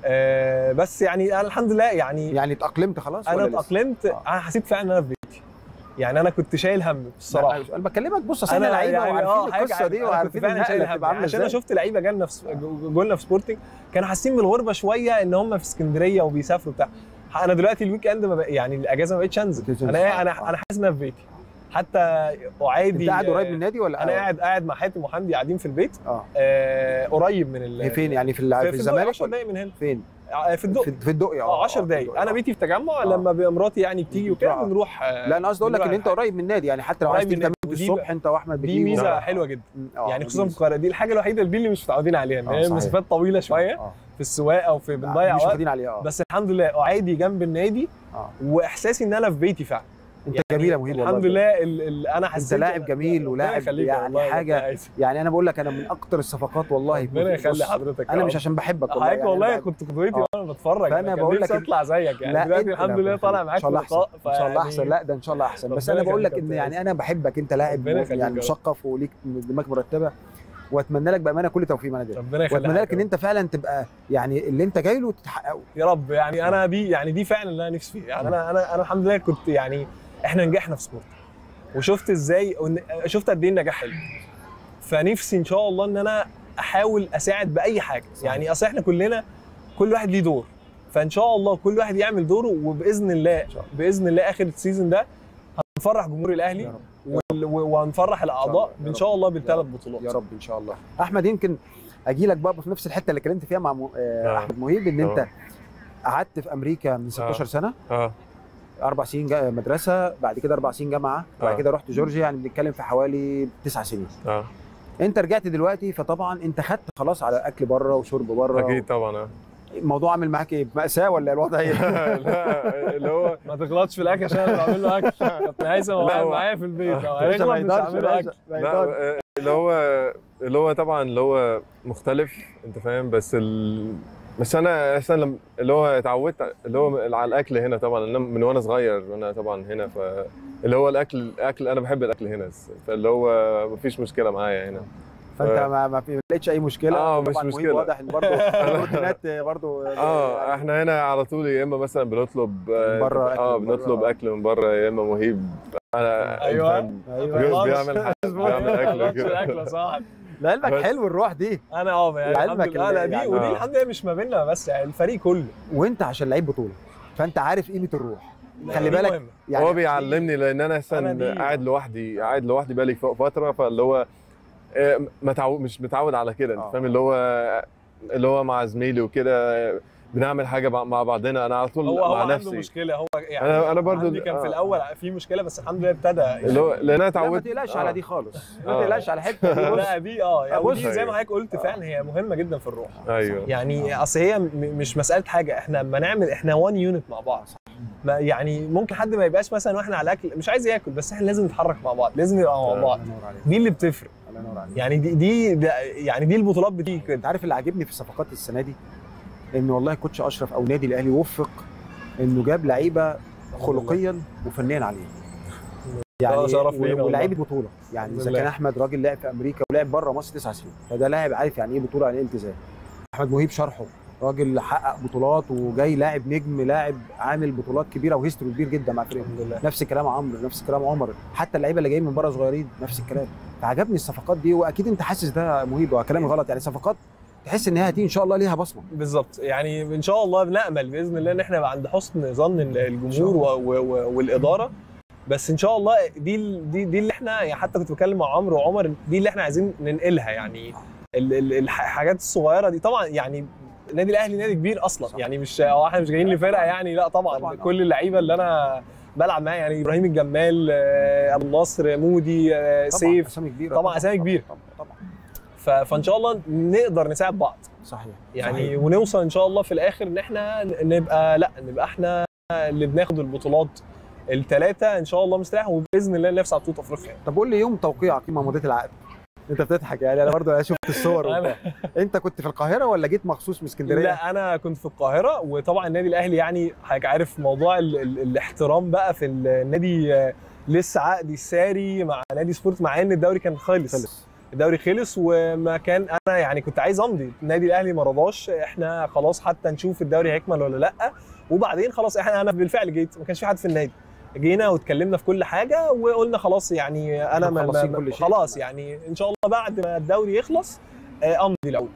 آه بس يعني انا الحمد لله يعني يعني اتاقلمت خلاص انا ولا لسه؟ اتاقلمت آه. انا حسيت فعلا ان انا في بيتي يعني انا كنت شايل هم الصراحه لا، انا بكلمك بص اصل احنا لعيبه يعني وعارفين حاجة القصه دي أنا كنت وعارفين فعلا شايل النقله هم بتبقى عامله عشان انا ازاي شفت لعيبه جالنا في جولنا في سبورتنج كانوا حاسين بالغربه شويه ان هم في اسكندريه وبيسافروا بتاع انا دلوقتي الويك اند ما بق- يعني الاجازه ما بقتش انزل بتنزل. انا انا انا حاسس ان انا في بيتي حتى اعادي انت قاعد قريب من النادي ولا انا قاعد قاعد مع حاتم وحمدي قاعدين في البيت اه آه قريب من ال هي فين يعني في في, الع- في في الزمالك 10 ولا دقايق من هنا فين آه، في الدق في في الدقي اه 10 في دقايق الدقي، انا آه. بيتي في تجمع آه. لما بقى مراتي يعني بتيجي وكده بتروح. بنروح آه، لا انا قصدي اقول لك ان بنروح انت قريب من النادي يعني حتى لو قريب عايز تيجي من تمرين النادي. الصبح انت واحمد دي بتيجوا. ميزه آه. حلوه جدا آه، يعني دي خصوصا في ميزة. القاهره دي الحاجه الوحيده اللي مش متعودين عليها ان آه، هي صحيح. مسافات طويله شويه آه. في السواقه وفي بنضيع مش وقت واخدين عليه اه بس الحمد لله قعادي جنب النادي آه. واحساسي ان انا في بيتي فعلا انت يعني جميل يا مهيب والله الحمد لله ال ال انا حسيت لاعب جميل ربنا ولاعب يخليك يعني والله يا حاجة كابتن آسف. يعني انا بقول لك انا من اكتر الصفقات والله ربنا بص، يخلي حضرتك انا يا مش رب. عشان بحبك والله حضرتك يعني والله أنا كنت قدوتي آه. وانا بتفرج فأنا انا كان بقول نفسي لك اطلع زيك يعني لا دلوقتي انت الحمد لا، لله طالع ان معاك شاء الله في احسن لقاء ان شاء الله فيعني- احسن لا ده ان شاء الله احسن بس ربنا انا بقول لك يخليك ان يا يعني انا بحبك انت لاعب ربنا يخليك يعني يا رب. مثقف وليك دماغ مرتبه واتمنى لك بامانه كل توفيق من ربنا يخليك واتمنى لك ان انت فعلا تبقى يعني اللي انت جاي له تحققه يا رب يعني انا دي يعني دي فعلا اللي انا نفسي فيه يعني انا انا انا الحمد لله كنت يعني احنا نجحنا في سبورت وشفت ازاي ون- شفت قد ايه النجاح حلو فنفسي ان شاء الله ان انا احاول اساعد باي حاجه صحيح. يعني اصل احنا كلنا كل واحد ليه دور فان شاء الله كل واحد يعمل دوره وباذن الله شاء الله. باذن الله اخر السيزون ده هنفرح جمهور يا الاهلي رب وال- و- وهنفرح الاعضاء يا ان رب. شاء الله يا بالثلاث رب. بطولات يا رب ان شاء الله احمد يمكن اجي لك بقى في نفس الحته اللي اتكلمت فيها مع م... آه، آه. احمد مهيب ان انت آه. قعدت في امريكا من 16 آه. سنه اه اربع سنين جا- مدرسه بعد كده اربع سنين جامعه بعد آه. كده رحت جورجيا يعني بنتكلم في حوالي تسع سنين اه انت رجعت دلوقتي فطبعا انت خدت خلاص على اكل بره وشرب بره اكيد طبعا اه الموضوع عامل معاك ايه مأساة ولا الوضع ايه لا اللي هو ما تغلطش في الاكل عشان انا بعمل له اكل كابتن هيثم هو لا، قاعد هو- معايا في البيت لو يا باشا ما هيغلط مش يقدرش هعمل له يا اكل باشا، ما لا يقدرش. آه، اللي هو اللي هو طبعا اللي هو مختلف انت فاهم بس ال... بس انا اصلا لما اللي هو اتعودت اللي هو على الاكل هنا طبعا انا من وانا صغير وانا طبعا هنا ف اللي هو الاكل الاكل انا بحب الاكل هنا فاللي هو مفيش مشكله معايا هنا فانت ما ما في- ما لقيتش اي مشكله آه، مش طبعاً مهيب مشكلة. واضح ان برضه البروتينات برضه اه احنا هنا على طول يا اما مثلا بنطلب من بره أكل اه من بره. بنطلب اكل من بره يا اما مهيب انا أيوة. فاهم؟ ايوه جوز ما بيعمل حاجة بيعمل اكل اكل كده اكل صح لعلمك بس- حلو الروح دي انا اه يعني الحمد لعلمك لله لا ال- دي يعني- ودي آه. الحمد لله مش ما بيننا بس يعني الفريق كله وانت عشان لعيب بطوله فانت عارف قيمه الروح خلي دي بالك مهمة. يعني هو بيعلمني لان انا أنا اصلا دي- قاعد لوحدي قاعد لوحدي بقالي ف- فتره فاللي هو آه، متعود مش متعود على كده آه. انت فاهم اللي هو اللي هو مع زميلي وكده آه، بنعمل حاجه مع مع بعضنا انا على طول هو هو مع عنده نفسي مشكله هو يعني أنا- أنا برضو- عندي كان في آه. الاول في مشكله بس الحمد لله ابتدى اللي هو لان انا لا ما اتعودت تقلقش آه. على دي خالص ما آه. تقلقش على الحته دي بص لا دي اه يعني بص دي زي ما هي- حضرتك قلت فعلا هي مهمه جدا في الروح ايوه يعني اصل هي م- مش مساله حاجه احنا لما نعمل احنا وان يونت مع بعض ما يعني ممكن حد ما يبقاش مثلا واحنا على الاكل مش عايز ياكل بس احنا لازم نتحرك مع بعض لازم نبقى مع بعض الله ينور عليك دي اللي بتفرق الله ينور عليك يعني دي دي ده- يعني دي البطولات بتيجي انت كده عارف اللي عاجبني في الصفقات السنه دي ان والله كوتش اشرف او نادي الاهلي وفق انه جاب لعيبه خلقيا وفنيا عليه يعني شرف لينا والله. ولاعيبه بطوله يعني الحمد اذا لله. كان احمد راجل لعب في امريكا ولعب بره مصر تسع سنين فده لاعب عارف يعني ايه بطوله يعني ايه التزام احمد مهيب شرحه راجل حقق بطولات وجاي لاعب نجم لاعب عامل بطولات كبيره وهيستوري كبير جدا مع فريقه الحمد لله نفس الكلام عمرو نفس الكلام عمر حتى اللعيبه اللي جايين من بره صغيرين نفس الكلام فعجبني الصفقات دي واكيد انت حاسس ده مهيب وكلامي غلط يعني صفقات تحس ان هي هتيجي ان شاء الله ليها بصمه بالظبط يعني ان شاء الله بنامل باذن الله ان احنا يبقى عند حسن ظن ال- شاء الجمهور و- و- و- والاداره بس ان شاء الله دي ال- دي دي اللي احنا يعني حتى كنت بتكلم مع عمرو وعمر دي اللي احنا عايزين ننقلها يعني ال- ال- الح- الحاجات الصغيره دي طبعا يعني النادي الاهلي نادي كبير اصلا صح. يعني مش هو احنا مش جايين لفرقه يعني لا طبعا, طبعاً. طبعا كل اللعيبه اللي انا بلعب معاها يعني ابراهيم الجمال آه، ابو النصر مودي آه، طبعا سيف اسامي كبيره طبعا أسامي كبيرة. طبعا طبعا ف- فان شاء الله نقدر نساعد بعض صحيح يعني صحيح. ونوصل ان شاء الله في الاخر ان احنا نبقى لا نبقى احنا اللي بناخد البطولات الثلاثه ان شاء الله مستريح وباذن الله نفس على بطوله افريقيا طب قول لي يوم توقيعك مع مضيت العقد انت بتضحك يعني انا برضه شفت الصور أنا- وبتاع. انت كنت في القاهره ولا جيت مخصوص من اسكندريه لا انا كنت في القاهره وطبعا النادي الاهلي يعني حضرتك عارف موضوع ال ال الاحترام بقى في النادي آه، لسه عقدي الساري مع نادي سبورت مع ان الدوري كان خلص خلص الدوري خلص وما كان انا يعني كنت عايز امضي النادي الاهلي ما رضاش احنا خلاص حتى نشوف الدوري هيكمل ولا لا وبعدين خلاص احنا انا بالفعل جيت ما كانش في حد في النادي جينا واتكلمنا في كل حاجه وقلنا خلاص يعني انا ما مخلصين ما كل شيء. خلاص يعني ان شاء الله بعد ما الدوري يخلص آه، امضي العود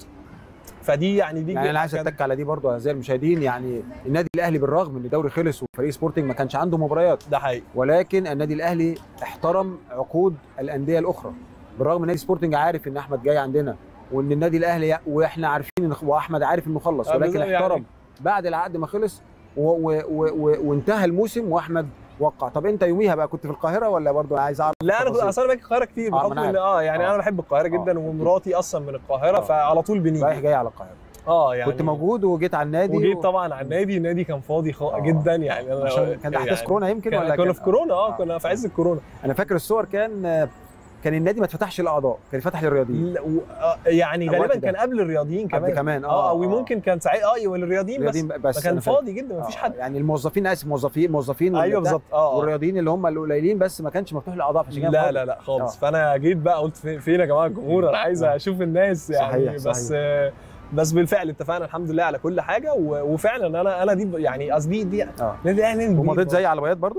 فدي يعني دي يعني انا عايز كانت- اتك على دي برضه اعزائي المشاهدين يعني النادي الاهلي بالرغم ان الدوري خلص وفريق سبورتنج ما كانش عنده مباريات ده حقيقي ولكن النادي الاهلي احترم عقود الانديه الاخرى بالرغم ان نادي سبورتنج عارف ان احمد جاي عندنا وان النادي الاهلي واحنا عارفين ان واحمد عارف انه خلص آه، ولكن بالظبط يعني. احترم بعد العقد ما خلص و و و و وانتهى الموسم واحمد وقع طب انت يوميها بقى كنت في القاهره ولا برضه عايز اعرف لا انا كنت التفاصيل؟ اصلا باجي القاهره كتير آه، ما بحكم أنا ان اه يعني آه. انا بحب القاهره جدا آه. ومراتي اصلا من القاهره آه. فعلى طول بنيجي رايح جاي على القاهره اه يعني كنت موجود وجيت على النادي وجيت و- طبعا على النادي النادي كان فاضي خ... آه. جدا يعني انا عشان كان احداث يعني كورونا يمكن كان ولا كنا كان- في كورونا اه آه. كنا في عز الكورونا انا فاكر الصور كان كان النادي ما اتفتحش الاعضاء كان فتح للرياضيين لا، و... آه، يعني الوقت غالبا ده. كان قبل الرياضيين قبل كمان كمان اه او ممكن كان ساعتها اه والرياضيين بس الرياضيين بس فكان أنا فاكر. فاضي جدا مفيش آه، حد يعني الموظفين اسف موظفين موظفين ايوه والبتاع، بالظبط اه آه. والرياضيين اللي هم القليلين بس ما كانش مفتوح للاعضاء فعشان كده لا فاضي. لا لا خالص آه. فانا جيت بقى قلت في- فين يا جماعه الجمهور انا عايز آه. اشوف الناس يعني صحيح، بس صحيح. آه، بس بالفعل اتفقنا الحمد لله على كل حاجه و- وفعلا انا انا دي ب- يعني قصدي دي اه نادي الاهلي نادي كبير ومضيت زي على بياض برضو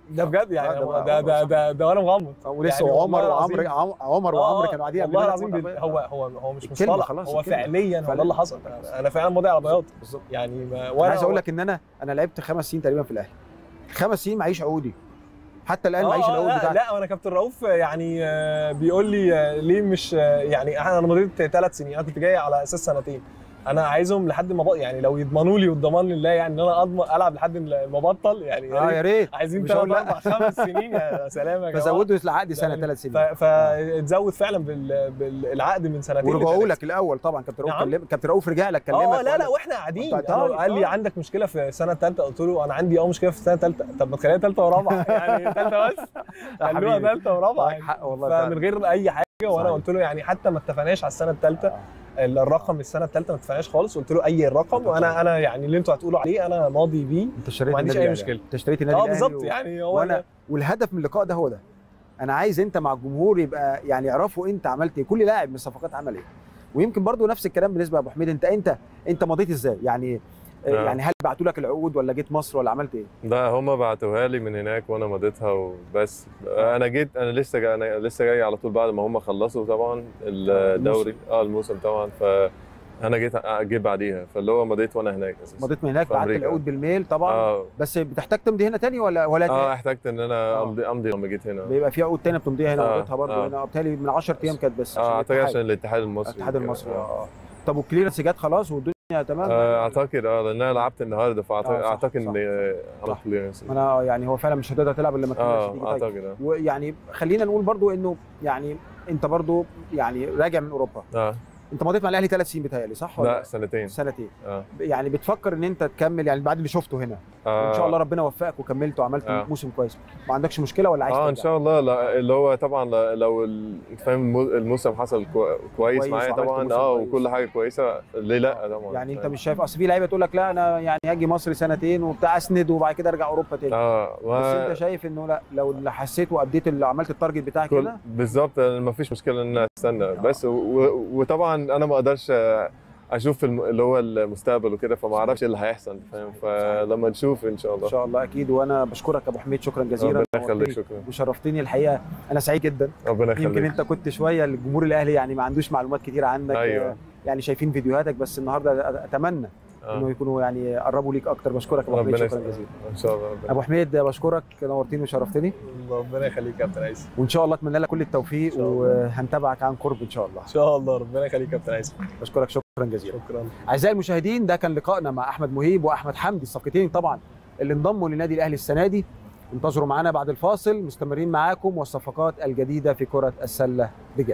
ده بجد يعني آه، ده هو بقى- ده ده ده, ده وانا مغمض ولسه يعني عمر والله وعمرو العظيم. عم- عمر وعمرو كانوا قاعدين والله قبلنا العظيم في بال- الموضوع. هو هو هو مش الكلمة مصطلح خلاص، هو الكلمة. فعليا هو فعليا. ده اللي حصل بالظبط. انا فعلا ماضي على بياض بالظبط يعني ما انا وانا عايز اقول لك ان انا انا لعبت خمس سنين تقريبا في الاهلي خمس سنين معيش عقودي حتى الان آه، معيش آه، العقود لا, بتاعتي لا انا كابتن رؤوف يعني آه، بيقول لي آه، ليه مش آه، يعني انا مضيت ثلاث سنين انا كنت جاي على اساس سنتين انا عايزهم لحد ما بق- يعني لو يضمنوا لي والضمان لله يعني ان انا اضمن العب لحد ما ابطل يعني يا اه ريت. يا ريت عايزين مش ثلاث هقول لا. اربع خمس سنين يا سلام يا جماعه فزودوا العقد سنه يعني ثلاث ف- سنين فاتزود فعلا بال- بالعقد من سنتين ورجعوا لثلاثة. لك الاول طبعا كابتن رؤوف نعم. كلم كابتن رؤوف رجع لك كلمك اه لا وقال لا لك- واحنا قاعدين طيب، أنا قال لي طيب. عندك مشكله في سنه ثالثه قلت له انا عندي اه مشكله في سنه ثالثه طب ما تخليها ثالثه ورابعه يعني ثالثه بس خلوها حبيبي. ثالثه ورابعه معاك يعني. حق والله فمن فعلا. غير اي حاجه وانا صحيح. قلت له يعني حتى ما اتفقناش على السنه الثالثه آه. الرقم السنه الثالثه ما اتفقناش خالص قلت له اي رقم وانا انا يعني اللي انتوا هتقولوا عليه انا ماضي بيه انت اشتريت ما عنديش النادي أي الأهلي. مشكلة. انت اشتريت النادي اه الاهلي بالظبط و- يعني هو وانا أنا والهدف من اللقاء ده هو ده انا عايز انت مع الجمهور يبقى يعني يعرفوا انت عملت ايه كل لاعب من الصفقات عمل ايه ويمكن برضو نفس الكلام بالنسبه لابو حميد انت انت انت مضيت ازاي يعني آه. يعني هل بعتوا لك العقود ولا جيت مصر ولا عملت ايه لا هما بعتوها لي من هناك وانا مضيتها وبس انا جيت انا لسه جاي انا لسه جاي على طول بعد ما هما خلصوا طبعا الدوري اه الموسم طبعا فانا جيت جيت بعديها فاللي هو مضيت وانا هناك اساسا مضيت من هناك في بعت أمريكا. العقود بالميل طبعا اه بس بتحتاج تمضي هنا تاني ولا ولا اه احتجت ان انا آه. امضي امضي لما جيت هنا بيبقى في عقود تانية بتمضيها هنا آه، ومضيتها برضه آه. هنا بالتالي من 10 ايام كانت بس اه عشان اعتقد الاتحاد. عشان الاتحاد المصري الاتحاد وكده. المصري آه. اه اه طب والكليرنس جت خلاص والدنيا تمام آه، اعتقد اه لان انا لعبت النهارده آه، صح، فاعتقد اعتقد صح، ان آه، عملت صح. كليرنس انا يعني هو فعلا مش هتقدر تلعب الا لما الكليرنس تيجي اه طيب. اعتقد اه ويعني خلينا نقول برضو انه يعني انت برضو يعني راجع من اوروبا اه انت مضيت مع الاهلي ثلاث سنين بتهيألي صح ولا لا سنتين سنتين اه يعني بتفكر ان انت تكمل يعني بعد اللي شفته هنا آه. ان شاء الله ربنا وفقك وكملت وعملت آه. موسم كويس ما عندكش مشكله ولا عايز اه ان ترجع؟ شاء الله لا اللي هو طبعا ل- لو ال- انت فاهم المو- الموسم حصل كو- كويس كويس معايا وعملت طبعا موسم اه كويس. وكل حاجه كويسه ليه لا طبعا يعني انت فاهم؟ مش شايف اصل في لعيبه تقول لك لا انا يعني هاجي مصر سنتين وبتاع اسند وبعد كده ارجع اوروبا تاني اه بس ما انت شايف انه لا لو اللي حسيت واديت اللي عملت التارجت بتاعك كل كده بالظبط ما فيش مشكله ان انا استنى بس و... و... وطبعا انا ما اقدرش اشوف الم... اللي هو المستقبل وكده فما اعرفش ايه اللي هيحصل أنت فاهم فلما نشوف ان شاء ان الله شاء الله اكيد وانا بشكرك يا ابو حميد شكرا جزيلا ربنا يخليك نورتني شكرا وشرفتني الحقيقه انا سعيد جدا ربنا يمكن يخليك انت كنت شويه الجمهور الاهلي يعني ما عندوش معلومات كتير عنك أيوة. آه، يعني شايفين فيديوهاتك بس النهارده اتمنى انه آه. يكونوا يعني قربوا ليك اكتر بشكرك يا ابو حميد ربنا شكرا يخليك. جزيلا ان شاء الله ربنا ابو حميد بشكرك نورتني وشرفتني ربنا يخليك يا كابتن عيسى وان شاء الله اتمنى لك كل التوفيق إن شاء الله. وهنتابعك عن قرب ان شاء الله ان شاء الله ربنا يخليك يا كابتن عيسى بشكرك شكرا جزيلا شكرا اعزائي المشاهدين ده كان لقائنا مع احمد مهيب واحمد حمدي الصفقتين طبعا اللي انضموا للنادي الاهلي السنه دي انتظروا معانا بعد الفاصل مستمرين معاكم والصفقات الجديده في كره السله رجال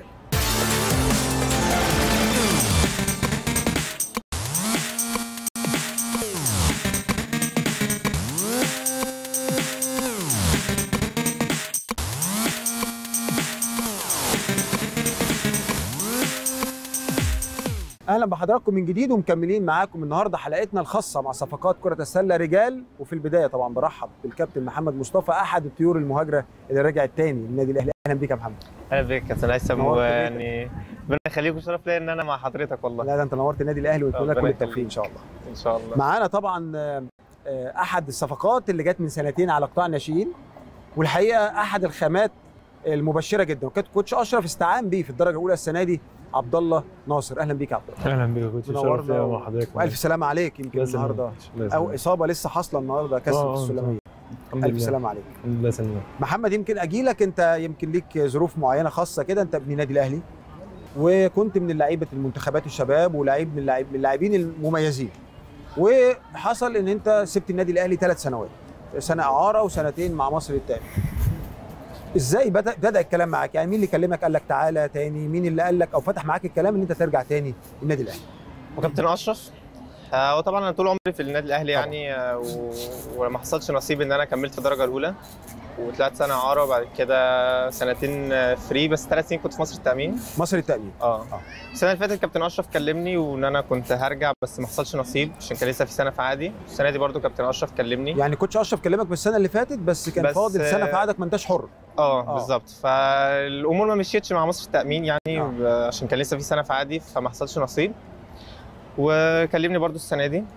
اهلا بحضراتكم من جديد ومكملين معاكم النهارده حلقتنا الخاصه مع صفقات كره السله رجال وفي البدايه طبعا برحب بالكابتن محمد مصطفى احد الطيور المهاجره اللي رجع تاني للنادي الاهلي اهلا بيك يا محمد اهلا بيك يا كابتن هيثم نورت بيك. ويعني ربنا يخليك وشرف ليا ان انا مع حضرتك والله لا ده انت نورت النادي الاهلي ونتمنى لك ربنا كل التوفيق يخليك. ان شاء الله ان شاء الله معانا طبعا آه، آه، احد الصفقات اللي جت من سنتين على قطاع الناشئين والحقيقه احد الخامات المبشره جدا وكانت كوتش اشرف استعان بيه في الدرجه الاولى السنه دي عبد الله ناصر اهلا بيك يا عبد الله اهلا بيك يا كوتش منورنا شرف ليا و- مع حضرتك والف سلامه عليك يمكن الله يسلمك. النهارده الله او يسلمك. اصابه لسه حاصله النهارده كسر آه، في آه، السلميه الحمد الف لله سلامه عليك الحمد لله سلمك محمد يمكن اجي لك انت يمكن ليك ظروف معينه خاصه كده انت ابن النادي الاهلي وكنت من لعيبه المنتخبات الشباب ولاعيب من اللاعب- من اللاعبين المميزين وحصل ان انت سبت النادي الاهلي ثلاث سنوات سنه اعاره وسنتين مع مصر التاني ازاي بدا بدا الكلام معاك يعني مين اللي كلمك قال لك تعالى تاني مين اللي قال لك او فتح معاك الكلام ان انت ترجع تاني النادي الاهلي وكابتن اشرف آه، وطبعا انا طول عمري في النادي الاهلي يعني آه، و- وما حصلش نصيب ان انا كملت الدرجه الاولى وطلعت سنه اعاره وبعد كده سنتين آه، فري بس ثلاث سنين كنت في مصر التامين مصر التامين اه آه. السنه اللي فاتت كابتن اشرف كلمني وان انا كنت هرجع بس ما حصلش نصيب عشان كان لسه في سنه في عادي السنه دي برضو كابتن اشرف كلمني يعني كوتش اشرف كلمك بالسنه اللي فاتت بس كان بس، فاضل سنه آه، في عقدك ما انتش حر اه آه. بالظبط فالامور ما مشيتش مع مصر التامين يعني آه. آه. عشان كان لسه في سنه في عادي فما حصلش نصيب وكلمني برضو السنه دي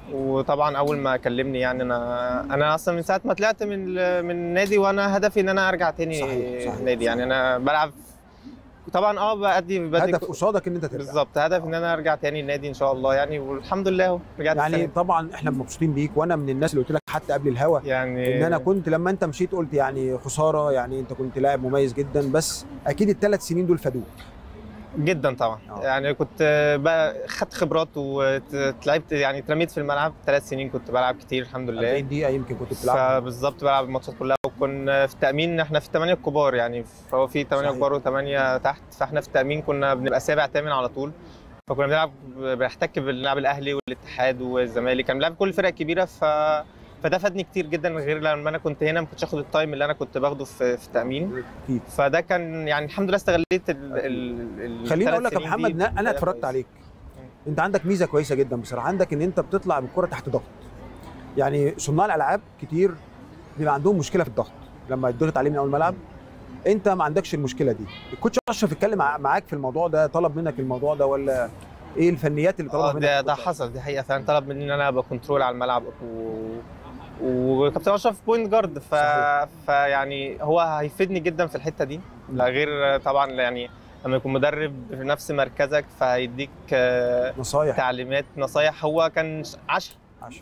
وطبعا اول ما كلمني يعني انا انا اصلا من ساعه ما طلعت من ال- من النادي وانا هدفي ان انا ارجع تاني صحيح، صحيح، نادي يعني انا بلعب طبعا اه بادي بادي هدف قصادك ان انت ترجع بالظبط هدف ان انا ارجع تاني النادي ان شاء الله يعني والحمد لله اهو رجعت يعني السنة دي. طبعا احنا مبسوطين بيك وانا من الناس اللي قلت لك حتى قبل الهوا يعني ان انا كنت لما انت مشيت قلت يعني خساره يعني انت كنت لاعب مميز جدا بس اكيد الثلاث سنين دول فادوك جدا طبعا آه. يعني كنت بقى خدت خبرات وتلعبت يعني اترميت في الملعب ثلاث سنين كنت بلعب كتير الحمد 40 لله دقيقه يمكن كنت بتلعب فبالظبط بلعب الماتشات كلها وكنا في التامين احنا في الثمانيه الكبار يعني فهو في ثمانيه صحيح. كبار وثمانيه تحت فاحنا في التامين كنا بنبقى سابع ثامن على طول فكنا بنلعب بنحتك بنلعب الاهلي والاتحاد والزمالك كان بنلعب كل الفرق الكبيره ف فده فادني كتير جدا غير لما انا كنت هنا ما كنتش اخد التايم اللي انا كنت باخده في في التامين أكيد. فده كان يعني الحمد لله استغليت ال ال ال خليني الثلاث اقول لك يا سنين محمد دي إن انا اتفرجت كويس. عليك انت عندك ميزه كويسه جدا بصراحه عندك ان انت بتطلع بالكره تحت ضغط يعني صناع الالعاب كتير بيبقى عندهم مشكله في الضغط لما يتضغط عليه من اول ملعب انت ما عندكش المشكله دي الكوتش اشرف اتكلم مع- معاك في الموضوع ده طلب منك الموضوع ده ولا ايه الفنيات اللي طلبها اه منك ده ده الكوتش؟ حصل دي حقيقه فعلا طلب مني ان انا ابقى كنترول على الملعب و... وكابتن اشرف بوينت جارد ف... صحيح. فيعني هو هيفيدني جدا في الحته دي لا غير طبعا يعني لما يكون مدرب في نفس مركزك فهيديك آه، نصايح تعليمات نصايح هو كان عشر عشان.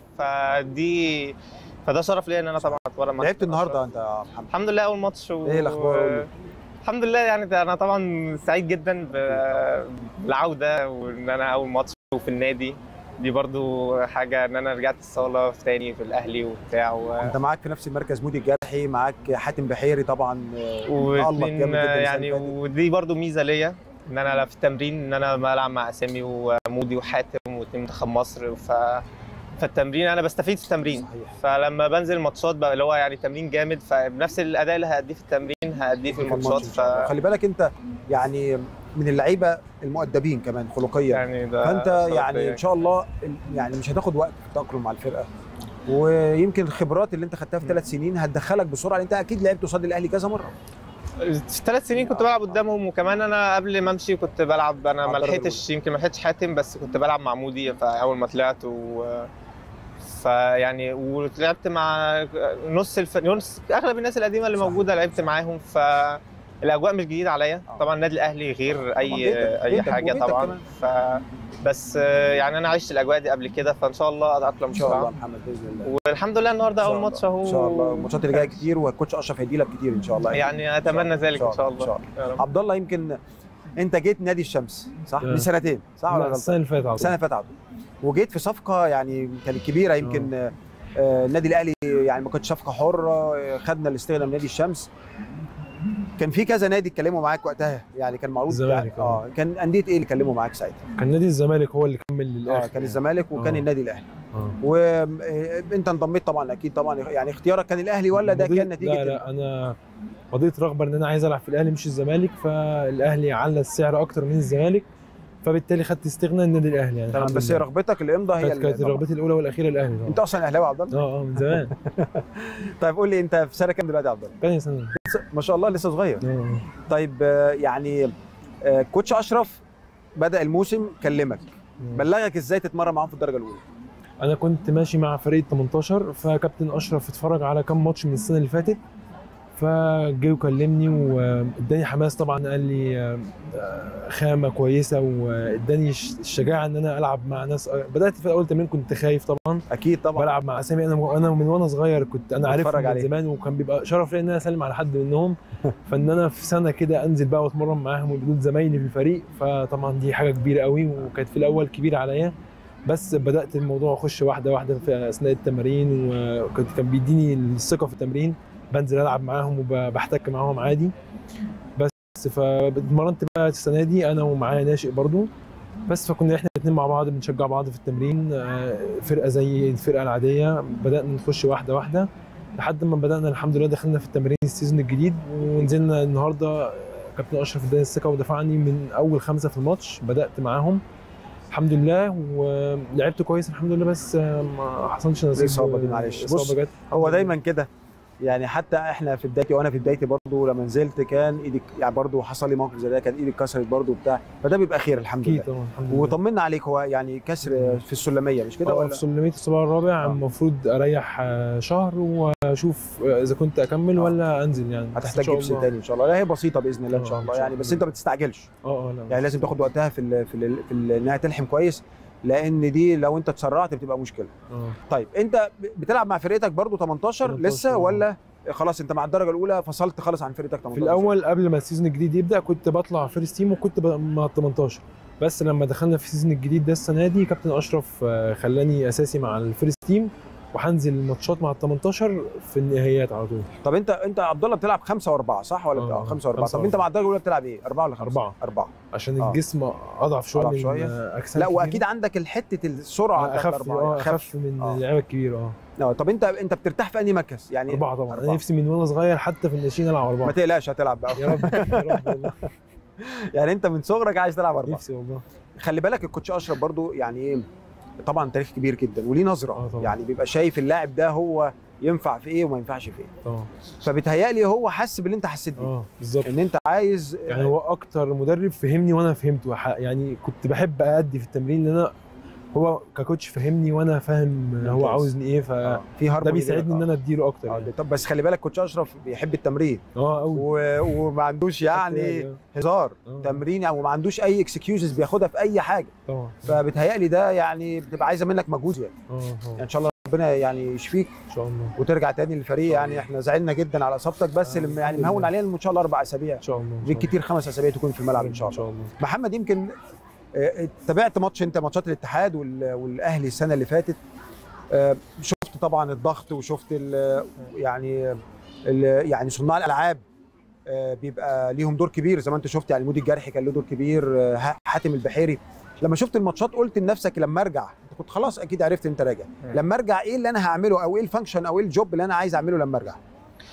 فدي فده شرف ليا ان انا طبعا اتمرن مع لعبت كابتن النهارده أشرف. انت يا محمد الحمد لله اول ماتش و... إيه الأخبار؟ قول لي. الحمد لله يعني ده انا طبعا سعيد جدا ب- بالعوده وان انا اول ماتش وفي النادي دي برضو حاجه ان انا رجعت الصاله في تاني في الاهلي وبتاع و... انت معاك في نفس المركز مودي الجرحي معاك حاتم بحيري طبعا آه، تألق واتنين جامد جدا يعني السنة اللي فاتت. ودي برضو ميزه ليا ان انا في التمرين ان انا بلعب مع اسامي ومودي وحاتم واثنين منتخب مصر ف فالتمرين انا بستفيد في التمرين صحيح فلما بنزل ماتشات بقى اللي هو يعني تمرين جامد فبنفس الاداء اللي هاديه في التمرين هاديه في الماتشات الماتش إن ف شاء الله. خلي بالك انت يعني من اللعيبه المؤدبين كمان خلقيا يعني ده فانت شرف يعني ليا. ان شاء الله يعني مش هتاخد وقت في التاقلم مع الفرقه ويمكن الخبرات اللي انت خدتها في ثلاث سنين هتدخلك بسرعه لأن انت اكيد لعبت قصاد الاهلي كذا مره في ثلاث سنين كنت بلعب قدامهم وكمان انا قبل ما امشي كنت بلعب انا على ما الدرجة لحقتش يمكن ما لحقتش حاتم بس كنت بلعب مع مودي اول ما طلعت و فيعني ولعبت مع نص الف... نص اغلب الناس القديمه اللي صحيح. موجوده لعبت معاهم ف الاجواء مش جديده عليا آه. طبعا النادي الاهلي غير طبعاً اي بيتك- اي بيتك حاجه وبيتك طبعا كمان. ف بس آه، يعني انا عشت الاجواء دي قبل كده فان شاء الله اتاقلم ان شاء الله بسرعه يا محمد باذن الله والحمد لله النهارده إن شاء اول الله. ماتش اهو ان شاء الله الماتشات اللي جايه كتير والكوتش اشرف هيدي لك كتير ان شاء الله يعني اتمنى ذلك ان شاء الله ان شاء الله يا رب. عبد الله يمكن انت جيت نادي الشمس صح تمام. من سنتين صح ولا لا، غلط السنه اللي فاتت على طول. السنه اللي فاتت على طول. وجيت في صفقه يعني كانت كبيره يمكن آه، آه، النادي الاهلي يعني ما كانتش صفقه حره آه، خدنا الاستغنى من نادي الشمس كان في كذا نادي اتكلموا معاك وقتها يعني كان معروض الزمالك، اه كان انديه ايه اللي كلموا معاك ساعتها؟ كان نادي الزمالك هو اللي كمل اه للاخر كان الزمالك وكان آه. النادي الاهلي آه. وانت انضميت طبعا اكيد طبعا يعني اختيارك كان الاهلي ولا ده قضيت- كان نتيجه لا لا انا قضيت رغبه ان انا عايز العب في الاهلي مش الزمالك فالاهلي على السعر اكتر من الزمالك فبالتالي خدت استغناء النادي الاهلي يعني تمام الحمد بس لله. رغبتك الامضاء هي كانت اللي كانت طبعاً. رغبتي الاولى والاخيره الاهلي طبعا انت اصلا اهلاوي يا عبد الله اه اه من زمان طيب قول لي انت في سنه كام دلوقتي يا عبد الله تاني سنه ما شاء الله لسه صغير آه. طيب آه، يعني آه، كوتش اشرف بدا الموسم كلمك بلغك ازاي تتمرن معاهم في الدرجه الاولى انا كنت ماشي مع فريق 18 فكابتن اشرف اتفرج على كام ماتش من السنه اللي فاتت فجه وكلمني واداني حماس طبعا قال لي آه، آه، خامه كويسه واداني الش- الشجاعه ان انا العب مع ناس بدات في اول تمرين كنت خايف طبعا اكيد طبعا بلعب مع اسامي انا انا من وانا صغير كنت انا عارفهم بتفرج من عليه. زمان وكان بيبقى شرف لي ان انا اسلم على حد منهم فان انا في سنه كده انزل بقى واتمرن معاهم وبدون زمايلي في الفريق فطبعا دي حاجه كبيره قوي وكانت في الاول كبيره عليا بس بدات الموضوع اخش واحده واحده في اثناء التمارين وكنت كان بيديني الثقه في التمرين بنزل العب معاهم وبحتك معاهم عادي بس فاتمرنت بقى السنه دي انا ومعايا ناشئ برضو بس فكنا احنا الاثنين مع بعض بنشجع بعض في التمرين آه، فرقه زي الفرقه العاديه بدانا نخش واحده واحده لحد ما بدانا الحمد لله دخلنا في التمرين السيزون الجديد ونزلنا النهارده كابتن اشرف اداني الثقه ودفعني من اول خمسه في الماتش بدات معاهم الحمد لله ولعبت كويس الحمد لله بس آه، ما حصلش نصيب الإصابة دي معلش. بص، الاصابه جت هو دايما كده يعني حتى احنا في بدايتي وانا في بدايتي برضو لما نزلت كان ايدي يعني برضو حصل لي موقف زي ده كان ايدي اتكسرت برضو بتاع فده بيبقى خير الحمد اكيد لله طبعا الحمد لله وطمنا عليك هو يعني كسر في السلميه مش كده اه ولا في سلمية الصباح الرابع آه. المفروض اريح آه، شهر واشوف آه، اذا كنت اكمل آه. ولا انزل يعني بس إن هتحتاج شاء جبس الله. تاني ان شاء الله لا هي بسيطه باذن الله ان آه، شاء إن الله شاء يعني بس الله. انت ما تستعجلش اه اه لا يعني لازم تاخد وقتها في ال في ال في ال- انها تلحم كويس لان دي لو انت اتسرعت بتبقى مشكله اه طيب انت بتلعب مع فرقتك برضو 18 18 لسه آه. ولا خلاص انت مع الدرجه الاولى فصلت خالص عن فرقتك 18 في الاول قبل ما السيزون الجديد يبدا كنت بطلع فيرست تيم وكنت ب- مع ال 18 بس لما دخلنا في السيزون الجديد ده السنه دي كابتن اشرف آه، خلاني اساسي مع الفيرست تيم وهنزل ماتشات مع ال 18 في النهائيات على طول طب انت انت عبد الله بتلعب خمسه واربعه صح ولا آه، بتلعب خمسه واربعه خمسة طب انت وأربعة. مع الدرجه الاولى بتلعب ايه؟ اربعه ولا خمسه؟ أربعة. اربعه عشان آه. الجسم اضعف شويه أضعف من شوية؟ آه، اجسام لا كتيرة. واكيد عندك حته السرعه آه، بتاعت اخف الأربعة. اه اخف من آه. اللعيبه الكبيره اه لا، طب انت انت بترتاح في انهي مركز؟ يعني اربعه طبعا أربعة. انا نفسي من وانا صغير حتى في الناشئين العب ما اربعه تقلقش هتلعب بقى يا رب يا رب والله يعني انت من صغرك عايز تلعب اربعه نفسي والله خلي بالك الكوتش اشرف برضو يعني ايه طبعا تاريخ كبير جدا وليه نظره آه طبعا. يعني بيبقى شايف اللاعب ده هو ينفع في ايه وما ينفعش في ايه طبعا فبيتهيألي هو حس باللي انت حسيت بيه اه بالظبط ان انت عايز يعني هو اكتر مدرب فهمني وانا فهمته ح- يعني كنت بحب ادي في التمرين لان انا هو ككوتش فهمني وانا فاهم هو ممتاز. عاوزني ايه آه، فده في هارموني بيساعدني ان بينك. انا اديله اكتر آه، يعني. طب بس خلي بالك كوتش اشرف بيحب التمرين اه قوي و... وما عندوش يعني هزار آه. تمرين يعني وما عندوش اي اكسكيوزز بياخدها في اي حاجه طبعا فبتهيألي ده يعني بتبقى عايزه منك مجهود يعني. اه يعني اه ان شاء الله ربنا يعني يشفيك ان شاء الله وترجع تاني للفريق يعني احنا زعلنا جدا على اصابتك بس آه، اللي يعني الحمد مهون لله. علينا ان شاء الله اربع اسابيع ان شاء الله إن شاء بالكتير خمس اسابيع تكون في الملعب الله. ان شاء ان الله شاء الله محمد يمكن آه، تابعت ماتش انت ماتشات الاتحاد وال- والاهلي السنه اللي فاتت آه، شفت طبعا الضغط وشفت ال- يعني ال- يعني صناع الالعاب آه، بيبقى ليهم دور كبير زي ما انت شفت يعني مودي الجرحي كان له دور كبير آه، ح- حاتم البحيري لما شفت الماتشات قلت لنفسك لما ارجع انت كنت خلاص اكيد عرفت انت راجع لما ارجع ايه اللي انا هعمله او ايه الفانكشن او ايه الجوب اللي انا عايز اعمله لما ارجع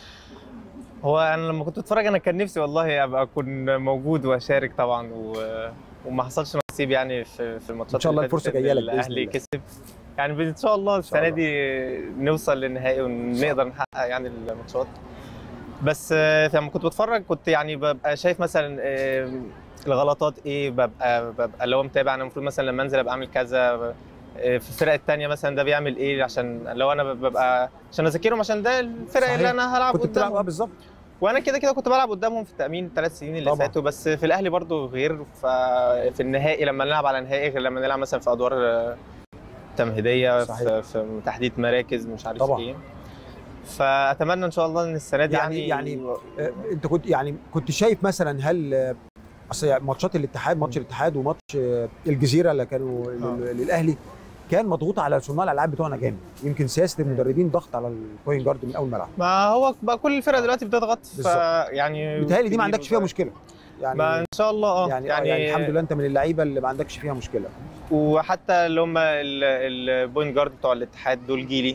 هو انا لما كنت بتفرج انا كان نفسي والله ابقى اكون موجود واشارك طبعا و... وما حصلش نصيب يعني في في الماتشات إن شاء الله اللي فاتت الفرصة إن جاية لك بإذن الاهلي الله. كسب يعني ان شاء الله السنه الله. دي نوصل للنهائي ونقدر نحقق يعني الماتشات بس آه، لما كنت بتفرج كنت يعني ببقى شايف مثلا آه، الغلطات ايه ببقى ببقى اللي هو متابع انا المفروض مثلا لما انزل ابقى اعمل كذا آه، في الفرق التانية مثلا ده بيعمل ايه عشان لو انا ببقى عشان اذاكرهم عشان ده الفرق صحيح. اللي انا هلعب كنت بتلعب اه قدامهم بالظبط وانا كده كده كنت بلعب قدامهم في التامين الثلاث سنين اللي طبعا. فاتوا بس في الاهلي برضو غير ففي النهائي لما نلعب على نهائي غير لما نلعب مثلا في ادوار آه، تمهيديه صحيح. في, في تحديد مراكز مش عارف طبعا. ايه فاتمنى ان شاء الله ان السنه دي يعني- يعني يعني آه، انت كنت يعني كنت شايف مثلا هل آه، اصل يعني ماتشات الاتحاد ماتش الاتحاد وماتش آه، الجزيره اللي كانوا لل- للاهلي كان مضغوط على صناع الالعاب بتوعنا جامد يمكن سياسه المدربين ضغط على البوينت جارد من اول ملعب ما هو بقى كل الفرق دلوقتي بتضغط بالظبط. يعني بيتهيألي دي ما كبير عندكش فيها وصغير. مشكله يعني ما ان شاء الله اه يعني, يعني, يعني الحمد لله انت من اللعيبه اللي ما عندكش فيها مشكله وحتى اللي هم البوينت جارد بتوع الاتحاد دول جيلي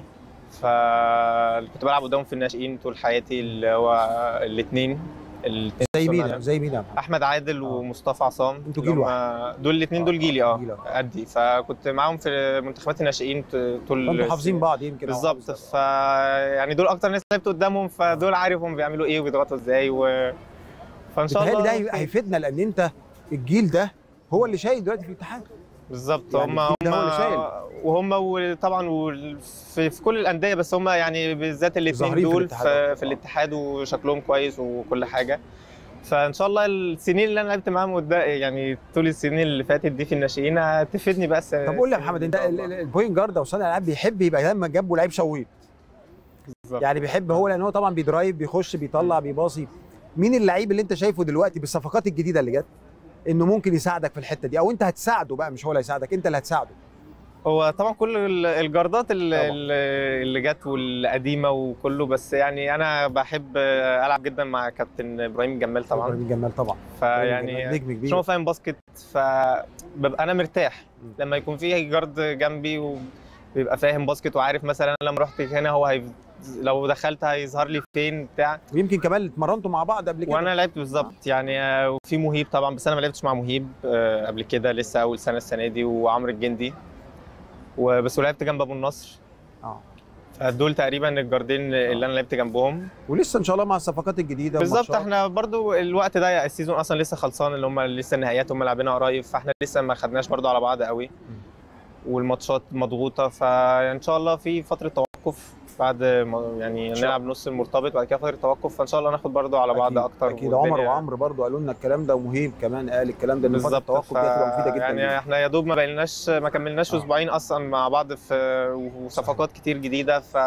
فكنت بلعب قدامهم في الناشئين طول حياتي اللي هو الاثنين زي مين زي مين يا محمد؟ احمد عادل ومصطفى عصام انتوا اللي جيل هم- دول الاثنين دول جيلي اه جيل واحد. قدي فكنت معاهم في منتخبات الناشئين ط- طول فانتوا حافظين بعض يمكن أو بالظبط حافظ- ف يعني دول اكتر ناس لعبت قدامهم فدول عارف هم بيعملوا ايه وبيضغطوا ازاي و فان شاء بيتهيألي الله ده هي- هيفيدنا لان انت الجيل ده هو اللي شايل دلوقتي في الاتحاد بالظبط يعني هم الجيل هم ده هو اللي شايل. وهم وطبعا وال- في, في كل الانديه بس هم يعني بالذات الاثنين ظاهرين في دول الاتحاد في, أكتر. في الاتحاد وشكلهم كويس وكل حاجه فان شاء الله السنين اللي انا لعبت معاهم قدام يعني طول السنين اللي فاتت دي في الناشئين هتفيدني بقى السنه طب قول لي يا السنين محمد دي انت إن شاء ال- الله. ال- البوينت جارد او صانع الالعاب بيحب يبقى لما جنبه لعيب شويط بالظبط. يعني بيحب هو لان هو طبعا بيدرايف بيخش بيطلع بيباصي مين اللعيب اللي انت شايفه دلوقتي بالصفقات الجديده اللي جت انه ممكن يساعدك في الحته دي او انت هتساعده بقى مش هو اللي هيساعدك انت اللي هتساعده هو طبعا كل ال- الجاردات اللي, طبعا. اللي جت والقديمه وكله بس يعني انا بحب العب جدا مع كابتن ابراهيم جمال طبعا ابراهيم جمال طبعا فيعني نجم كبير عشان هو فاهم باسكت فببقى انا مرتاح م. لما يكون في جارد جنبي وبيبقى فاهم باسكت وعارف مثلا أنا لما رحت هنا هو هي... لو دخلت هيظهر لي فين بتاع ويمكن كمان اتمرنتوا مع بعض قبل كده وانا لعبت بالظبط يعني آه، وفي مهيب طبعا بس انا ما لعبتش مع مهيب آه، قبل كده لسه اول سنه السنه دي وعمرو الجندي وبس ولعبت جنب ابو النصر اه دول تقريبا الجاردين اللي انا لعبت جنبهم ولسه ان شاء الله مع الصفقات الجديده بالظبط والماتشات. احنا برضو الوقت ده السيزون اصلا لسه خلصان اللي هم لسه النهائيات هم لاعبينها قريب فاحنا لسه ما خدناش برضو على بعض قوي والماتشات مضغوطه فان شاء الله في فتره توقف بعد ما يعني شاء نلعب نص المرتبط بعد كده فتره توقف فان شاء الله ناخد برضو على بعض أكيد- اكتر اكيد عمر والدنيا- وعمرو برضو قالوا لنا الكلام ده ومهيب كمان قال الكلام ده ان فتره بالظبط التوقف ف... دي هتبقى مفيده جدا يعني لينا. احنا يا دوب ما بقيناش ما كملناش آه. اسبوعين اصلا مع بعض في وصفقات كتير جديده ف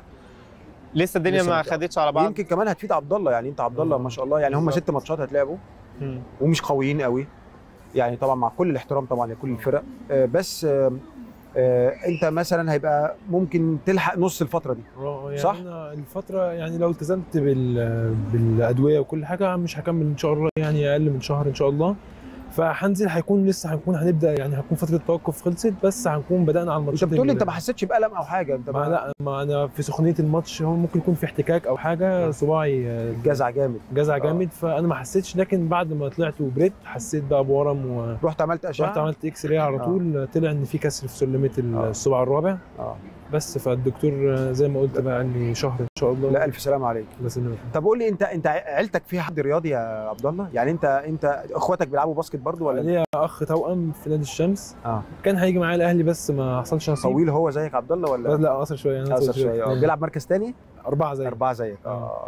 لسه الدنيا لسه ما بت- خدتش على بعض يمكن كمان هتفيد عبد الله يعني انت عبد الله ما شاء الله يعني هم بالظبط. ست ماتشات هتلعبوا مم. ومش قويين قوي يعني طبعا مع كل الاحترام طبعا لكل الفرق آه، بس آه، آه، انت مثلا هيبقى ممكن تلحق نص الفتره دي اه يعني صح؟ أنا الفترة يعني لو التزمت بال بالأدوية وكل حاجة مش هكمل إن شاء الله يعني أقل من شهر إن شاء الله فهنزل هيكون لسه هنكون هنبدأ يعني هيكون فترة التوقف خلصت بس هنكون بدأنا على انت الماتشات بتقول لي ال- انت ما حسيتش بالم او حاجه انت ما ما لا ما انا في سخونيه الماتش هو ممكن يكون في احتكاك او حاجه صباعي آه، جزع جامد جزع آه. جامد فانا ما حسيتش لكن بعد ما طلعت وبريت حسيت بقى بورم ورحت رحت عملت اشعه عملت اكس راي على آه. طول طلع ان في كسر في سلمه آه. الصباع الرابع اه بس فالدكتور آه، زي ما قلت بقى قال لي شهر ان شاء الله لا الف سلامه عليك بس إنه- طب قول لي انت انت عيلتك فيها حد رياضي يا عبد الله يعني انت انت اخواتك بيلعبوا باسكت برضو ولا ليا اخ توأم في نادي الشمس اه كان هيجي معايا الاهلي بس ما حصلش نصيب طويل هو زيك عبد الله ولا بس لا قصر شويه انا اقصر شويه آه. بيلعب مركز تاني اربعه زي اربعه زيك اه آه.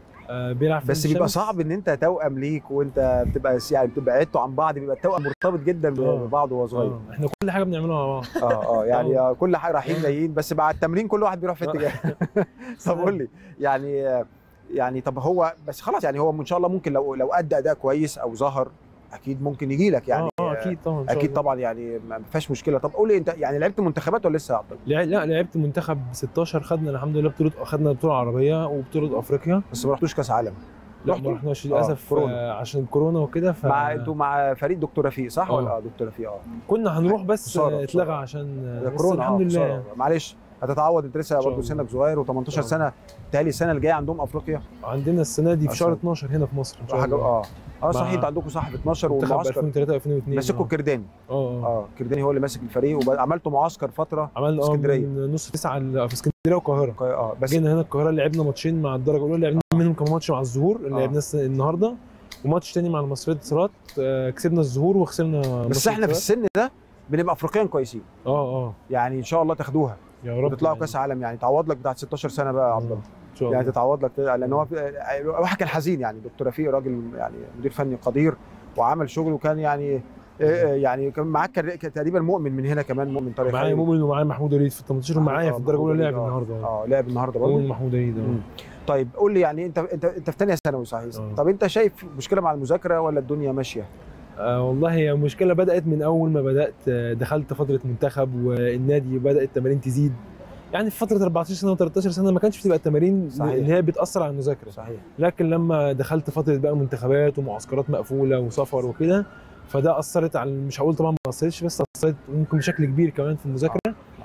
آه بيلعب في بس نادي بيبقى الشمس. صعب ان انت توأم ليك وانت بتبقى يعني بتبقى عدتوا عن بعض بيبقى التوأم مرتبط جدا آه. ببعض وهو صغير آه. احنا كل حاجه بنعملها مع بعض اه اه يعني آه، كل حاجه رايحين جايين بس بعد التمرين كل واحد بيروح في آه. اتجاه طب قول لي يعني آه، يعني طب هو بس خلاص يعني هو ان شاء الله ممكن لو لو ادى اداء كويس او ظهر اكيد ممكن يجي لك يعني اه آه، اكيد طبعا إن شاء اكيد الله. طبعا يعني ما فيهاش مشكله طب قول لي انت يعني لعبت منتخبات ولا لسه يا عبد الله؟ لع- لا لعبت منتخب 16 خدنا الحمد لله بطوله خدنا بطوله عربيه وبطوله افريقيا بس ما رحتوش كاس عالم لا رحتوا؟ ما رحناش آه، للاسف كورونا. آه عشان كورونا وكده ف مع انتوا مع فريق دكتور رفيق صح آه. ولا اه دكتور رفيق اه كنا هنروح بس خسارة، آه، اتلغى خسارة. عشان آه، ده بس كورونا الحمد آه، لله خسارة. يعني. معلش هتتعوض انت لسه إن شاء برضه الله. سنك صغير و18 شاء سنه بتهيألي السنه الجايه عندهم افريقيا عندنا السنه دي في شهر عشان- 12 هنا في مصر ان شاء حاجه الله اه اه صحيح مع- انتوا عندكم صح في 12 منتخب والمعسكر 2003 2002 ماسكوا آه. الكرداني اه اه اه الكرداني هو اللي ماسك الفريق وعملتوا معسكر فتره عملنا اه اسكندرية. من نص تسعه ل- في اسكندريه والقاهره اه بس جينا هنا القاهره لعبنا ماتشين مع الدرجه الاولى لعبنا منهم كمان ماتش مع الظهور اللي آه. لعبناه الس- النهارده وماتش تاني مع المصرية اتصالات آه، كسبنا الظهور وخسرنا بس ماتش احنا في الاتصالات. السن ده بنبقى افريقيا كويسين اه اه يعني ان شاء الله تاخدوها يا رب وتطلعوا يعني. كاس عالم يعني تعوض لك بتاعت 16 سنه بقى يا عبد الله ان شاء يعني الله تتعوض لك لان هو واحد كان حزين يعني دكتور رفيق راجل يعني مدير فني قدير وعمل شغل وكان يعني آه، يعني كان معاك كان كان تقريبا مؤمن من هنا كمان مؤمن طارق معايا خيري. مؤمن ومعايا محمود وليد في ال 18 ومعايا آه، في الدرجه محمود الاولى وليد، لعب آه. النهارده اه لعب النهارده برضه مؤمن محمود وليد مم. اه طيب قول لي يعني انت انت انت في ثانيه ثانوي صحيح آه. طب انت شايف مشكله مع المذاكره ولا الدنيا ماشيه؟ آه والله هي المشكله بدات من اول ما بدات آه، دخلت فتره منتخب والنادي بدات التمارين تزيد يعني في فتره 14 سنه و13 سنه ما كانش بتبقى التمارين صحيح. اللي هي بتاثر على المذاكره صحيح لكن لما دخلت فتره بقى منتخبات ومعسكرات مقفوله وسفر وكده فده اثرت على مش هقول طبعا ما اثرتش بس اثرت ممكن بشكل كبير كمان في المذاكره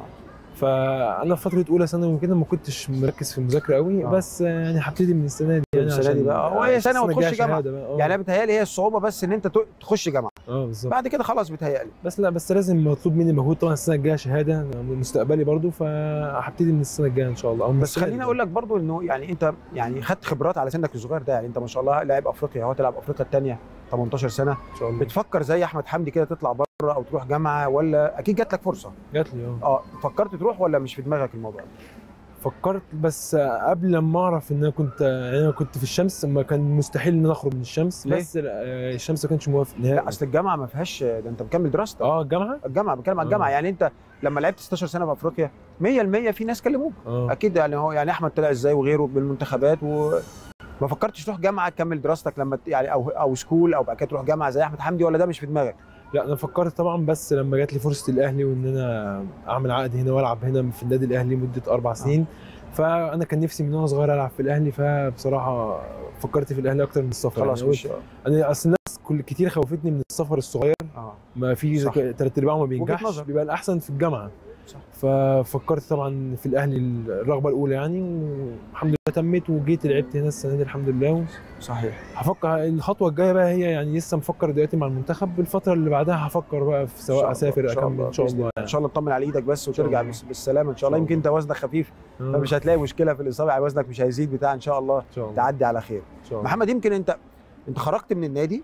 فانا في فتره اولى ثانوي وكده ما كنتش مركز في المذاكره قوي آه. بس يعني هبتدي من السنه دي يعني السنة دي عشان- بقى. هو هي سنة السنة وتخش الجاية جامعة. شهادة بقى. آه. يعني انا بتهيألي هي الصعوبه بس ان انت ت- تخش جامعه اه بالظبط بعد كده خلاص بتهيألي بس لا بس لازم مطلوب مني مجهود طبعا السنه الجايه شهاده أنا مستقبلي برضو فهبتدي من السنه الجايه ان شاء الله او من بس السنة خليني دي. اقول لك برضو انه يعني انت يعني خدت خبرات على سنك الصغير ده يعني انت ما شاء الله لاعب افريقيا اهو تلعب افريقيا الثانيه 18 سنه ان شاء الله بتفكر زي احمد حمدي كده تطلع بره او تروح جامعه ولا اكيد جات لك فرصه جات لي اه اه فكرت تروح ولا مش في دماغك الموضوع ده؟ فكرت بس قبل ما اعرف ان انا كنت يعني انا كنت في الشمس ما كان مستحيل ان انا اخرج من الشمس ليه؟ بس لا، الشمس ما كانش موافق لا نهائي اصل الجامعه ما فيهاش ده انت مكمل دراستك اه الجامعه الجامعه بتكلم عن الجامعه آه. يعني انت لما لعبت 16 سنه في افريقيا 100% في ناس كلموك اه اكيد يعني هو يعني احمد طلع ازاي وغيره بالمنتخبات و ما فكرتش تروح جامعه تكمل دراستك لما ت- يعني او او سكول او بعد كده تروح جامعه زي احمد حمدي ولا ده مش في دماغك؟ لا انا فكرت طبعا بس لما جات لي فرصه الاهلي وان انا اعمل عقد هنا والعب هنا في النادي الاهلي مده اربع سنين فانا كان نفسي من وانا صغير العب في الاهلي فبصراحه فكرت في الاهلي اكتر من السفر خلاص يعني مش قلت- انا اصل الناس كل كتير خوفتني من السفر الصغير اه ما في صح. ثلاث ارباعه ما وجهة بينجحش نظر. بيبقى الاحسن في الجامعه صح. ففكرت طبعا في الاهلي الرغبه الاولى يعني والحمد لله تمت وجيت لعبت هنا السنه دي الحمد لله صحيح هفكر الخطوه الجايه بقى هي يعني لسه مفكر دلوقتي مع المنتخب الفتره اللي بعدها هفكر بقى في إن سواء شاء الله، اسافر إن شاء اكمل الله، ان شاء بإذن الله ان يعني. شاء الله اطمن على ايدك بس شاء وترجع الله. بس- بالسلامه ان شاء الله إن يمكن شاء انت وزنك خفيف آه، فمش هتلاقي مشكله في الاصابه يعني وزنك مش هيزيد بتاع ان شاء الله ان شاء الله تعدي على خير ان شاء الله محمد يمكن انت انت خرجت من النادي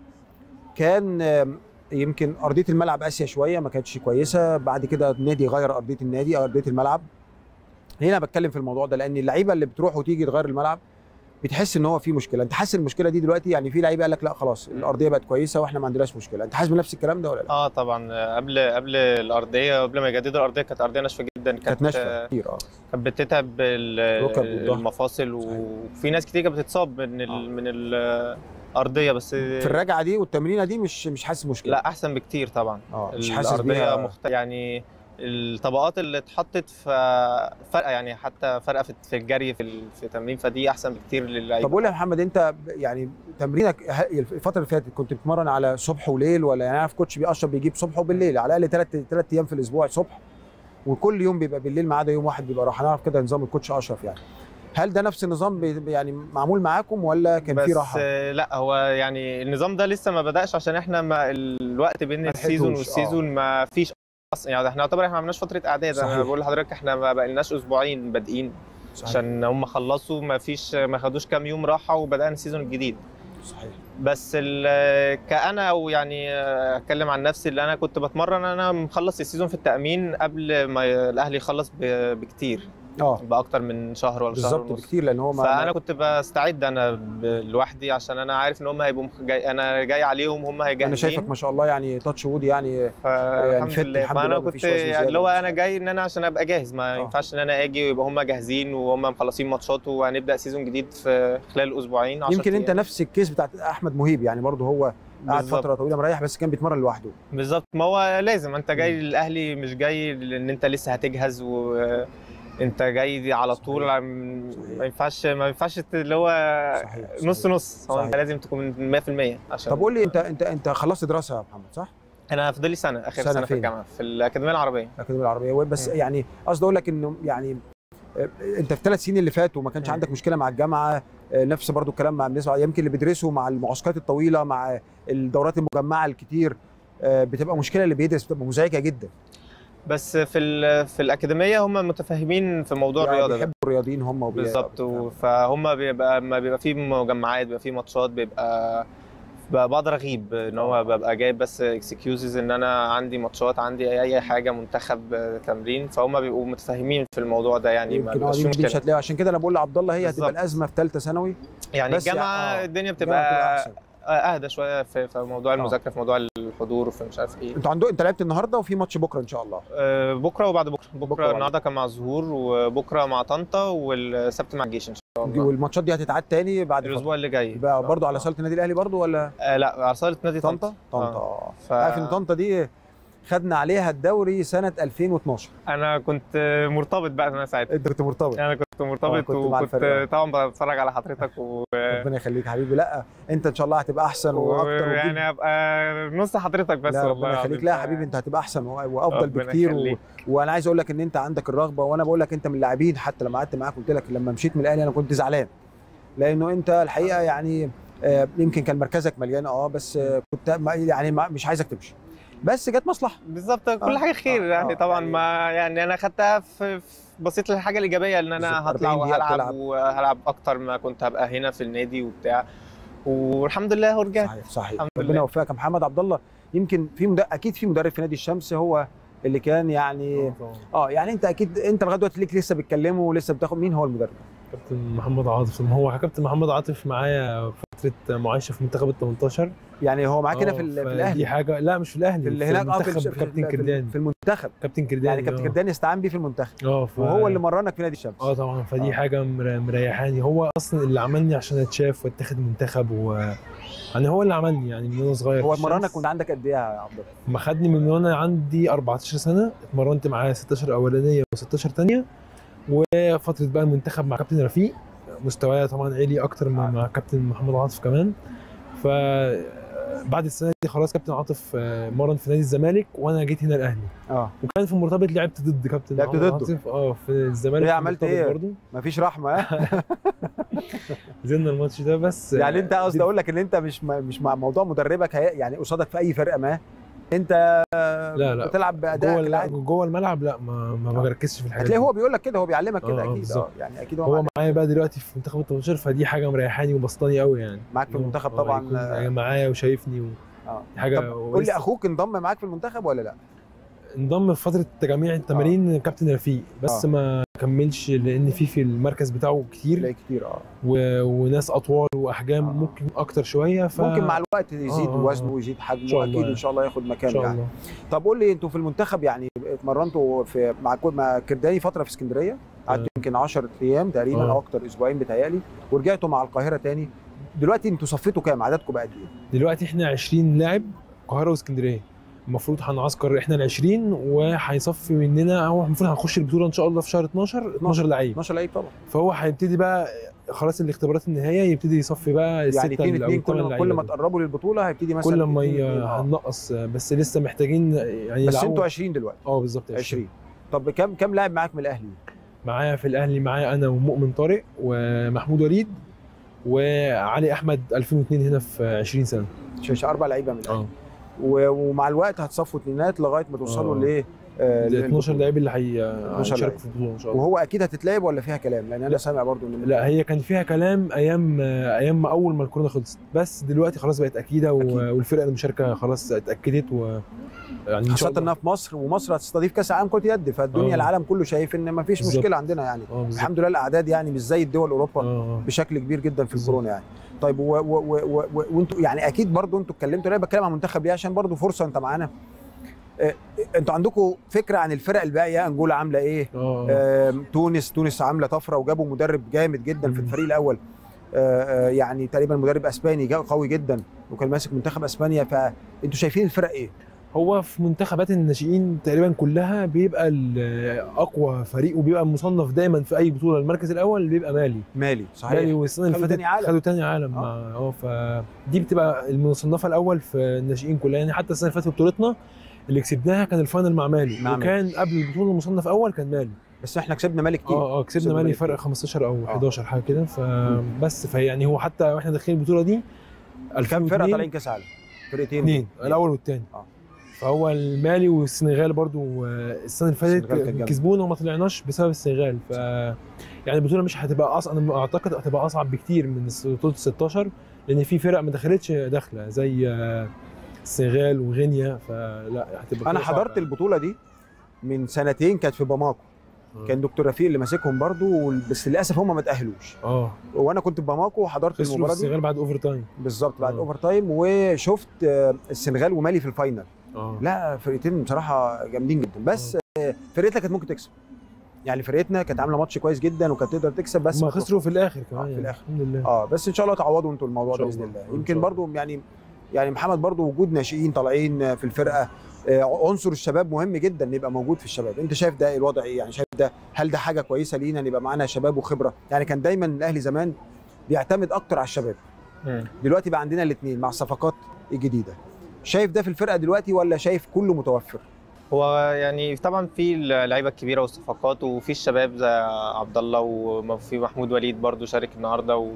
كان آم، يمكن ارضيه الملعب قاسيه شويه ما كانتش كويسه بعد كده النادي غير ارضيه النادي ارضيه الملعب هنا بتكلم في الموضوع ده لان اللعيبه اللي بتروح وتيجي تغير الملعب بتحس ان هو في مشكله انت حاسس المشكله دي دلوقتي يعني في لعيبه قال لك لا خلاص الارضيه بقت كويسه واحنا ما عندناش مشكله انت حاسس بنفس الكلام ده ولا لا اه طبعا آه، قبل قبل الارضيه قبل ما يجددوا الارضيه كانت ارضيه ناشفه جدا كانت ناشفه آه، كتير اه كانت بتتعب ال- ركب والظهر. المفاصل وفي ناس كتير كانت بتتصاب من آه. ال من الارضيه بس في الرجعه دي والتمرينه دي مش مش حاسس مشكله لا احسن بكتير طبعا اه مش حاسس الارضيه بيها مخت... يعني الطبقات اللي اتحطت ف فرقه يعني حتى فرقه في في الجري في ال- في التمرين فدي احسن بكتير للعيبه طب قول لي يا محمد انت ب- يعني تمرينك ه- الفتره اللي فاتت كنت بتتمرن على صبح وليل ولا يعني عارف كوتش بيقشر بيجيب صبح وبالليل على الاقل ثلاث ثلاث ايام في الاسبوع صبح وكل يوم بيبقى بالليل ما عدا يوم واحد بيبقى راحه نعرف كده نظام الكوتش اشرف يعني هل ده نفس النظام بي يعني معمول معاكم ولا كان في بس راحه؟ آه، لا هو يعني النظام ده لسه ما بدأش عشان احنا ما الوقت بين ما السيزون لحقتوش، والسيزون ما فيش اصلا يعني احنا يعتبر احنا ما عملناش فتره اعداد صحيح. انا بقول لحضرتك احنا ما بقيناش اسبوعين بادئين صحيح عشان هم خلصوا ما فيش ما خدوش كام يوم راحه وبدانا السيزون الجديد صحيح بس ال- كأنا او يعني اتكلم عن نفسي اللي انا كنت بتمرن انا مخلص السيزون في التأمين قبل ما الاهلي يخلص ب- بكتير اه باكتر من شهر ولا شهر بالظبط ونص بكتير لان هو ما فانا كنت بستعد انا ب- لوحدي عشان انا عارف ان هم هيبقوا مخ- جاي انا جاي عليهم هم هيجهزين انا شايفك ما شاء الله يعني تاتش وود يعني فالحمد فت لله الحمد فانا لله كنت مفيش وزن يعني زيادة اللي هو ولا انا حاجة. جاي ان انا عشان ابقى جاهز ما آه. ينفعش ان انا اجي ويبقى هم جاهزين وهم مخلصين ماتشات وهنبدا سيزون جديد في خلال اسبوعين 10 يمكن انت أيام. نفس الكيس بتاعت احمد مهيب يعني برضه هو قعد بالظبط. فتره طويله مريح بس كان بيتمرن لوحده بالظبط ما هو لازم انت جاي الاهلي مش جاي لان انت لسه هتجهز وانت جاي دي على طول صحيح. عم- صحيح. ما ينفعش ما ينفعش ت- اللي هو صحيح نص صحيح. نص هو انت صحيح. لازم تكون 100% عشان طب قول لي انت انت انت خلصت دراسه يا محمد صح؟ انا فاضل لي سنه اخر سنة سنه, في فين؟ الجامعه في الاكاديميه العربيه الاكاديميه العربيه بس مم. يعني قصدي اقول لك انه يعني آه، انت في الثلاث سنين اللي فاتوا ما كانش مم. عندك مشكله مع الجامعه آه، نفس برضو الكلام مع الناس يمكن اللي بيدرسوا مع المعسكرات الطويله مع الدورات المجمعه الكتير آه، بتبقى مشكله اللي بيدرس بتبقى مزعجه جدا بس في ال- في الاكاديميه هم متفاهمين في موضوع يعني الرياضه ده بيحبوا الرياضيين هم وبي- بالظبط و- فهم بيبقى ما بيبقى في مجمعات بيبقى في ماتشات بيبقى ب- بقدر اغيب ان هو ببقى جايب بس اكسكيوزز ان انا عندي ماتشات عندي اي أي حاجه منتخب آه، تمرين فهم بيبقوا متفاهمين في الموضوع ده يعني ما يمكن اه بيبقاش دي في دي مش مشكله هتلاقيها عشان كده انا بقول لعبد الله هي هتبقى بالظبط. الازمه في ثالثه ثانوي يعني بس الجامعه يعني- آه، الدنيا الجامعة بتبقى بتبقى احسن اهدى شويه في في موضوع المذاكره في موضوع الحضور وفي مش عارف ايه انتوا عندكم انت لعبت النهارده وفي ماتش بكره ان شاء الله آه، بكره وبعد بكره بكرة بكره وبعد النهارده كان مع الظهور وبكره مع طنطا والسبت مع الجيش ان شاء دي الله والماتشات دي هتتعاد تاني بعد فترة. الاسبوع اللي جاي يبقى برضه على صاله النادي الاهلي برضه ولا آه لا على صاله نادي طنطا طنطا طنطا آه. اه ف... عارف ان طنطا دي خدنا عليها الدوري سنه 2012 انا كنت مرتبط بقى انا ساعتها انت كنت مرتبط انا كنت مرتبط كنت مع الفرقة. وكنت طبعا بتفرج على حضرتك و... ربنا يخليك يا حبيبي لا انت ان شاء الله هتبقى احسن واكتر وتجيب- ويعني ابقى نص حضرتك بس لا والله ربنا يخليك العظيم. لا يا حبيبي انت هتبقى احسن و- وافضل ربنا بكتير و... يخليك. وانا عايز اقول لك ان انت عندك الرغبه وانا بقول لك انت من اللاعبين حتى لما قعدت معاك قلت لك لما مشيت من الاهلي انا كنت زعلان لانه انت الحقيقه يعني آه، يمكن كان مركزك مليان اه بس آه، كنت ما- يعني ما- مش عايزك تمشي بس جت مصلحه بالظبط كل آه، حاجه خير آه، يعني آه، طبعا يعني- ما يعني انا خدتها في في- بصيت للحاجه الايجابيه ان بالظبط، انا هطلع 40 دقيقة وهلعب بتلعب. وهلعب اكتر ما كنت هبقى هنا في النادي وبتاع والحمد لله هو رجعت صحيح صحيح الحمد ربنا لله. يوفقك يا محمد عبد الله يمكن في مد... اكيد في مدرب في نادي الشمس هو اللي كان يعني اه يعني انت اكيد انت لغايه دلوقتي ليك لسه بتكلمه ولسه بتاخد مين هو المدرب كابتن محمد عاطف هو كابتن محمد عاطف معايا فتره معايشه في منتخب ال 18 يعني هو معاك هنا في, آه، ال- في فدي الاهلي حاجه لا مش في الاهلي في اللي هناك اه في, المنتخب الش- في, كابتن في, كرداني في المنتخب كابتن كرداني يعني كابتن آه. كرداني استعان بيه في المنتخب اه ف... وهو اللي مرنك في نادي الشمس اه طبعا فدي آه. حاجه مر- مريحاني هو اصلا اللي عملني عشان اتشاف واتخذ منتخب و يعني هو اللي عملني يعني من وانا صغير هو في مرنك الشمس. كنت عندك قد ايه يا عبد الله؟ ما خدني من وانا عندي 14 سنه اتمرنت معاه 16 اولانيه و16 ثانيه وفتره بقى المنتخب مع كابتن رفيق مستواي طبعا عالي اكتر من آه. مع كابتن محمد عاطف كمان ف بعد السنه دي خلاص كابتن عاطف آه، مرن في نادي الزمالك وانا جيت هنا الاهلي اه وكان في المرتبط لعبت ضد كابتن لعبت عمرو ضده. عاطف اه في الزمالك ايه في عملت المرتبط ايه؟ برضه مفيش رحمه ها نزلنا الماتش ده بس يعني آه، انت قصدي دي- اقول لك ان انت مش م- مش مع موضوع مدربك هي يعني قصادك في اي فرقه ما انت لا لا بتلعب بادائك جوه العادي. الل- جوه الملعب لا ما ما آه. بركزش في الحاجات هتلاقيه دي. هو بيقول لك كده هو بيعلمك كده آه، آه، اكيد اه بالظبط. يعني اكيد هو, هو معاك- معايا بقى دلوقتي في منتخب ال 18 فدي حاجه مريحاني وبسطاني قوي يعني معاك في إن هو- المنتخب آه، طبعا يكون آه، معايا وشايفني و... اه دي حاجه طب قول لي ولسه اخوك انضم معاك في المنتخب ولا لا؟ انضم في فتره تجميع التمارين كابتن رفيق بس آه. ما كملش لان في في المركز بتاعه كتير تلاقي كتير اه و... وناس اطوال واحجام آه. ممكن اكتر شويه ف... ممكن مع الوقت يزيد آه، آه، وزنه آه. ويزيد إن حجمه شاء الله اكيد ان يعني. شاء الله ياخد ان مكانه شاء يعني الله طب قول لي انتوا في المنتخب يعني اتمرنتوا في مع كو- مع كرداني فتره في اسكندريه قعدتوا يمكن 10 ايام تقريبا آه. او اكتر اسبوعين بتهيألي ورجعتوا مع القاهره تاني دلوقتي انتوا صفيتوا كام عددكم بقى قد ايه؟ دلوقتي احنا 20 لاعب القاهره واسكندريه المفروض هنعسكر احنا ال 20 وهيصفي مننا هو المفروض هنخش البطوله ان شاء الله في شهر 12 12 لعيب 12 لعيب طبعا فهو هيبتدي بقى خلاص الاختبارات النهائيه يبتدي يصفي بقى السته يعني اثنين ال- أو اثنين كل الثمان ما كل ما لعيبة دول. تقربوا للبطوله هيبتدي مثلا كل ما اتنين ي- اتنين، آه. هننقص بس لسه محتاجين يعني بس يلعبوا- انتوا 20 دلوقتي اه بالظبط 20 20 طب كم كم لاعب معاك من الاهلي؟ معايا في الاهلي معايا انا ومؤمن طارق ومحمود وليد وعلي احمد 2002 هنا في 20 سنه شاشه اربع لعيبه من الاهلي اه و- ومع الوقت هتصفوا اثنينات لغايه ما توصلوا آه. لايه؟ آه، ده 12 للبطولة. لعيب اللي هي 12 هيشاركوا لعيب. في البطوله ان شاء الله وهو اكيد هتتلعب ولا فيها كلام لان انا لا. سامع برضو ان لا هي كان فيها كلام ايام ايام ما اول ما الكورونا خلصت بس دلوقتي خلاص بقت اكيده و- أكيد. والفرقه المشاركه خلاص اتاكدت و يعني ان شاء خاصه الله انها في مصر ومصر هتستضيف كاس العالم كره يد فالدنيا آه. العالم كله شايف ان ما فيش بالظبط. مشكله عندنا يعني اه بالظبط الحمد لله الاعداد يعني مش زي الدول اوروبا اه بشكل كبير جدا في بالظبط. الكورونا يعني طيب و- و- و- و- و- وانتوا يعني اكيد برضو انتوا اتكلمتوا انا بتكلم عن المنتخب ليه عشان برضو فرصه انت معانا آه، انتوا عندكم فكره عن الفرق الباقيه انجولا عامله ايه اه آه، تونس تونس عامله طفره وجابوا مدرب جامد جدا في مم. الفريق الاول آه، آه، يعني تقريبا مدرب اسباني جا- قوي جدا وكان ماسك منتخب اسبانيا فانتوا شايفين الفرق ايه هو في منتخبات الناشئين تقريبا كلها بيبقى ال- اقوى فريق وبيبقى مصنف دايما في اي بطوله المركز الاول بيبقى مالي مالي مالي صحيح والسنه اللي خدوا فاتت تاني عالم. خدوا تاني عالم آه. مع- اه فدي بتبقى المصنفه الاول في الناشئين كلها يعني حتى السنه اللي فاتت في بطولتنا اللي كسبناها كان الفاينل مع مالي مع مالي. وكان قبل البطوله المصنف اول كان مالي بس احنا كسبنا مالي كتير اه اه كسبنا كسبنا مالي مالي فرق كتير. 15 او آه. 11 حاجه كده فبس فيعني هو حتى واحنا داخلين البطوله دي كام فرقه 2002 طالعين كاس عالم فرقتين اثنين الاول والثاني آه. فهو المالي والسنغال برضو آه، السنه اللي السنغال كانت فاتت جامدة. كسبونا وما طلعناش بسبب السنغال ف يعني البطوله مش هتبقى اصعب انا اعتقد هتبقى اصعب بكتير من بطوله 16 لان في فرق ما دخلتش داخله زي آه، السنغال وغينيا فلا هتبقى انا بطولة حضرت صعبة. البطوله دي من سنتين كانت في باماكو آه. كان دكتور رفيق اللي ماسكهم برضو بس للاسف هم ما تاهلوش اه وانا كنت في باماكو وحضرت خسروا المباراه دي السنغال بعد اوفر تايم بالظبط بعد آه. اوفر تايم وشفت آه، السنغال ومالي في الفاينل اه لا فرقتين بصراحه جامدين جدا بس آه، فرقتنا كانت ممكن تكسب يعني فرقتنا كانت عامله ماتش كويس جدا وكانت تقدر تكسب بس ما خسروا في الاخر كمان آه، في يعني. الآخر. الحمد لله اه بس ان شاء الله تعوضوا انتوا الموضوع إن ده شاء باذن الله. الله إن يمكن شاء الله. برضو يعني يعني محمد برضو وجود ناشئين طالعين آه، في الفرقه آه، عنصر الشباب مهم جدا ان يبقى موجود في الشباب انت شايف ده الوضع ايه يعني شايف ده هل ده حاجه كويسه لينا ان يبقى معانا شباب وخبره يعني كان دايما الاهلي زمان بيعتمد اكتر على الشباب دلوقتي بقى عندنا الاثنين مع الصفقات الجديده شايف ده في الفرقه دلوقتي ولا شايف كله متوفر هو يعني طبعا في اللعيبه الكبيره والصفقات وفي الشباب زي عبد الله وفي محمود وليد برضو شارك النهارده و...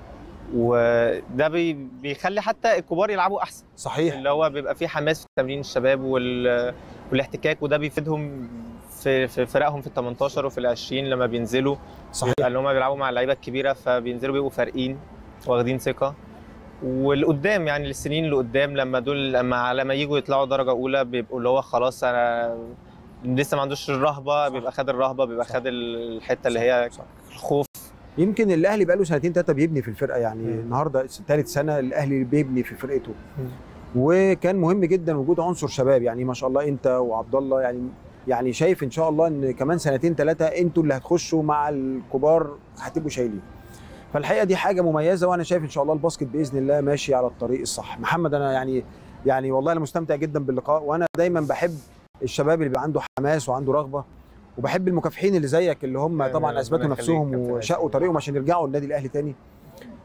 وده بي... بيخلي حتى الكبار يلعبوا احسن صحيح اللي هو بيبقى فيه حماس في تمرين الشباب وال... والاحتكاك وده بيفيدهم في في فرقهم في ال 18 وفي ال 20 لما بينزلوا صحيح بيبقى اللي هم بيلعبوا مع اللعيبه الكبيره فبينزلوا بيبقوا فارقين واخدين ثقه والقدام يعني السنين اللي قدام لما دول لما لما يجوا يطلعوا درجه اولى بيبقوا اللي هو خلاص انا لسه ما عندوش الرهبه بيبقى خد الرهبه بيبقى خد الحته اللي هي صح. الخوف يمكن الاهلي بقى له سنتين ثلاثه بيبني في الفرقه يعني مم. النهارده ثالث سنه الاهلي بيبني في فرقته مم. وكان مهم جدا وجود عنصر شباب يعني ما شاء الله انت وعبد الله يعني يعني شايف ان شاء الله ان كمان سنتين ثلاثه انتوا اللي هتخشوا مع الكبار هتبقوا شايلين فالحقيقه دي حاجه مميزه وانا شايف ان شاء الله الباسكت باذن الله ماشي على الطريق الصح محمد انا يعني يعني والله انا مستمتع جدا باللقاء وانا دايما بحب الشباب اللي بيبقى عنده حماس وعنده رغبه وبحب المكافحين اللي زيك اللي هم أيوة، طبعا ربنا اثبتوا يخليك نفسهم كابتن وشقوا طريقهم عشان يرجعوا النادي الاهلي تاني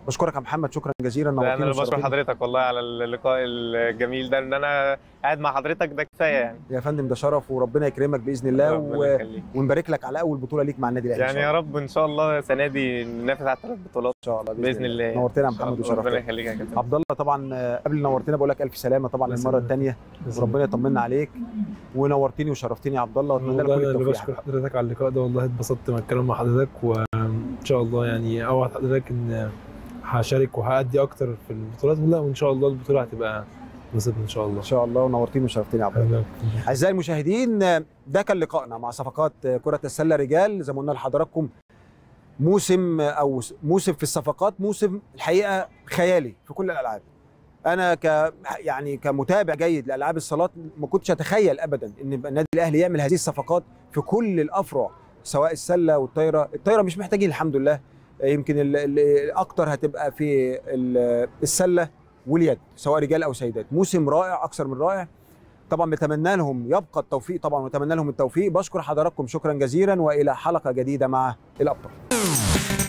بشكرك يا محمد شكرا جزيلا لا، انا نورتينا اللي بشكر وشرفتينا. حضرتك والله على اللقاء الجميل ده ان انا قاعد مع حضرتك ده كفايه يعني يا فندم ده شرف وربنا يكرمك باذن الله ربنا و... يخليك. ونبارك لك على اول بطوله ليك مع النادي الاهلي إن يعني شاء يا الله. رب ان شاء الله السنه دي ننافس على ثلاث بطولات ان شاء الله باذن الله نورتنا يا إن شاء محمد الله. ربنا وشرفتنا يخليك يا كابتن عبد الله طبعا آه، قبل نورتنا بقول لك الف سلامه طبعا الله المره يسلمك. الثانيه وربنا يطمنا عليك ونورتني وشرفتني يا عبد الله واتمنى لك والله كل انا اللي التوفيق بشكر حضرتك على اللقاء ده والله اتبسطت من الكلام مع حضرتك وان شاء الله يعني اوعد حضرتك ان هشارك وهأدي اكتر في البطولات لا وان شاء الله البطوله هتبقى نصيب ان شاء الله ان شاء الله ونورتني وشرفتني يا عبد الله اعزائي المشاهدين آه، ده كان لقائنا مع صفقات آه، كره السله رجال زي ما قلنا لحضراتكم موسم آه، او س- موسم في الصفقات موسم الحقيقه خيالي في كل الالعاب انا ك يعني كمتابع جيد لالعاب الصالات ما كنتش اتخيل ابدا ان يبقى النادي الاهلي يعمل هذه الصفقات في كل الافرع سواء السله والطايره الطايره مش محتاجين الحمد لله آه، يمكن ال- ال- الاكتر هتبقى في ال- السله واليد سواء رجال او سيدات موسم رائع اكثر من رائع طبعا بتمنى لهم يبقى التوفيق طبعا واتمنى لهم التوفيق بشكر حضراتكم شكرا جزيلا والى حلقه جديده مع الابطال